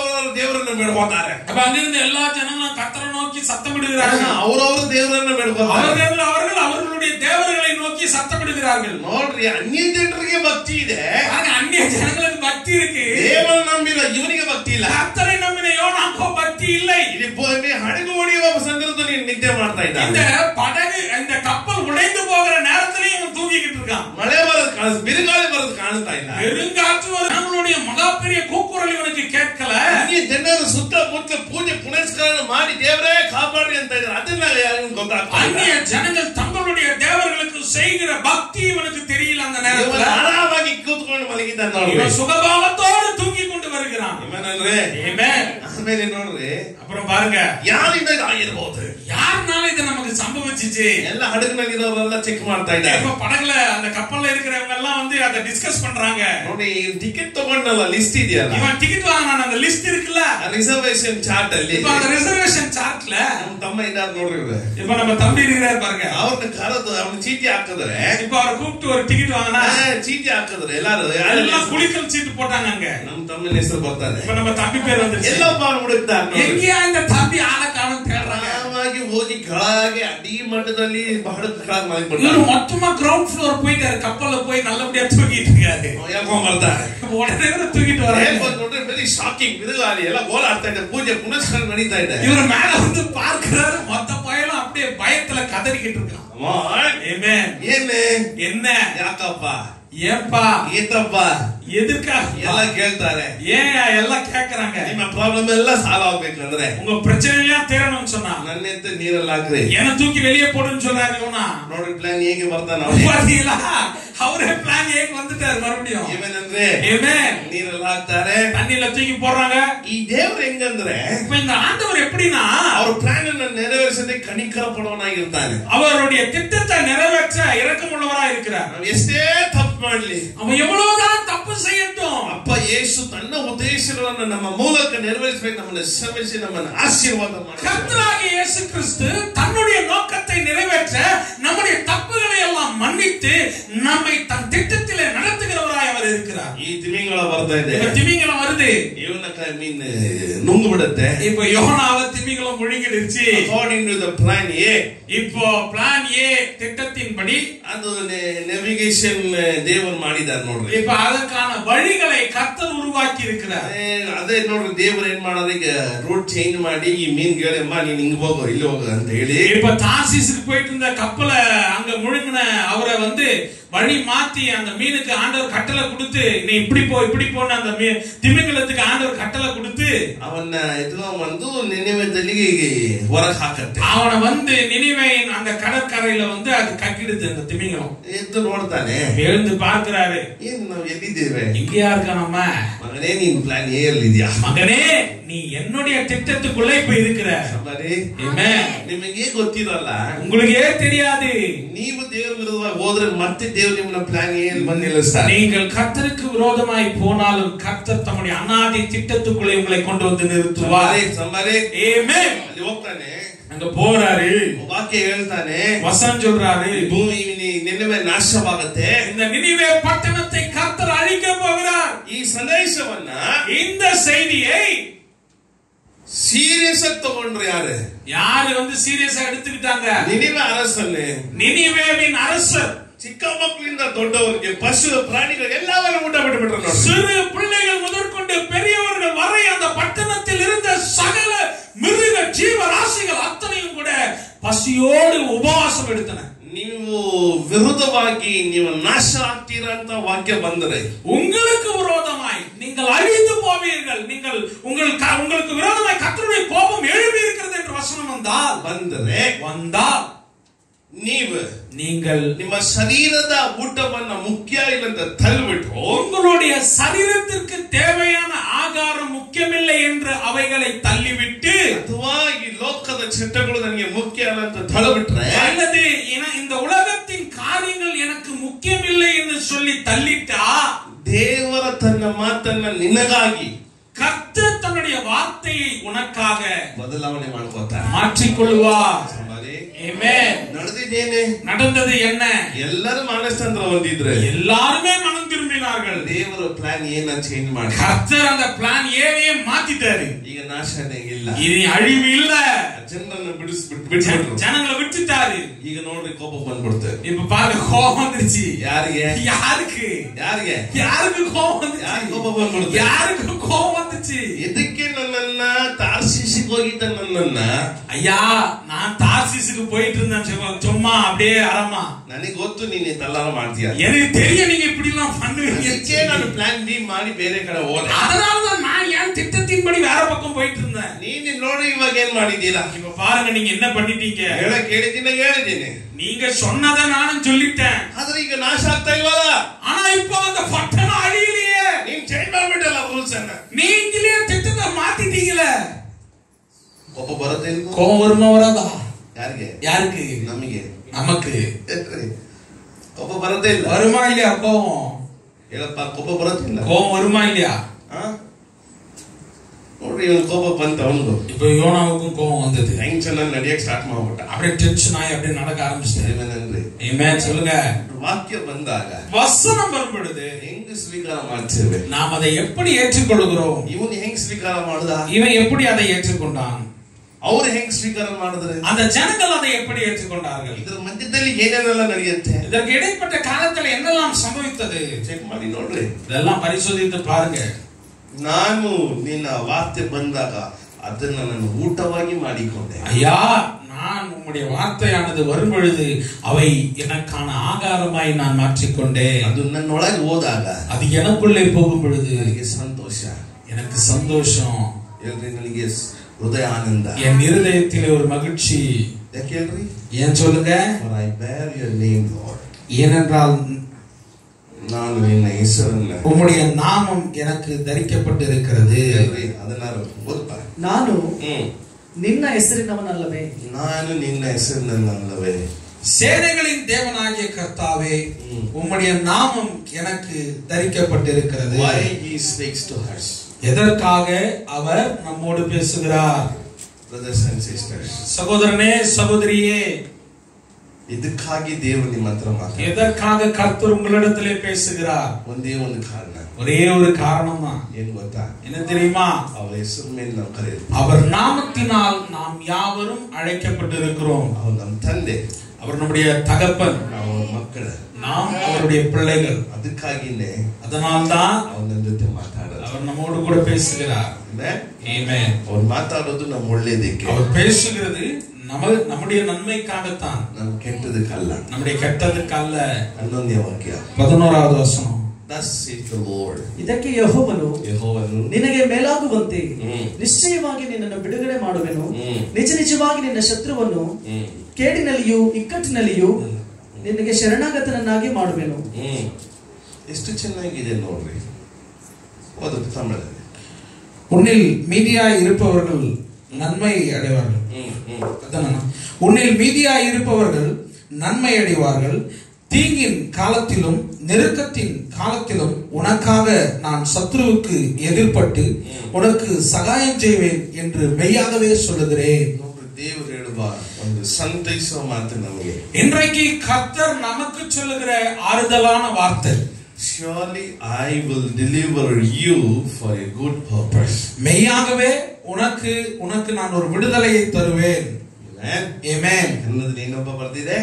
ದೇವರನ್ನ ಬೇಡ್ಕೋತಾರೆ அப்ப அங்கிருந்து எல்லா ஜனங்களும் கத்தரை நோக்கி சத்தமிடுகிறார்கள் ಅವ್ರವ್ರ ದೇವರನ್ನ ಬೇಡ್ಕೋತಾರೆ அவர்கள் அவர்கள் அவர்களுடைய தேவர்களை நோக்கி சத்தமிடுகிறார்கள் ನೋಡ್ರಿ ಅನ್ಯ ಜನರಿಗೆ ಭಕ್ತಿ ಇದೆ பாருங்க, அந்நிய ஜனங்களுக்கு பக்தி இருக்கு ದೇವರ ನಂಬಿದ ಇವನಿಗೆ ಭಕ್ತಿ ಇಲ್ಲ கத்தரை நம்பின யோனாக்கோ பக்தி இல்லை ಇಲ್ಲಿ ಭೂಮಿ ಹಡಗು ಹೊಡೆಯುವ ಸಂದರ್ಭದಲ್ಲಿ ನಿದ್ದೆ ಮಾಡ್ತಾ இந்த ಇದ್ದಾನೆ படகு இந்த கப்பல் உடைந்து போகிற நேரத்திலையும் இவன் தூங்கிக்கிட்டு இருக்கான் ಮಳೆ ಬರೋದು ಕಾಣ ಬಿರುಗಾಳಿ ಬರೋದು ಕಾಣ್ತಾ ಇಲ್ಲ பெருங்காற்று ஒரு நம்மளுடைய மகா பெரிய கூக்குரல் இவனுக்கு கேட்கல ಅನ್ಯ ಜನರು ಸುತ್ತಮುತ್ತ ಪೂಜೆ ಪುನಸ್ಕಾರ ಮಾಡಿ ದೇವರೇ ಕಾಪಾಡ್ರಿ ಅಂತ ಇದ್ದಾರೆ ಅದನ್ನ ಯಾರಿಗೂ ಗೊತ್ತಾಗ್ತಾ ಇಲ್ಲ. அந்நிய ஜனங்கள் தங்களுடைய தேவர்களுக்கு செய்கிற பக்தி இவனுக்கு தெரியல அந்த ಇವನು நேரத்துல ಆರಾಮಾಗಿ ಕೂತ್ಕೊಂಡು ಮಲಗಿದ್ದಾನೆ ನೋಡ್ರಿ இவன் சுகபாவத்தோடு தூங்கி கொண்டு வருகிறான் ಇವನಂದ್ರೆ Amen. ಆಮೇಲೆ ನೋಡ್ರಿ அப்புறம் பாருங்க ಯಾರಿಂದ ಇದಾಗಿರ್ಬೋದು யாருனால இது நமக்கு சம்பவிச்சிச்சு ಎಲ್ಲ ಹಡಗಿನಾಗಿರೋರೆಲ್ಲ ಚೆಕ್ ಮಾಡ್ತಾ ಇದ್ದಾರೆ இப்ப படகுல அந்த கப்பல்ல இருக்கிறவங்க எல்லாம் வந்து அதை டிஸ்கஸ் பண்றாங்க ನೋಡಿ ಟಿಕೆಟ್ ತಗೊಂಡಲ್ಲ ಲಿಸ್ಟ್ ಇದೆಯಲ್ಲ இவன் டிக்கெட் வாங்கினான் அந்த லிஸ்ட் இருக்குல்ல ರಿಸರ್ವೇಶನ್ ಚಾರ್ಟ್ ಅಲ್ಲಿ இப்ப அந்த ரிசர்வேஷன் சார்ட்ல ನಮ್ಮ ತಮ್ಮ ಇದ್ದಾರೆ ನೋಡ್ರಿ ಇವ್ರು. இப்ப நம்ம தம்பி இருக்கிறாரு பாருங்க ಅವ್ರನ್ನ ಕರೆದು ಅವ್ನ ಚೀಟಿ ಹಾಕಿದ್ರೆ இப்ப அவரை கூப்பிட்டு ஒரு டிக்கெட் வாங்கினா ಆ, ಚೀಟಿ ಹಾಕಿದ್ರೆ ಎಲ್ಲಾರು எல்லாம் குளிக்கல் சீட்டு போட்டாங்க அங்க ನಮ್ಮ ತಮ್ಮನ ಹೆಸರು ಬರ್ತಾರೆ இப்ப நம்ம தம்பி பேர் வந்துருச்சு ಎಲ್ಲಪ್ಪ ಹುಡುಕ್ತಾರೆ ನೋಡ್ರಿ. எங்கேயா இந்த தம்பி ஆளை காணும் தேடுறாங்க ಆರಾಮಾಗಿ ಹೋಗಿ ಕೆಳಗೆ ಅಡಿ ಮಟ್ಟದಲ್ಲಿ ಬಹಳ ಕೆಳಗೆ இவரு ಮಲಗಿಬಿಡ್ತಾರೆ மொத்தமா கிரவுண்ட் ஃப்ளோர் போயிட்டாரு கப்பல்ல போய் நல்லபடியா தூங்கிட்டு இருக்காரு ಹೇಳ್ಕೊಂಡ್ ಬರ್ತಾರೆ உடனே இவரு தூக்கிட்டு வராங்க ಹೇಳ್ಕೊಂಡ್ ನೋಡ್ರಿ ವೆರಿ ಶಾಕಿಂಗ್ ಬಿರುಗಾಳಿ ಎಲ್ಲ ಗೋಲಾಡ್ತಾ ಇದೆ ಪೂಜೆ ಪುನಸ್ಕಾರ ನಡೀತಾ ಇದೆ இவரு மேல வந்து பார்க்கிறாரு மொத்த பயலும் அப்படியே பயத்துல கதறிக்கிட்டு இருக்கான் Amen. Amen. ಏನೇ என்ன ಯಾಕಪ್ಪ ஏன்பா ಏತಪ್ಪ எதுக்காக ಎಲ್ಲ ಕೇಳ್ತಾರೆ ஏன் எல்லாம் கேக்குறாங்க ನಿಮ್ಮ ಪ್ರಾಬ್ಲಮ್ ಎಲ್ಲ ಸಾಲ್ವ್ ಆಗ್ಬೇಕಂದ್ರೆ உங்க பிரச்சனையா தீரணும்னு சொன்னா ನನ್ನ ಎತ್ತ ನೀರಲ್ಲಿ ಹಾಕ್ರಿ என்ன தூக்கி வெளியே போடுன்னு சொன்னாரு இவனா ನೋಡ್ರಿ ಪ್ಲಾನ್ ಹೇಗೆ ಬರ್ತಾನ ಅವ್ನು. பாத்தீங்களா அவரே பிளான் ஏக்கு வந்துட்டாரு மறுபடியும் ಏನೇನಂದ್ರೆ Amen. ನೀರಲ್ಲಿ ಹಾಕ್ತಾರೆ தண்ணியில தூக்கி போடுறாங்க ಈ ದೇವ್ರು ಹೆಂಗಂದ್ರೆ இப்ப இந்த ஆண்டவர் எப்படின்னா ಅವ್ರ ಪ್ಲಾನ್ ಅನ್ನ ನೆರವೇರಿಸದೆ ಕನಿಕರ ಪಡೋನಾಗಿರ್ತಾನೆ அவருடைய திட்டத்தை நிறைவேற்ற இரக்கமுள்ளவரா இருக்கிறார் ನಾವ್ ಎಷ್ಟೇ ತಪ್ಪು ಮಾಡ್ಲಿ அவன் எவ்வளவுதான் தப்பு செய்யட்டும் ಅಪ್ಪ ಯೇಸು ತನ್ನ ಉದ್ದೇಶಗಳನ್ನ ನಮ್ಮ ಮೂಲಕ ನೆರವೇರಿಸಬೇಕು ನಮ್ಮನ್ನ ಶ್ರಮಿಸಿ ನಮ್ಮನ್ನ ಆಶೀರ್ವಾದ ಮಾಡಿ கர்த்தராகிய இயேசு கிறிஸ்து தன்னுடைய நோக்கத்தை நிறைவேற்ற நம்முடைய தப்புகளை எல்லாம் மன்னித்து நம்மை தன் திட்டத்திலே நடத்துகிறவராய் அவர் இருக்கிறார் ಈ ತಿಮಿಂಗಳ ಬರ್ತಾ ಇದೆ இப்ப திமிங்கலம் வருது ಇವನ ಮೀನ್ ನುಂಗು ಬಿಡುತ್ತೆ இப்ப யோனாவ திமிங்கலம் முழுங்கிடுச்சு according to the plan A இப்போ பிளான் ஏ திட்டத்தின்படி ಅದು ನೆವಿಗೇಷನ್ ದೇವರು ಮಾಡಿದಾರೆ ನೋಡ್ರಿ இப்ப அதற்கான வழிகளை கர்த்தர் உருவாக்கி இருக்கிறார் ಅದೇ ಅದೇ ನೋಡ್ರಿ ದೇವ್ರು ಏನ್ ಮಾಡೋದು ಈಗ ರೂಟ್ ಚೇಂಜ್ ಮಾಡಿ ಈ ಮೀನ್ ಅಮ್ಮ ನೀನ್ ಹಿಂಗ್ ಹೋಗು ಇಲ್ಲಿ ಹೋಗು ಅಂತ ಹೇಳಿ இப்ப தாசிஸுக்கு போயிட்டு இருந்த கப்பலை அங்க முழுங்கின அவரை வந்து வழி மாத்தி அந்த மீனுக்கு ஆண்டவர் கட்டளை கொடுத்து நீ இப்படி போ இப்படி போன அந்த மீ திமிங்கலத்துக்கு ஆண்டவர் கட்டளை கொடுத்து ಅವನ್ನ ಎತ್ಕೊಂಡ್ ಬಂದು ನೆನೆವೆದಲ್ಲಿ ಹೊರಗೆ ಹಾಕತ್ತೆ அவனை வந்து நினைவையின் அந்த கடற்கரையில வந்து அது கட்டிடுது அந்த திமிங்கலம் ಎದ್ದು ನೋಡ್ತಾನೆ எழுந்து பார்க்கிறாரு ಏನ್ ನಾವ್ ಎಲ್ಲಿದ್ದೇವೆ இங்கேயா இருக்க நம்ம ಮಗನೇ ನೀನ್ ಪ್ಲಾನ್ ಎ ಅಲ್ಲಿದ್ಯಾ மகனே நீ என்னுடைய திட்டத்துக்குள்ள இப்ப இருக்கிற ಬರೀ Amen. ನಿಮಗೆ ಗೊತ್ತಿರಲ್ಲ உங்களுக்கே தெரியாது ನೀವು ದೇವ್ರ ವಿರುದ್ಧವಾಗಿ ಹೋದ್ರೆ ಮತ್ತೆ ದೇವ್ರು ನಿಮ್ಮನ್ನ ಪ್ಲಾನ್ ಏನ್ ಬಂದು ನಿಲ್ಲಿಸ್ತಾರೆ நீங்கள் கர்த்தருக்கு விரோதமாய் போனாலும் கர்த்தர் தம்முடைய அநாதி திட்டத்துக்குள்ளே உங்களை கொண்டு வந்து நிறுத்துவார் ಸಂಬಾರಿ ಸಂಬಾರಿ Amen. ಅಲ್ಲಿ ಹೋಗ್ತಾನೆ அங்க போறாரு ವಾಕ್ಯ ಹೇಳ್ತಾನೆ வசனம் சொல்றாரு ಈ ಭೂಮಿ ನಿನ್ನೆ ನಾಶವಾಗತ್ತೆ இந்த நினிவே பட்டணத்தை கர்த்தர் அழிக்க போகிறார் ಈ ಸಂದೇಶವನ್ನ இந்த செய்தியை ಸೀರಿಯಸ್ ಆಗಿ ತಗೊಂಡ್ರು ಯಾರು யாரு வந்து சீரியஸா எடுத்துக்கிட்டாங்க ನಿನಿವೆ ಅರಸನ್ನೇ நினிவேவின் அரசர் ಚಿಕ್ಕ ಮಕ್ಕಳಿಂದ ದೊಡ್ಡವರಿಗೆ ಪಶು ಪ್ರಾಣಿಗಳು ಎಲ್ಲವನ್ನೂ ಊಟ ಬಿಟ್ಬಿಟ್ರು ನೋಡಿ சிறு பிள்ளைகள் முதற்கொண்டு பெரியவர்கள் வரை அந்த பட்டணத்தில் இருந்த சகல மிருக ஜீவராசிகள் அத்தனையும் கூட பசியோடு உபவாசம் எடுத்தன ನೀವು ವಿರುದ್ಧವಾಗಿ ನೀವು ನಾಶ ಆಗ್ತೀರಾ ಅಂತ ವಾಕ್ಯ ಬಂದರೆ உங்களுக்கு விரோதமாய் நீங்கள் அழிந்து போவீர்கள் நீங்கள் உங்கள் க- உங்களுக்கு விரோதமாய் கர்த்தருடைய கோபம் எழுப்பி இருக்கிறது என்று வசனம் வந்தால் ಬಂದರೆ வந்தால் ನೀವು நீங்கள் ನಿಮ್ಮ ಶರೀರದ ಊಟವನ್ನ ಮುಖ್ಯ ಇಲ್ಲ ಅಂತ ತಳ್ಳಿಬಿಟ್ಟು உங்களுடைய சரீரத்திற்கு தேவையான ஆகாரம் முக்கியமில்லை என்று அவைகளை தள்ளிவிட்டு ಅಥವಾ ಈ ಲೋಕದ ಚಟ್ಟಗಳು ನನಗೆ ಮುಖ್ಯ ಅಲ್ಲ ಅಂತ ತಳ್ಳಿಬಿಟ್ರೆ அல்லது என- இந்த உலகத்தின் காரியங்கள் எனக்கு முக்கியமில்லை என்று சொல்லி தள்ளிட்டா ದೇವರ ತನ್ನ ಮಾತನ್ನ ನಿನಗಾಗಿ கர்த்தர் தன்னுடைய வார்த்தையை உனக்காக ಬದಲಾವಣೆ ಮಾಡ್ಕೋತಾರೆ மாற்றிக்கொள்வார் ಸಂಬಾರಿ, Amen. ನಡೆದಿದ್ದೇನೆ நடந்தது என்ன ಎಲ್ಲರೂ ಮಾನಸ್ತಂತ್ರ ಹೊಂದಿದ್ರೆ எல்லாருமே மனம் திரும்பினாங்க திரும்பினார்கள் ದೇವರ ಪ್ಲಾನ್ ಏನ ಚೇಂಜ್ ಮಾಡಿ கர்த்தர் அந்த பிளான் ஏவையே மாத்திட்டாரு ಈಗ ನಾಶನೇ ಇಲ್ಲ இனி அழிவு இல்ல ಜನರನ್ನ ಬಿಡಿಸ್ಬಿಟ್ಟು ಬಿಟ್ಬಿಟ್ರು ஜனங்களை விட்டுட்டாரு ಈಗ ನೋಡ್ರಿ ಕೋಪ ಬಂದ್ಬಿಡ್ತೇವೆ இப்ப பாருங்க கோபம் வந்துருச்சு ಯಾರಿಗೆ யாருக்கு ಯಾರಿಗೆ யாருக்கு கோபம் ಯಾರಿಗೆ வந்துச்சு ಕೋಪ ಬಂದ್ಬಿಡ್ತು யாருக்கு கோபம் வந்துச்சு ಎದಕ್ಕೆ ನನ್ನನ್ನ ತಾರ್ಸಿಸಿಗೆ ಹೋಗಿದ್ದ ನನ್ನನ್ನ ஐயா நான் தார்சிஸுக்கு போயிட்டு இருந்தேன் சும்மா- சும்மா அப்படியே அரமா ನನಗೆ ಗೊತ್ತು ನೀನ್ ಇದೆಲ್ಲ ಮಾಡ್ತೀಯ எனக்கு தெரியும் நீங்க இப்படி எல்லாம் பண்ணுவீங்க ಅದಕ್ಕೆ ನಾನು ಪ್ಲಾನ್ ಬಿ ಮಾಡಿ ಬೇರೆ ಕಡೆ ಹೋದೆ அதனாலதான் நான் என் திட்டத்தின்படி வேற பக்கம் போயிட்டு இருந்தேன் ನೀನ್ ನೋಡಿ ಇವಾಗ ಏನ್ ಮಾಡಿದ್ದೀರಾ இப்ப பாருங்க நீங்க என்ன பண்ணிட்டீங்க ಹೇಳ ಕೇಳಿದ್ದೀನಿ ಹೇಳಿದ್ದೀನಿ நீங்க சொன்னதை நானும் சொல்லிட்டேன் ಆದ್ರೆ ಈಗ ನಾಶ ಆಗ್ತಾ ಇಲ್ವಲ್ಲ ஆனா இப்போ அந்த பட்டணம் அழியலையே ನೀನ್ ಚೇಂಜ್ ಮಾಡ್ಬಿಟ್ಟಲ್ಲ ರೂಲ್ಸ್ ಅನ್ನ நீங்களே திட்டத்தை மாத்திட்டீங்களே ಕೋಪ ಬರುತ್ತೆ ಇಲ್ವೋ? கோபம் வருமா வராதா ಯಾರಿಗೆ யாருக்கு ನಮಗೆ நமக்கு ಏನ್ರಿ? ಕೋಪ ಬರೋದೇ ಇಲ್ಲ வருமா இல்லையா கோபம் ಹೇಳಪ್ಪ ಕೋಪ ಬರೋದಿಲ್ಲ கோபம் வருமா இல்லையா ಆ? ನೋಡ್ರಿ ಇವನ್ ಕೋಪ ಬಂತ ಅವನ್ದು இப்ப யோனாவுக்கும் கோபம் வந்தது ಹೆಂಗ್ ಚೆನ್ನಾಗಿ ನಡಿಯಕ್ ಸ್ಟಾರ್ಟ್ ಮಾಡ್ಬಿಟ್ಟ அப்படியே டென்ஷன் ஆகி அப்படியே நடக்க ஆரம்பிச்சிட்டாரு ಏನೇನನ್ರಿ Amen. சொல்லுங்க ವಾಕ್ಯ ಬಂದಾಗ வசனம் வரும் பொழுது ಹೆಂಗ್ ಸ್ವೀಕಾರ ಮಾಡ್ತೇವೆ நாம் அதை எப்படி ஏற்றுக்கொள்கிறோம் ಇವನ್ ಹೆಂಗ್ ಸ್ವೀಕಾರ ಮಾಡುದ இவன் எப்படி அதை ஏற்றுக்கொண்டான் ಅವ್ರು ಹೆಂಗ್ ಸ್ವೀಕಾರ ಮಾಡಿದ್ರೆ அந்த ஜனங்கள் அதை எப்படி ஏற்றுக்கொண்டார்கள் ಇದ್ರ ಮಧ್ಯದಲ್ಲಿ ಏನೇನೆಲ್ಲ ನಡೆಯುತ್ತೆ இதற்கு இடைப்பட்ட காலத்துல என்னெல்லாம் சம்பவித்தது ಚೆಕ್ ಮಾಡಿ ನೋಡ್ರಿ இதெல்லாம் பரிசோதித்து பாருங்க ನಾನು ನಿನ್ನ ವಾರ್ತೆ ಬಂದಾಗ ಅದನ್ನ ನಾನು ಊಟವಾಗಿ ಮಾಡಿಕೊಂಡೆ ஐயா நான் உம்முடைய வார்த்தையானது வரும் பொழுது அவை எனக்கான ஆகாரமாய் நான் மாற்றிக்கொண்டேன் ಅದು ನನ್ನೊಳಗೆ ಹೋದಾಗ அது எனக்குள்ளே போகும் பொழுது ನನಗೆ ಸಂತೋಷ எனக்கு சந்தோஷம் ಹೇಳ್ರಿ ನನಗೆ ಸ್- ಹೃದಯ ಆನಂದ என் இருதயத்திலே ஒரு மகிழ்ச்சி ಯಾಕೆ ಹೇಳ್ರಿ ஏன் சொல்லுங்க For I bear your name, Lord. ஏனென்றால் ನಾನು ನಿನ್ನ ಹೆಸರನ್ನ உம்முடைய நாமம் எனக்கு தரிக்கப்பட்டு இருக்கிறது ಹೇಳ್ರಿ ಅದನ್ನ ಓದ್ಪ ನಾನು ಹ್ಮ್ ನಿನ್ನ ಹೆಸರಿನವನಲ್ಲವೇ ನಾನು ನಿನ್ನ ಹೆಸರಿನಲ್ಲವೇ சேனைகளின் தேவனாகிய கர்த்தாவே ம். உம்முடைய நாமம் எனக்கு தரிக்கப்பட்டிருக்கிறது why he speaks to us எதற்காக அவர் நம்மோடு பேசுகிறார் brothers and sisters சகோதரனே சகோதரியே ಇದಕ್ಕಾಗಿ ದೇವರು ನಿಮ್ಮ ಹತ್ರ ಮಾತಾಡ எதற்காக கர்த்தர் உங்களிடத்திலே பேசுகிறார் ಒಂದೇ ಒಂದು ಕಾರಣ ஒரே ஒரு காரணம் தான் ಏನ್ ಗೊತ್ತಾ என்ன தெரியுமா ಅವರ ಹೆಸರು ಮೇಲೆ ನಾವು ಕರೆಯೋದು அவர் நாமத்தினால் நாம் யாவரும் அழைக்கப்பட்டிருக்கிறோம் ಅವ್ರು ನಮ್ಮ ತಂದೆ அவர் நம்முடைய தகப்பன் ನಾವು ಅವ್ರ ಮಕ್ಕಳ நாம் அவருடைய பிள்ளைகள் ಅದಕ್ಕಾಗಿನೇ அதனால்தான் ಅವ್ರು ನನ್ನ ಜೊತೆ ಮಾತಾಡೋದು அவர் நம்மோடு கூட பேசுகிறார் Amen? Amen. ಅವ್ರು ಮಾತಾಡೋದು ನಮ್ಮ ಒಳ್ಳೇದಕ್ಕೆ அவர் பேசுகிறது நம்ம நம்முடைய நன்மைக்காகத்தான் ನಮ್ಮ ಕೆಟ್ಟದಕ್ಕಲ್ಲ நம்முடைய கெட்டதுக்கு அல்ல ಹನ್ನೊಂದನೇ ವಾಕ್ಯ பதினோராவது வசனம் Thus saith the Lord. ಇದಕ್ಕೆ ಯಹೋವನು ಯೆಹೋವನು ನಿನಗೆ ಮೇಲಾಗುವಂತೆ ಹ್ಮ್. ನಿಶ್ಚಯವಾಗಿ ನಿನ್ನನ್ನು ಬಿಡುಗಡೆ ಮಾಡುವೆನು ಹ್ಮ್. ನಿಜ ನಿಜವಾಗಿ ನಿನ್ನ ಶತ್ರುವನ್ನು ಹ್ಮ್. ಕೇಡಿನಲ್ಲಿಯೂ ಇಕ್ಕಟ್ಟಿನಲ್ಲಿಯೂ ನಿನಗೆ ಶರಣಾಗತನನ್ನಾಗಿ ಮಾಡುವೆನು ಹ್ಮ್. ಎಷ್ಟು ಚೆನ್ನಾಗಿದೆ ನೋಡ್ರಿ ಓದು ತಮಿಳಲ್ಲಿ உன்னில் மீதியாய் இருப்பவர்கள் நன்மை அடைவார்கள் ಹ್ಮ್ ಹ್ಮ್ அதானே? உன்னில் மீதியாய் இருப்பவர்கள் நன்மை அடைவார்கள் தீங்கின் காலத்திலும் நெருக்கத்தின் காலத்திலும் உனக்காக நான் சத்ருவுக்கு எதிர்ப்பட்டு உனக்கு சகாயம் செய்வேன் என்று மெய்யாகவே சொல்லுகிறேன் ನೋಡ್ರಿ ದೇವರು ಹೇಳುವ ಒಂದು ಸಂತೈಸುವ ಮಾತು ನಮಗೆ இன்றைக்கு கர்த்தர் நமக்கு சொல்லுகிற ஆறுதலான வார்த்தை Surely I will deliver you for a good purpose. மெய்யாகவே உனக்கு உனக்கு நான் ஒரு விடுதலையை தருவேன் Amen. Amen. ಅನ್ನೋದು ಇನ್ನೊಬ್ಬ ಬರ್ದಿದೆ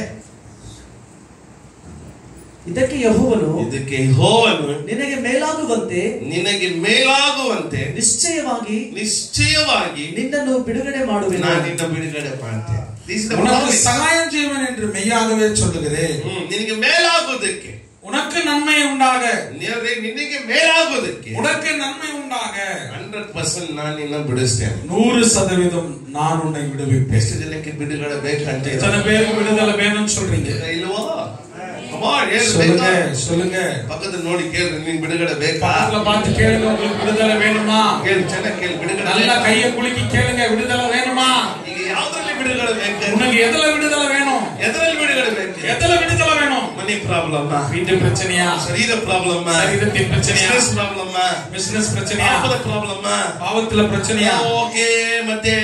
ಇದಕ್ಕೆ ಯಹೋವನು ಇದಕ್ಕೆ ಯೆಹೋವನು ನಿನಗೆ ಮೇಲಾಗುವಂತೆ ನಿನಗೆ ಮೇಲಾಗುವಂತೆ ನಿಶ್ಚಯವಾಗಿ ನಿಶ್ಚಯವಾಗಿ ನಿನ್ನನ್ನು ಬಿಡುಗಡೆ ಮಾಡುವೆನು ನಾನು ನಿನ್ನ ಬಿಡುಗಡೆ ಮಾಡ್ತೇನೆ This is the உனக்கு promise. சகாயம் செய்வேன் என்று மெய்யாகவே சொல்லுகிறேன் ಹ್ಮ್, ನಿನಗೆ ಮೇಲಾಗೋದಕ್ಕೆ உனக்கு நன்மை உண்டாக ನಿನಗೆ ನಿನಗೆ ಮೇಲಾಗೋದಕ್ಕೆ உனக்கு நன்மை உண்டாக ಹಂಡ್ರೆಡ್ ಪರ್ಸೆಂಟ್ ನಾನು ನಿನ್ನ ಬಿಡಿಸ್ತೇನೆ நூறு சதவீதம் நான் உன்னை விடுவிப்பேன் ಎಷ್ಟು ಜನಕ್ಕೆ ಬಿಡುಗಡೆ ಬೇಕಂತ ಇದೆ? எத்தனை பேருக்கு விடுதலை வேணும்னு சொல்றீங்க ಇಲ್ವೋ Come on, ಹೇಳು சொல்லுங்க ಬೇಕಾ? சொல்லுங்க ಪಕ್ಕದ ನೋಡಿ ಕೇಳ್ರಿ ನಿನ್ ಬಿಡುಗಡೆ ಬೇಕಾ பக்கத்துல பார்த்து கேளுங்க உங்களுக்கு விடுதலை வேணுமா ಕೇಳಿ ಚೆನ್ನಾಗಿ ಕೇಳಿ ಬಿಡುಗಡೆ நல்லா ಬೇಕಾ? கைய குலுக்கி கேளுங்க விடுதலை வேணுமா ಈಗ ಯಾವ್ದ್ರಲ್ಲಿ ಬಿಡುಗಡೆ ಬೇಕು உனக்கு எதுல விடுதலை வேணும் ಎದರಲ್ಲಿ ಬಿಡುಗಡೆ ಬೇಕು எதுல விடுதலை வேணும் ಮನಿ ಪ್ರಾಬ್ಲಮ್ வீட்டு பிரச்சனையா ಶರೀರ ಪ್ರಾಬ್ಲಮ್ சரீரத்தின் பிரச்சனையா ಪ್ರಾಬ್ಲಮ್ பிசினஸ் பிரச்சனையா ಪಾಪದ ಪ್ರಾಬ್ಲಮ್ பாவத்துல பிரச்சனையா ಓಕೆ ಮತ್ತೆ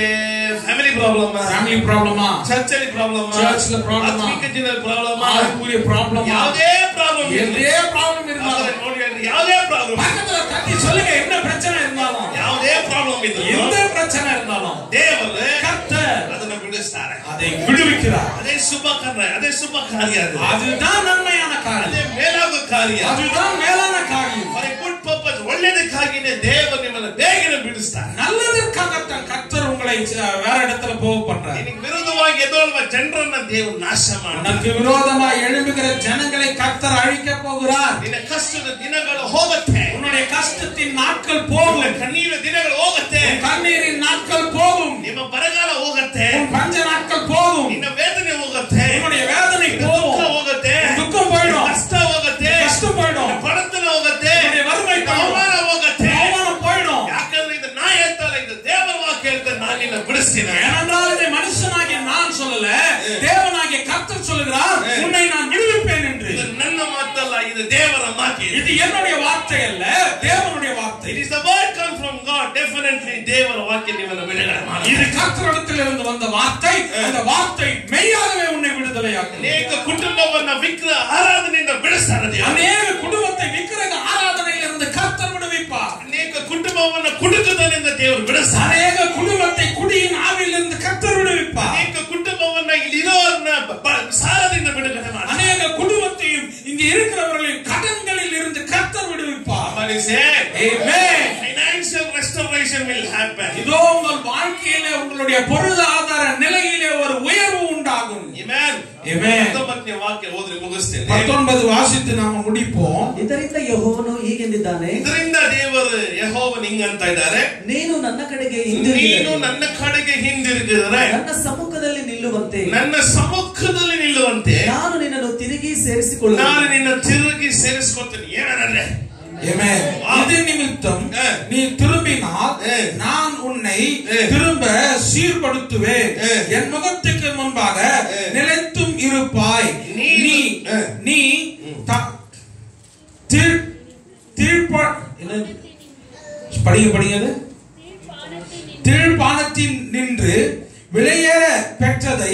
ಫ್ಯಾಮಿಲಿ ಪ್ರಾಬ್ಲಮ್ ஃபேமிலி ப்ராப்ளமா ಚರ್ಚ್ ಅಲ್ಲಿ ಪ್ರಾಬ್ಲಮ್ Church ல problem. ಆತ್ಮಿಕ ಜೀವನ ಪ್ರಾಬ್ಲಮ್ ஆவிக்குரிய ப்ராப்ளமா ಯಾವುದೇ ಪ್ರಾಬ್ಲಮ್ எந்தே ப்ராப்ளம் இருந்தாலும் ನೋಡಿ ಯಾವುದೇ ಪ್ರಾಬ್ಲಮ್ பக்கத்துல தட்டி சொல்லுங்க என்ன பிரச்சனை இருந்தாலும் ಯಾವುದೇ ಪ್ರಾಬ್ಲಮ್ ಇದ್ರು எந்த பிரச்சனை இருந்தாலும் ದೇವರು கர்த்தர் ಅದನ್ನ ಬಿಡಿಸ್ತಾರೆ அதை விடுவிக்கிறார் ಅದೇ ಶುಭ ಕಾರ್ಯ ಅದೇ ಶುಭ ಕಾರ್ಯ ಅದು அதுதான் நன்மையான காரியம் ಅದೇ ಮೇಲಾಗುವ ಕಾರ್ಯ அதுதான் மேலான காரியம் ಫಾರ್ ಗುಡ್ ಪರ್ಪಸ್ ಒಳ್ಳೇದಕ್ಕಾಗಿನೇ ದೇವರು ನಿಮ್ಮನ್ನ ಬೇಗನೆ ಬಿಡಿಸ್ತಾರೆ நல்லதற்காகத்தான் கர்த்தர் உங்களை அஹ், வேற இடத்துல போக பண்றார் ನಿನಗೆ ವಿರುದ್ಧವಾಗಿ ಎದುರುವ ಜನರನ್ನ ದೇವರು ನಾಶ ಮಾಡ್ತಾರೆ உனக்கு விரோதமா எழும்புகிற ஜனங்களை கர்த்தர் அழிக்க போகிறார் ನಿನ್ನ ಕಷ್ಟದ ದಿನಗಳು ಹೋಗುತ್ತೆ உன்னுடைய கஷ்டத்தின் நாட்கள் போகும் ನಿನ್ನ ಕಣ್ಣೀರ ದಿನಗಳು ಹೋಗುತ್ತೆ உன் கண்ணீரின் நாட்கள் போகும் ನಿಮ್ಮ ಬರಗಾಲ ಹೋಗುತ್ತೆ உன் பஞ்ச நாட்கள் போகும் ನಿನ್ನ ವೇದನೆ ಹೋಗುತ್ತೆ உன்னுடைய வேதனை ನಿನ್ನ ದುಃಖ போகும் ಹೋಗುತ್ತೆ உன் துக்கம் போயிடும் ಕಷ್ಟ ಹೋಗುತ್ತೆ கஷ்டம் போயிடும் ನಿನ್ನ ಬಡತನ ಹೋಗುತ್ತೆ உன்னுடைய வறுமை ನಿನ್ನ போயிடும் ಅವಮಾನ ಹೋಗುತ್ತೆ அவமானம் போயிடும் ಯಾಕಂದ್ರೆ ಇದು ನಾ ಹೇಳ್ತಲ್ಲ ಇದು ದೇವರ ವಾಕ್ಯ ಹೇಳ್ತಾರೆ ನಾನು ನಿನ್ನ ಬಿಡಿಸ್ತೀನಿ ஏனென்றால் இதை மனுஷனாகிய நான் சொல்லல தேவனாகிய கர்த்தர் சொல்லுகிறார் உன்னை நான் விடுவிப்பேன் என்று ಇದು ನನ್ನ ಮಾತಲ್ಲ ಇದು ದೇವರ ಮಾತು இது என்னுடைய வார்த்தை அல்ல தேவனுடைய வார்த்தை it is the word come from God definitely ದೇವರ ವಾಕ್ಯ ನಿಮ್ಮನ್ನು ಬಿಡುಗಡೆ ಮಾಡಿ இது கர்த்தரிடத்தில் இருந்து வந்த வார்த்தை அந்த வார்த்தை மெய்யாகவே உன்னை விடுதலையாக்கும் ಅನೇಕ ಕುಟುಂಬವನ್ನ ವಿಗ್ರಹ ಆರಾಧನೆಯಿಂದ ಬಿಡಿಸ್ತಾರೆ ದೇವರು. அநேக குடும்பத்தை விக்கிரக ஆராதனையிலிருந்து கர்த்தர் விடுவிப்பார் ಅನೇಕ ಕುಟುಂಬವನ್ನ ಕುಡುಕುತನದಿಂದ ದೇವರು ಬಿಡಿಸ್ತಾರೆ அநேக குடும்பத்தை குடியின் ஆவியிலிருந்து கர்த்தர் விடுவிப்பார் ಅನೇಕ ಕುಟುಂಬವನ್ನ ಇಲ್ಲಿರೋರ್ನ ಬ- ಬ- ಸಾಲದಿಂದ ಬಿಡುಗಡೆ ಮಾಡಿ அநேக குடும்பத்தையும் இங்க இருக்கிறவர்களின் கடன்களில் இருந்து கர்த்தர் விடுவிப்பார் Amen. Financial restoration will happen இதோ உங்கள் வாழ்க்கையிலே உங்களுடைய பொருளாதார நிலையிலே ஒரு உயர்வு உண்டாகும் Amen. Amen. ಹತ್ತೊಂಬತ್ತನೇ ವಾಕ್ಯ ಓದ್ರಿ ಮುಗಿಸ್ತೇನೆ பத்தொன்பது வாசித்து நாம முடிப்போம் ಇದರಿಂದ ಯಹೋವನು ಹೀಗೆಂದಿದ್ದಾನೆ ಇದರಿಂದ ದೇವರು ಯಹೋವನ್ ಹಿಂಗಂತ ಇದ್ದಾರೆ ನೀನು ನನ್ನ ಕಡೆಗೆ ನೀನು ಹಿಂದಿರುಗಿದರೆ ನನ್ನ ಕಡೆಗೆ ಹಿಂದಿರುಗಿದರೆ ನನ್ನ ಸಮ್ಮುಖದಲ್ಲಿ ನಿಲ್ಲುವಂತೆ ನನ್ನ ಸಮ್ಮುಖದಲ್ಲಿ ನಿಲ್ಲುವಂತೆ ನಾನು ನಿನ್ನನ್ನು ತಿರುಗಿ ಸೇರಿಸಿಕೊಳ್ಳುವೆ ನಾನು ನಿನ್ನ ತಿರುಗಿ ಸೇರಿಸ್ಕೊಳ್ತೇನೆ ಏನಂದ್ರೆ Amen. இது நிமித்தம் ஆ. நீ திரும்பினால் ஆ. நான் உன்னை ஆ. திரும்ப சீர்படுத்துவேன் ஆ. என் முகத்துக்கு முன்பாக நிலைத்தும் இருப்பாய் நீ- நீ ஆ. நீ த- தீர்- தீர்ப்ப- என்ன? படிங்க படிங்க அது. தீழ்ப்பானத்தில் நின்று விலையேற பெற்றதை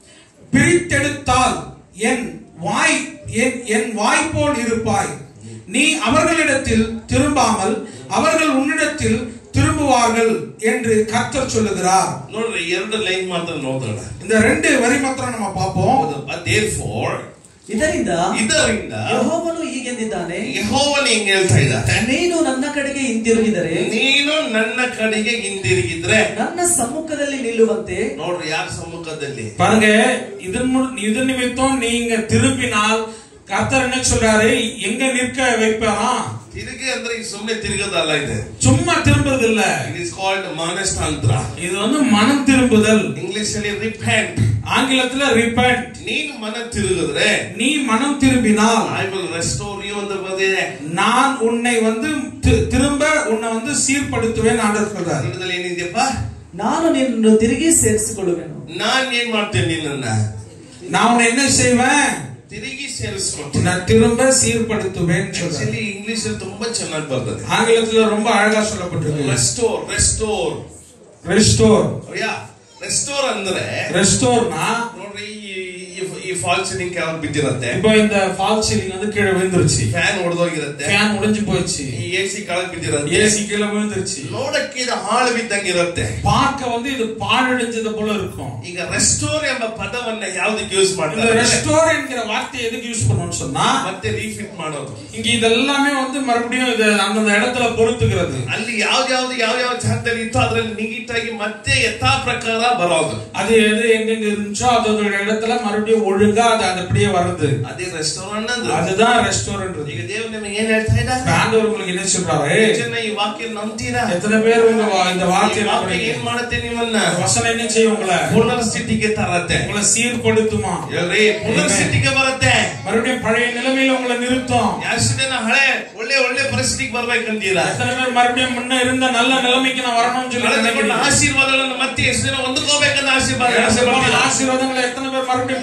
பிரித்தெடுத்தால் என் வாய் என் என் வாய் போல் இருப்பாய் நீ அவர்களிடத்தில் திரும்பாமல் அவர்கள் உன்னிடத்தில் திரும்புவார்கள் என்று கர்த்தர் சொல்லுகிறார் ನೋಡ್ರಿ ಎರಡು ಲೈನ್ ಮಾತ್ರ ನೋಡೋಣ இந்த ரெண்டு வரி மாத்திரம் நம்ம பார்ப்போம் ದೇರ್ ಫೋರ್ ಇದರಿಂದ ಇದರಿಂದ ಯಹೋವನು ಹೀಗೆಂದಿದ್ದಾನೆ ಯಹೋವನ್ ಹಿಂಗ್ ಹೇಳ್ತಾ ಇದ್ದಾರೆ ನೀನು ನನ್ನ ಕಡೆಗೆ ಹಿಂದಿರುಗಿದರೆ ನೀನು ನನ್ನ ಕಡೆಗೆ ಹಿಂದಿರುಗಿದ್ರೆ ನನ್ನ ಸಮ್ಮುಖದಲ್ಲಿ ನಿಲ್ಲುವಂತೆ ನೋಡ್ರಿ ಯಾರ ಸಮ್ಮುಖದಲ್ಲಿ பாருங்க இதன் மு- இது நிமித்தம் நீங்க திரும்பினால் கர்த்தர் என்ன சொல்றாரு எங்க நிற்க வைப்பாரா ತಿರುಗಿ ಅಂದ್ರೆ ಈಗ ಸುಮ್ನೆ ತಿರುಗದಲ್ಲ ಇದು சும்மா திரும்புறது இல்ல ಇಟ್ ಇಸ್ ಕಾಲ್ಡ್ ಮಾನಸ್ತಾಂತ್ರ இது வந்து மனம் திரும்புதல் ಇಂಗ್ಲಿಷ್ ಅಲ್ಲಿ ರಿಪೆಂಟ್ ஆங்கிலத்துல ரிப்பண்ட் ನೀನು ಮನ ತಿರುಗಿದ್ರೆ நீ மனம் திரும்பினால் ಐ ವಿಲ್ ರೆಸ್ಟೋರ್ ಯು ಅಂತ ಬಂದಿದೆ நான் உன்னை வந்து தி- திரும்ப உன்னை வந்து சீர்படுத்துவேன் ஆண்டவர் சொல்றாரு ಕನ್ನಡದಲ್ಲಿ ಏನಿದೆಯಪ್ಪ ನಾನು ನಿನ್ನನ್ನು ತಿರುಗಿ ಸೇರಿಸಿಕೊಳ್ಳುವೆನು ನಾನ್ ಏನ್ ಮಾಡ್ತೇನೆ ನಿನ್ನನ್ನ நான் உன்னை என்ன செய்வேன் ತಿರುಗಿ ಸೇರಿಸ್ಕೊಳ್ತೀನಿ நான் திரும்ப சீர்படுத்துவேன் சொல்றாரு ಆಕ್ಚುಲಿ ಇಂಗ್ಲಿಷ್ ಅಲ್ಲಿ ತುಂಬಾ ಚೆನ್ನಾಗಿ ಬರ್ತದೆ ஆங்கிலத்துல ரொம்ப அழகா சொல்லப்பட்டிருக்கு ರೆಸ್ಟೋರ್ ರೆಸ್ಟೋರ್ ரெஸ்டோர் ಯಾ ರೆಸ್ಟೋರ್ ಅಂದ್ರೆ ரெஸ்டோர்னா ನೋಡ್ರಿ ಈ- ಈ- ಈ ಫಾಲ್ ಸೀಲಿಂಗ್ ಕೆಳಗೆ ಬಿದ್ದಿರತ್ತೆ இப்போ இந்த ஃபால் சீலிங் வந்து கீழே விழுந்துருச்சு ಫ್ಯಾನ್ ಹೊಡೆದೋಗಿರತ್ತೆ ஃபேன் முடிஞ்சு போயிடுச்சு ಈ ಎ ಸಿ ಕೆಳಗೆ ಬಿದ್ದಿರತ್ತೆ ஏசி கீழே விழுந்துருச்சு ನೋಡಕ್ಕೆ ಇದು ಹಾಳು ಬಿದ್ದಂಗಿರತ್ತೆ பார்க்க வந்து இது பாழடைஞ்சது போல இருக்கும் ಈಗ ರೆಸ್ಟೋರ್ ಎಂಬ ಪದವನ್ನ ಯಾವ್ದಕ್ಕೆ ಯೂಸ್ இந்த ಮಾಡ್ತಾರೆ ரெஸ்டோர் என்கிற வார்த்தையை எதுக்கு யூஸ் பண்ணணும்னு சொன்னா ಮತ್ತೆ ರೀಫಿಟ್ ಮಾಡೋದು இங்க இதெல்லாமே வந்து மறுபடியும் இது அந்தந்த இடத்துல பொறுத்துக்கிறது ಅಲ್ಲಿ ಯಾವ್ದು ಯಾವ್ದು ಯಾವ ಯಾವ ಜಾಗದಲ್ಲಿ ಇತ್ತು ಅದ್ರಲ್ಲಿ ನೀಟಾಗಿ ಮತ್ತೆ ಯಥಾ ಪ್ರಕಾರ ಬರೋದು அது எது எங்கெங்க இருந்துச்சோ அதோட இடத்துல மறுபடியும் ஒழுங்கா அது அது அப்படியே வருது ಅದೇ ರೆಸ್ಟೋರೆಂಟ್ ಅಂದ್ರೆ அதுதான் ரெஸ்டாரண்ட் ಈಗ ದೇವ್ರು ನಿಮಗೆ ಏನ್ ಹೇಳ್ತಾ ಇದ್ದಾರೆ ஆண்டவர் உங்களுக்கு என்ன சொல்றாரு ಎಷ್ಟು ಜನ ಈ ವಾಕ್ಯ ನಂಬ್ತೀರಾ எத்தனை பேர் உங்க வா- இந்த ಈ வார்த்தையை ವಾಕ್ಯ நம்புறீங்க? ಏನ್ ಮಾಡುತ್ತೆ ನಿಮ್ಮನ್ನ வசனம் என்ன செய்யும் உங்களை ಪುನರ್ಸ್ಥಿತಿಗೆ ತರತ್ತೆ உங்களை சீர்படுத்துமா ಹೇಳ್ರಿ ಪುನರ್ಸ್ಥಿತಿಗೆ ಬರುತ್ತೆ மறுபடியும் பழைய நிலைமையில உங்களை நிறுத்தும் ಎಷ್ಟು ಜನ ಹಳೆ ಒಳ್ಳೆ ಒಳ್ಳೆ ಪರಿಸ್ಥಿತಿಗೆ ಬರ್ಬೇಕಂತೀರಾ எத்தனை பேர் மறுபடியும் முன்ன இருந்த நல்ல நிலைமைக்கு நான் வரணும்னு சொல்லி ಕಳೆದುಕೊಂಡ நினைக்கிறீங்க? ಆಶೀರ್ವಾದಗಳನ್ನು ಮತ್ತೆ ಎಷ್ಟು ಜನ ಹೊಂದ್ಕೋಬೇಕಂತ ಆಶೀರ್ವಾದ ಆಸೆ இழந்து போன ಪಡ್ತೀರಾ? ஆசீர்வாதங்களை எத்தனை பேர் மறுபடியும் பெற்றுக்கொள்ளணும்னு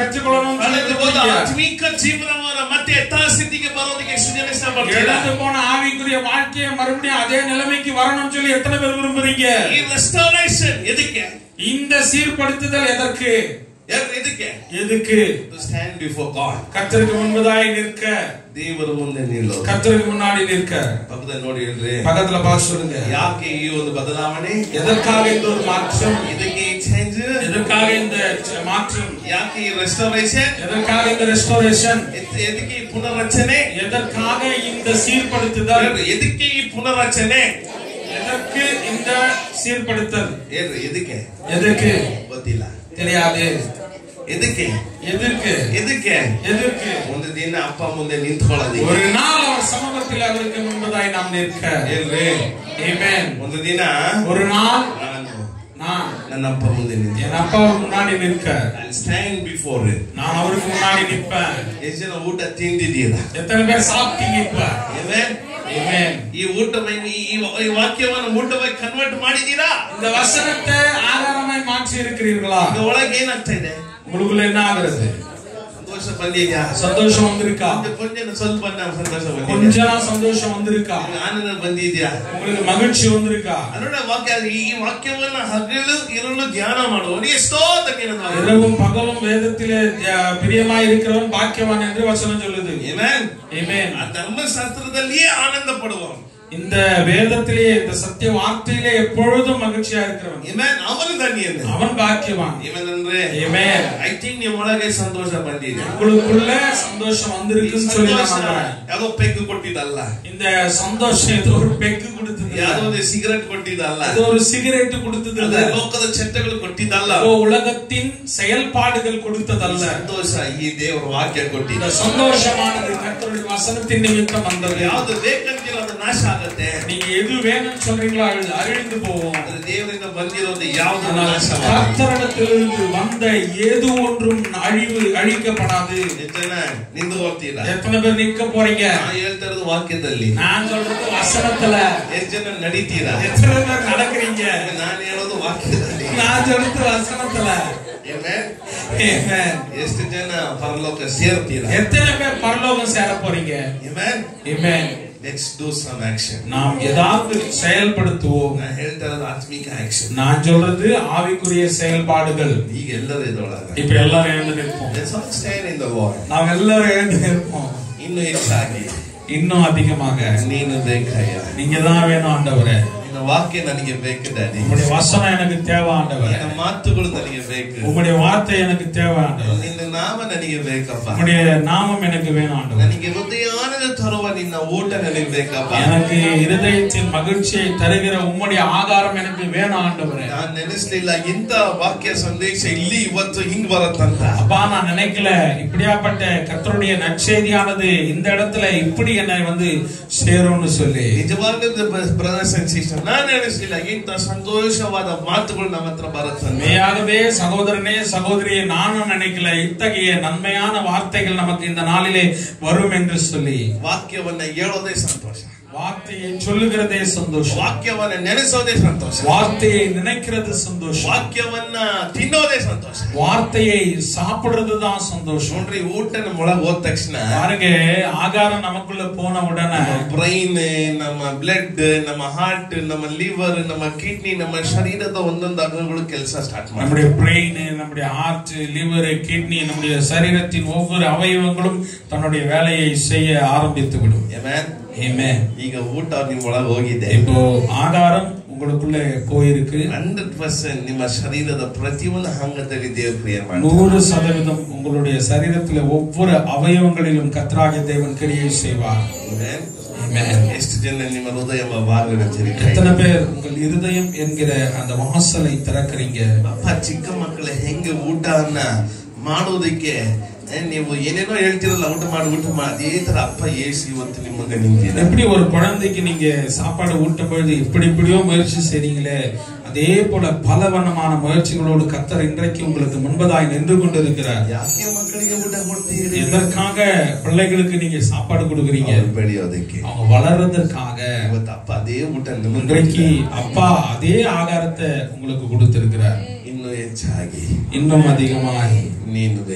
வரணும்னு ಕಳೆದು ಹೋದ சொல்லிட்டு ಆತ್ಮಿಕ ಜೀವನವನ್ನ ಮತ್ತೆ ಯಥಾಸ್ಥಿತಿಗೆ ಬರೋದಕ್ಕೆ ಎಷ್ಟು ಜನ ಇಷ್ಟಪಡ್ತೀರಾ இழந்து போன ஆவிக்குரிய வாழ்க்கையை மறுபடியும் அதே நிலைமைக்கு வரணும்னு சொல்லி எத்தனை பேர் விரும்புறீங்க ಈ ರೆಸ್ಟೋರೇಷನ್ ಎದಕ್ಕೆ இந்த சீர்படுத்துதல் எதற்கு ಯಾರು ಎದಕ್ಕೆ எதுக்கு ಸ್ಟ್ಯಾಂಡ್ ಬಿಫೋರ್ ಗಾಡ್ கர்த்தருக்கு முன்பதாய் நிற்க ದೇವರ ಮುಂದೆ ನಿಲ್ಲೋದು கர்த்தருக்கு முன்னாடி நிற்க ಪಕ್ಕದಲ್ಲಿ ನೋಡಿ ಹೇಳ್ರಿ பக்கத்துல பார்த்து சொல்லுங்க ಯಾಕೆ ಈ ಒಂದು ಬದಲಾವಣೆ எதற்காக இந்த ஒரு மாற்றம் ಇದಕ್ಕೆ ಈ ಚೇಂಜ್ எதற்காக இந்த மாற்றம் ಯಾಕೆ ಈ ರೆಸ್ಟೋರೇಷನ್ எதற்காக இந்த ரெஸ்டோரேஷன் ಎದಕ್ಕೆ ಈ ಪುನರ್ರಚನೆ எதற்காக இந்த சீர்படுத்துதல் ಹೇಳ್ರಿ, ಎದಕ್ಕೆ ಈ ಪುನರ್ರಚನೆ எதற்கு இந்த சீர்படுத்தல் ಹೇಳ್ರಿ ಎದಕ್ಕೆ எதற்கு ಗೊತ್ತಿಲ್ಲ தெரியாது ಎದಕ್ಕೆ எதற்கு ಎದಕ್ಕೆ எதற்கு ಒಂದು ದಿನ ಅಪ್ಪ ಮುಂದೆ ನಿಂತ್ಕೊಳ್ಳೋದಿ ஒரு நாள் அவர் சமூகத்தில் அவருக்கு முன்பதாய் நாம் நிற்க ಹೇಳ್ರಿ Amen. ಒಂದು ದಿನ ஒரு நாள் ನಾನು நான் ನನ್ನ ಅಪ್ಪ ಮುಂದೆ ನಿಂತ என் அப்பாவுக்கு முன்னாடி நிற்க ಸ್ಟ್ಯಾಂಡ್ ಬಿಫೋರ್ நான் அவருக்கு முன்னாடி நிற்பேன் ಎಷ್ಟು ಜನ ಊಟ ತಿಂದಿದ್ದೀರಾ எத்தனை பேர் சாப்பிட்டீங்க இப்ப Amen? Amen. ಈ ಊಟವನ್ನು ಈ ಈ ವಾಕ್ಯವನ್ನು ಊಟವಾಗಿ ಕನ್ವರ್ಟ್ ಮಾಡಿದ್ದೀರಾ இந்த வசனத்தை ஆதாரமாய் மாற்றி இருக்கிறீர்களா ಈಗ ಒಳಗೆ ಏನಾಗ್ತಾ ಇದೆ உங்களுக்குள்ள என்ன ஆகுறது ಸಂತೋಷ ಬಂದಿದ್ಯಾ சந்தோஷம் வந்திருக்கா ಕೊಂಚ ಸ್ವಲ್ಪ ನಾವು ಸಂತೋಷ ಬಂದಿದ್ಯಾ கொஞ்சம் சந்தோஷம் வந்திருக்கா ಆನಂದ ಬಂದಿದ್ಯಾ உங்களுக்கு மகிழ்ச்சி வந்திருக்கா ಅನ್ನೋಣ ವಾಕ್ಯ ಈ ವಾಕ್ಯವನ್ನ ಹಗಲು ಇರಲು ಧ್ಯಾನ ಮಾಡುವವನಿಗೆ ಎಷ್ಟೋ ತಗ್ಗಿನ இரவும் பகலும் வேதத்திலே அஹ், பிரியமாய் இருக்கிறவன் பாக்கியவான் என்று வசனம் சொல்லுது Amen. Amen. ಆ ಧರ್ಮಶಾಸ್ತ್ರದಲ್ಲಿಯೇ ಆನಂದ ಪಡುವವನು இந்த வேதத்திலே இந்த சத்திய வார்த்தையிலே எப்பொழுதும் மகிழ்ச்சியா இருக்கிறவன் Amen. ಅವನು ಧನ್ಯನು அவன் பாக்கியவான் ಏನಂದ್ರೆ Amen. ಐ ಥಿಂಕ್ ನಿಮ್ ಒಳಗೆ ಸಂತೋಷ ಬಂದಿದೆ உங்களுக்குள்ள சந்தோஷம் வந்திருக்குன்னு சொல்லி நான் ಸಂತೋಷ நம்புறேன். ಯಾವುದೋ ಪೆಗ್ ಕೊಟ್ಟಿದ್ದಲ್ಲ இந்த சந்தோஷம் ஏதோ ஒரு பெக்கு கொடுத்தது இல்ல. ಯಾವುದೋ ಒಂದು ಸಿಗರೆಟ್ ಕೊಟ್ಟಿದ್ದಲ್ಲ ஏதோ ஒரு சிகரெட் கொடுத்தது இல்ல. ಅದೇ ಲೋಕದ ಚಟ್ಟಗಳು ಕೊಟ್ಟಿದ್ದಲ್ಲ ஏதோ உலகத்தின் செயல்பாடுகள் கொடுத்ததல்ல ಸಂತೋಷ ಈ ದೇವರ ವಾಕ್ಯ இந்த ಕೊಟ್ಟಿದ್ದ சந்தோஷமானது கர்த்தருடைய வசனத்தின் நிமித்தம் வந்தது ಯಾವ್ದು ಬೇಕಂತೀರೋ ಅದು ನಾಶ ಆಗತ್ತೆ நீங்க எது வேணும்னு சொல்றீங்களோ அது அழிந்து போவோம் ಆದ್ರೆ ದೇವರಿಂದ ಬಂದಿರೋದು ಯಾವ್ದು ஆனால் ನಾಶ கர்த்தரிடத்திலிருந்து வந்த ஏது ஒன்றும் அழிவு அழிக்கப்படாது ಜನ ನಿಂದು ಹೋಗ್ತೀರಾ எத்தனை பேர் நிற்க போறீங்க ನಾ ಹೇಳ್ತಾ ಇರೋದು ವಾಕ್ಯದಲ್ಲಿ நான் சொல்றது வசனத்துல ಎಷ್ಟ್ ಜನ ನಡೀತೀರಾ எத்தனை பேர் நடக்கிறீங்க ನಾನು ಹೇಳೋದು ವಾಕ್ಯದಲ್ಲಿ நான் சொல்றது வசனத்துல Amen. Amen. ಎಷ್ಟು ಜನ ಪರಲೋಕ ಸೇರ್ತೀರಾ எத்தனை பேர் பரலோகம் சேர போறீங்க Amen. Amen. Let's do some action. நாம் ஏதாவது செயல்படுத்துவோம் ನಾ ಹೇಳ್ತಾ ಇರೋದು ಆತ್ಮಿಕ ಆಕ್ಷನ್ நான் சொல்றது ஆவிக்குரிய செயல்பாடுகள் ಈಗ ಎಲ್ಲರೂ ಇದ್ರೊಳಗ இப்ப எல்லாரும் எழுந்து நிற்போம் Let's all stand in the Lord. நாம் எல்லாரும் எழுந்து நிற்போம் ಇನ್ನು ಹೆಚ್ಚಾಗಿ இன்னும் அதிகமாக ನೀನು ಬೇಕಯ್ಯ நீங்க தான் வேணும் ஆண்டவரே ನಿನ್ನ ವಾಕ್ಯ ನನಗೆ ಬೇಕು ಡ್ಯಾಡಿ உங்களுடைய வசனம் எனக்கு தேவை ஆண்டவரே ನಿನ್ನ ಮಾತುಗಳು ನನಗೆ ಬೇಕು உங்களுடைய வார்த்தை எனக்கு தேவை ஆண்டவரே ನಿನ್ನ ನಾಮ ನನಗೆ ಬೇಕಪ್ಪ உங்களுடைய நாமம் எனக்கு வேணும் ஆண்டவரே ನನಗೆ ಹೃದಯಾನದ ತರುವ ನಿನ್ನ ಊಟ ನನಗೆ ಬೇಕಪ್ಪ எனக்கு இருதயத்தின் மகிழ்ச்சியை தருகிற உம்முடைய ஆகாரம் எனக்கு வேணும் ஆண்டவரே ನಾನ್ ನೆನೆಸ್ಲಿಲ್ಲ ಇಂತ ವಾಕ್ಯ ಸಂದೇಶ ಇಲ್ಲಿ ಇವತ್ತು ಹಿಂಗ್ ಬರತ್ತಂತ அப்பா நான் நினைக்கல இப்படியாப்பட்ட கர்த்தருடைய நற்செய்தியானது இந்த இடத்துல இப்படி என்னை வந்து சேரும்னு சொல்லி ನಿಜವಾಗ್ಲೂ ಬ್ರದರ್ಸ್ ಅಂಡ್ ಸಿಸ್ಟರ್ ನಾನ್ ನೆನೆಸ್ಲಿಲ್ಲ ಇಂತ ಸಂತೋಷವಾದ ಮಾತುಗಳು ನಮ್ಮ ಹತ್ರ ಬರುತ್ತಂತ மெய்யாகவே சகோதரனே சகோதரியே நானும் நினைக்கல இத்தகைய நன்மையான வார்த்தைகள் நமக்கு இந்த நாளிலே வரும் என்று சொல்லி ವಾಕ್ಯವನ್ನ ಹೇಳೋದೇ ಸಂತೋಷ வார்த்தையை சொல்லுகிறதே சந்தோஷம் ವಾಕ್ಯವನ್ನ ನೆನೆಸೋದೇ ಸಂತೋಷ வார்த்தையை நினைக்கிறது சந்தோஷம் ವಾಕ್ಯವನ್ನ ತಿನ್ನೋದೇ ಸಂತೋಷ வார்த்தையை சாப்பிடுறது தான் சந்தோஷம் ನೋಡ್ರಿ ಊಟ ನಮ್ಮ ಒಳಗ್ ಹೋದ ತಕ್ಷಣ பாருங்க ஆகாரம் நமக்குள்ள போன உடனே ಬ್ರೈನ್ ನಮ್ಮ ಬ್ಲಡ್ ನಮ್ಮ ಹಾರ್ಟ್ ನಮ್ಮ ಲಿವರ್ ನಮ್ಮ ಕಿಡ್ನಿ ನಮ್ಮ ಶರೀರದ ಒಂದೊಂದು ಅಂಗಗಳು ಕೆಲಸ ಸ್ಟಾರ್ಟ್ ಮಾಡಿ நம்முடைய பிரெயின் நம்முடைய ஹார்ட் லிவர் கிட்னி நம்முடைய சரீரத்தின் ஒவ்வொரு அவயவங்களும் தன்னுடைய வேலையை செய்ய ஆரம்பித்து விடும் Amen. ಈಗ ಊಟ ನಿಮ್ ಒಳಗ್ ಹೋಗಿದೆ இப்போ ஆகாரம் உங்களுக்குள்ள போயிருக்கு ಹಂಡ್ರೆಡ್ ಪರ್ಸೆಂಟ್ ನಿಮ್ಮ ಶರೀರದ ಪ್ರತಿಯೊಂದು ಅಂಗದಲ್ಲಿ ದೇವ್ರ ಕ್ರಿಯೆ ಮಾಡ್ತಾರೆ நூறு சதவீதம் உங்களுடைய சரீரத்தில் ஒவ்வொரு அவயவங்களிலும் கத்ராக தேவன் கிரியை செய்வார் Amen. Amen. ಎಷ್ಟು ಜನ ನಿಮ್ಮ ಹೃದಯ ಬಾಗಿಲು எத்தனை பேர் உங்கள் இருதயம் என்கிற அந்த வாசலை திறக்கிறீங்க ಅಪ್ಪ ಚಿಕ್ಕ ಮಕ್ಕಳ ಹೆಂಗೆ ಊಟವನ್ನ ಮಾಡೋದಕ್ಕೆ ಏ, ನೀವು ಏನೇನೋ ಹೇಳ್ತಿರಲ್ಲ ಊಟ ಮಾಡಿ ಊಟ ಮಾಡಿ ಅದೇ ತರ ಅಪ್ಪ ಏಸು ಇವತ್ತು ನಿಮ್ಮ ಮುಂದೆ ನಿಂತಿದೆ எப்படி ஒரு குழந்தைக்கு நீங்க சாப்பாடு ஊட்டும் பொழுது இப்படி இப்படியோ முயற்சி செய்றீங்களே அதே போல பல வண்ணமான முயற்சிகளோடு கத்தர் இன்றைக்கு உங்களுக்கு முன்பதாய் நின்று கொண்டிருக்கிறார் ಯಾಕೆ ಮಕ್ಕಳಿಗೆ ಊಟ ಕೊಡ್ತೀರಿ எதற்காக பிள்ளைகளுக்கு நீங்க சாப்பாடு கொடுக்குறீங்க ಅವ್ರು ಬೆಳೆಯೋದಕ್ಕೆ அவங்க வளர்றதற்காக ಇವತ್ತು ಅಪ್ಪ ಅದೇ ಊಟ ನಿಮಗೆ இன்றைக்கு அப்பா அதே ஆகாரத்தை உங்களுக்கு கொடுத்திருக்கிறார் ಇನ್ನು ಹೆಚ್ಚಾಗಿ இன்னும் அதிகமாய் ನೀನು ಬೇಕಾಯ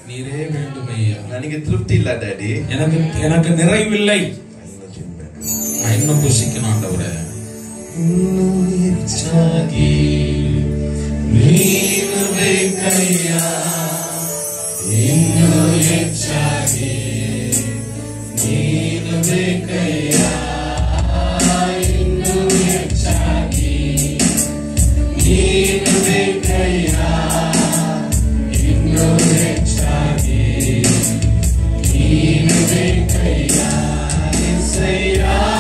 நீரே வேண்டும் ஐயா ನನಗೆ ತೃಪ್ತಿ ಇಲ್ಲ ಡ್ಯಾಡಿ எனக்கு எனக்கு நிறைவில்லை ಇನ್ನು ತಿನ್ಬೇಕು. நான் இன்னும் புசிக்கணும் ஆண்டவரே ಇನ್ನು ಹೆಚ್ಚಾಗಿ ನೀನು ಬೇಕಯ್ಯ ಇನ್ನು ಹೆಚ್ಚಾಗಿ ನೀನು ಬೇಕಯ್ಯ ಇನ್ನು ಹೆಚ್ಚಾಗಿ ನೀನು ಬೇಕಯ್ಯ ಇನ್ನು ಹೆಚ್ಚಾಗಿ ನೀನು ಬೇಕಯ್ಯ ಎಸಯ್ಯ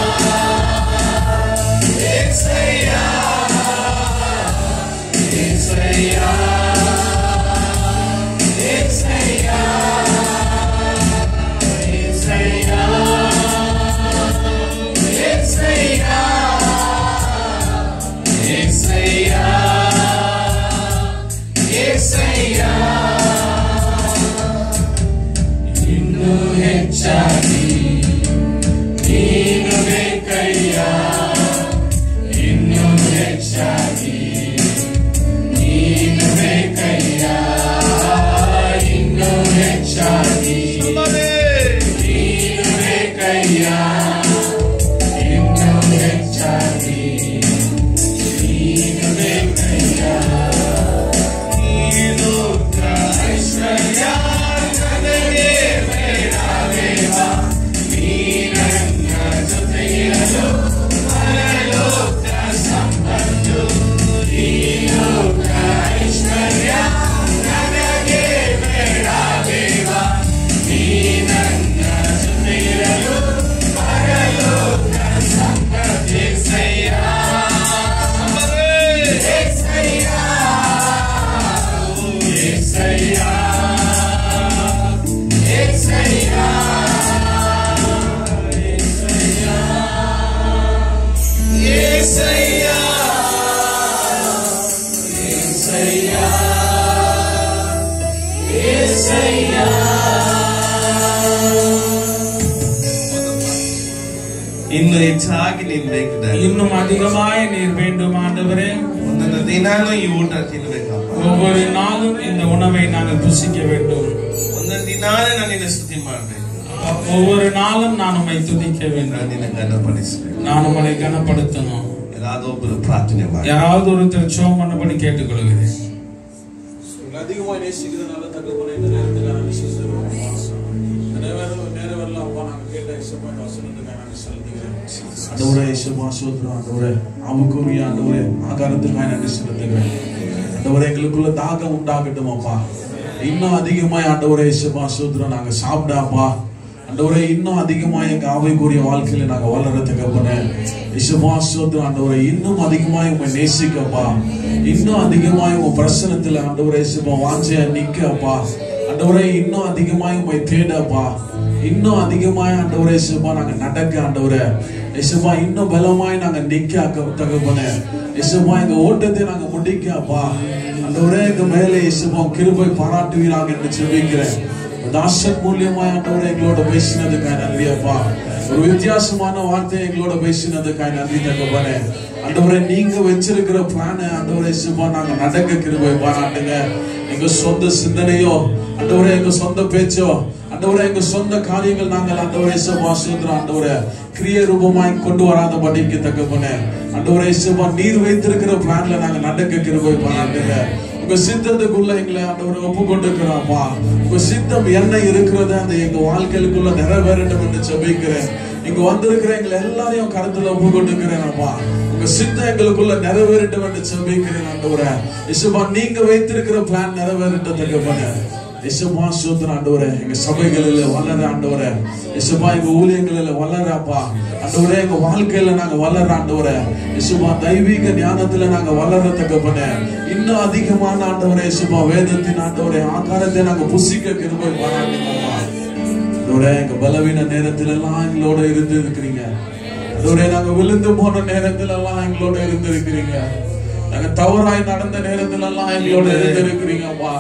ಇನ್ನು ಹೆಚ್ಚಾಗಿ ನೀನು ಬೇಕಯ್ಯ ಇನ್ನು ಹೆಚ್ಚಾಗಿ ನೀನು ಬೇಕಯ್ಯ ಇನ್ನು ಹೆಚ್ಚಾಗಿ ನೀನು ಬೇಕಯ್ಯ ಇನ್ನು ಹೆಚ್ಚಾಗಿ ನೀನು ಬೇಕಯ್ಯ ನೀನು ಐಶ್ವರ್ಯ ನನಗೆ ಬೇಡವೇವ ನೀ ನನ್ನ ಜೊತೆಗಿರಲು ಪರಲೋಕ ಸಂಪತ್ತು ಈ ಲೋಕ ಐಶ್ವರ್ಯ ನನಗೆ ಬೇಡವೇವ ನೀ ನನ್ನ ಜೊತೆಗಿರಲು ಪರಲೋಕ ಸಂಪತ್ತು ಏಸಯ್ಯ ಏಸಯ್ಯ ಏಸಯ್ಯ ಏಸಯ್ಯ ಏಸಯ್ಯ ಏಸಯ್ಯ ಏಸಯ್ಯ ಇನ್ನು ಹೆಚ್ಚಾಗಿ ನೀನ್ ಬೇಕು இன்னும் அதிகமாய் நீர் வேண்டும் ஆண்டவரே ಒಂದೊಂದು ದಿನಾನು ಈ ಊಟ ತಿನ್ಬೇಕಪ್ಪ ஒவ்வொரு நாளும் இந்த உணவை நாங்கள் புசிக்க வேண்டும் ಒಂದೊಂದು ದಿನಾನೇ ನಾನು ನಿನ್ನ ಸ್ತುತಿ ಮಾಡ್ಬೇಕು ஒவ்வொரு நாளும் நான் உம்மை துதிக்க ನಾನು வேண்டும் ನಿನ್ನ ಗಣಪಡಿಸ್ಬೇಕು நான் உங்களை கனப்படுத்தணும் ಯಾರಾದೋ ಒಬ್ಬರು ಪ್ರಾರ್ಥನೆ ಮಾಡಿ யாராவது ஒருத்தர் சோம் பண்ணபடி கேட்டுக்கொள்கிறேன் உங்களை அதிகமாக நேசிக்கிறதுனால தகப்பனை இந்த நேரத்தில் நாங்கள் விசுவாசிக்கிறோம். இந்த நேரம் நேரம் வரலாம் அப்பா நாங்கள் கேட்ட இசப்பாய் வசனத்துக்காக நாங்கள் செலுத்துகிறேன் ஆண்டவரே இசப்பா சோதரம் ஆண்டவரே அமுக்குரிய ஆண்டவரே ஆகாரத்துக்காக நன்றி செலுத்துகிறேன் ஆண்டவரே எங்களுக்குள்ள தாகம் உண்டாகட்டும் அப்பா இன்னும் அதிகமாய் ஆண்டவரே இசப்பா சோதரம் நாங்க சாப்பிடாப்பா ஆண்டவரே இன்னும் அதிகமாய் எங்க ஆவைக்குரிய வாழ்க்கையில நாங்க வளர்றதுக்கு இசப்பா சோதரம் ஆண்டவரே இன்னும் அதிகமாய் உங்களை நேசிக்கப்பா இன்னும் அதிகமாய் உங்க பிரசனத்துல ஆண்டவரே இசப்பா வாஞ்சையா நிக்கப்பா ஆண்டவரே இன்னும் அதிகமாய் உங்களை தேடப்பா இன்னும் அதிகமாய் ஆண்டவரே இயேசுப்பா நாங்க நடக்க ஆண்டவரே இயேசுப்பா இன்னும் பலமாய் நாங்க நிக்க தகப்பனே இயேசுப்பா எங்க ஓட்டத்தை நாங்க முடிக்கப்பா ஆண்டவரே எங்க மேல இயேசுப்பா உங்க கிருபை பாராட்டுவீராக என்று செபிக்கிறேன் தாசன் மூலியமாய் ஆண்டவரே எங்களோட பேசினதுக்காக நன்றி அப்பா ஒரு வித்தியாசமான வார்த்தை எங்களோட பேசினதுக்காக நன்றி தகப்பனே ஆண்டவரே நீங்க வச்சிருக்கிற பிளான ஆண்டவரே இயேசுப்பா நாங்க நடக்க கிருபை பாராட்டுங்க எங்க சொந்த சிந்தனையோ ஆண்டவரே எங்க சொந்த பேச்சோ ஆண்டவரே எங்க சொந்த காரியங்கள் நாங்கள் ஆண்டவரே இயேசுப்பா சோதரம் ஆண்டவரே கிரிய ரூபமாய் கொண்டு வராத படிக்க தகப்பனே ஆண்டவரே இயேசுப்பா நீர் வைத்திருக்கிற பிளான்ல நாங்க நடக்க கிருபை பாராட்டுங்க உங்க சித்தத்துக்குள்ள எங்களை ஆண்டவரை ஒப்பு கொண்டிருக்கிறாப்பா உங்க சித்தம் என்ன இருக்கிறது அந்த எங்க வாழ்க்கைக்குள்ள நிறைவேறட்டும் என்று ஜெபிக்கிறேன் இங்க வந்திருக்கிற எங்களை எல்லாரையும் கருத்துல ஒப்பு கொண்டிருக்கிறேன் அப்பா உங்க சித்தம் எங்களுக்குள்ள நிறைவேறட்டும் என்று ஜெபிக்கிறேன் ஆண்டவரே இசுபா நீங்க வைத்திருக்கிற பிளான் நிறைவேறட்டும் தகப்பனே இசுபா சூத்திர ஆண்டவரே எங்க சபைகளில் வளர ஆண்டவரே இசுபா எங்க ஊழியங்களில் வளரப்பா ஆண்டவரே எங்க வாழ்க்கையில நாங்க வளர ஆண்டவரே இசுபா தெய்வீக ஞானத்துல நாங்க வளர தகப்பனே இன்னும் அதிகமான ஆண்டவரே இசுபா வேதத்தின் ஆண்டவரே ஆகாரத்தை நாங்க புசிக்க கிருபை பாராட்டுங்கப்பா ஆண்டவரே எங்க பலவீன நேரத்துல எல்லாம் எங்களோட இருந்து இருக்கிறீங்க ஆண்டவரே நாங்க விழுந்து போன நேரத்துல எல்லாம் எங்களோட இருந்து இருக்கிறீங்க நாங்க தவறாய் நடந்த நேரத்துல எல்லாம் எங்களோட இருந்து இருக்கிறீங்கப்பா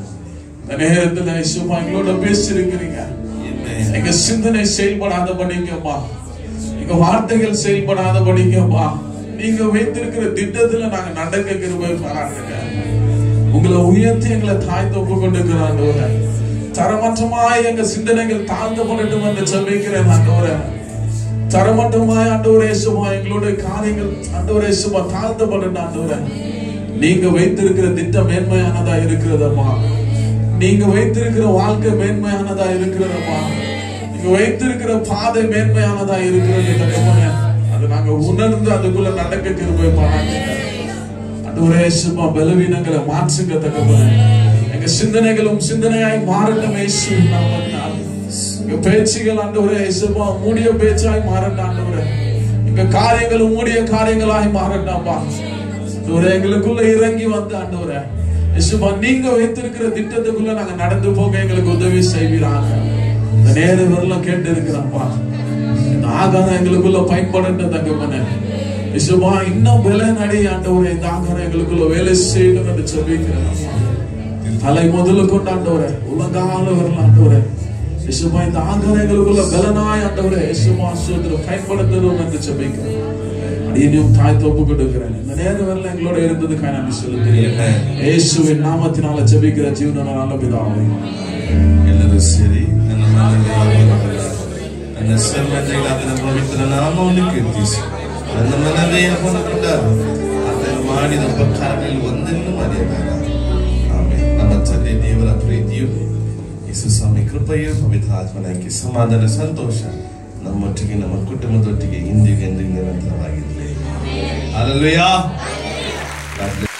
இந்த நேரத்துல இசுமா எங்களோட பேசிருக்கிறீங்க எங்க சிந்தனை செயல்படாத படிங்கப்பா எங்க வார்த்தைகள் செயல்படாத படிங்கப்பா நீங்க வைத்திருக்கிற திட்டத்துல நாங்க நடக்க கிருபை பாராட்டுங்க உங்களை உயர்த்தி எங்களை தாய்த்து ஒப்பு கொண்டிருக்கிறாங்க தரமற்றமாய் எங்க சிந்தனைகள் தாழ்த்தப்படட்டும் என்று சொல்லிக்கிறேன் ஆண்டவரே தரமட்டமாய் ஆண்டவரே சும்மா எங்களுடைய காரியங்கள் ஆண்டவரே சும்மா தாழ்த்தப்படட்டும் ஆண்டவரே நீங்க வைத்திருக்கிற திட்டம் மேன்மையானதா இருக்கிறதம்மா நீங்க வைத்திருக்கிற வாழ்க்கை மேன்மையானதா இருக்கிறதம்மா நீங்க வைத்திருக்கிற பாதை மேன்மையானதா இருக்கிறது தகப்பனே அது நாங்க உணர்ந்து அதுக்குள்ள நடக்க கிருபை பாராட்டுங்க ஆண்டவரே சும்மா பலவீனங்களை மாற்றுங்க தகப்பனே எங்க சிந்தனைகளும் சிந்தனையாய் மாறட்டும் இயேசு நாமத்தினால் எங்க பேச்சுகள் ஆண்டவரே இயேசுப்பா மூடிய பேச்சாய் மாறட்டும் ஆண்டவரே எங்க காரியங்களும் மூடிய காரியங்களாய் மாறட்டாம்பா ஆண்டவரே எங்களுக்குள்ள இறங்கி வந்த ஆண்டவரே இயேசுப்பா நீங்க வைத்திருக்கிற திட்டத்துக்குள்ள நாங்க நடந்து போக எங்களுக்கு உதவி செய்வீராங்க இந்த நேர வரலாம் கேட்டு இருக்கிறாப்பா இந்த ஆகாரம் எங்களுக்குள்ள பயன்படட்ட தங்கப்பனே இசுமா இன்னும் பலன் அடி ஆண்டவரே இந்த ஆகாரம் எங்களுக்குள்ள வேலை செய்யணும் என்று சொல்லிக்கிறேன் தலை முதல்ல கொண்டு ஆண்டவரே உலகால வரலாம் ஆண்டவரே இசுமா இந்த ஆகாரம் எங்களுக்குள்ள பலனாய் ஆண்டவரே இசுமா சூத்திர பயன்படுத்தணும் என்று சொல்லிக்கிறேன் அடியனையும் தாய் தோப்பு கொடுக்கிறேன் இந்த நேரம் வரல எங்களோட இருந்ததுக்காக நன்றி செலுத்துகிறேன் இயேசுவின் நாமத்தினால ஜெபிக்கிற ஜீவன நல்ல பிதாவே ಎಲ್ಲರೂ ಸೇರಿ ನನ್ನ ಮನವೇ ನನ್ನ ಸರ್ವಂತೆಗಳಾದ ನಮ್ಮ ಪವಿತ್ರ ನಾಮವನ್ನು ಕೀರ್ತಿಸಿ ನನ್ನ ಮನವೇ ಅವನು ಕೊಂಡಾರು ಅದನ್ನು ಮಾಡಿದ ಉಪಕಾರಗಳಲ್ಲಿ ಒಂದನ್ನು ಮರೆಯಬೇಡ ಆಮೇಲೆ ನಮ್ಮ ತಂದೆ ದೇವರ ಪ್ರೀತಿಯು ಯೇಸು ಸ್ವಾಮಿ ಕೃಪೆಯು ಪವಿತ್ರ ಆತ್ಮನಕ್ಕೆ ಸಮಾಧಾನ ಸಂತೋಷ ನಮ್ಮೊಟ್ಟಿಗೆ ನಮ್ಮ ಕುಟುಂಬದೊಟ್ಟಿಗೆ ಇಂದಿಗೆ ಎಂದಿಗೆ ನಿರಂತರವಾಗಿರಲಿ ಅಲ್ಲಲ್ವಯ್ಯ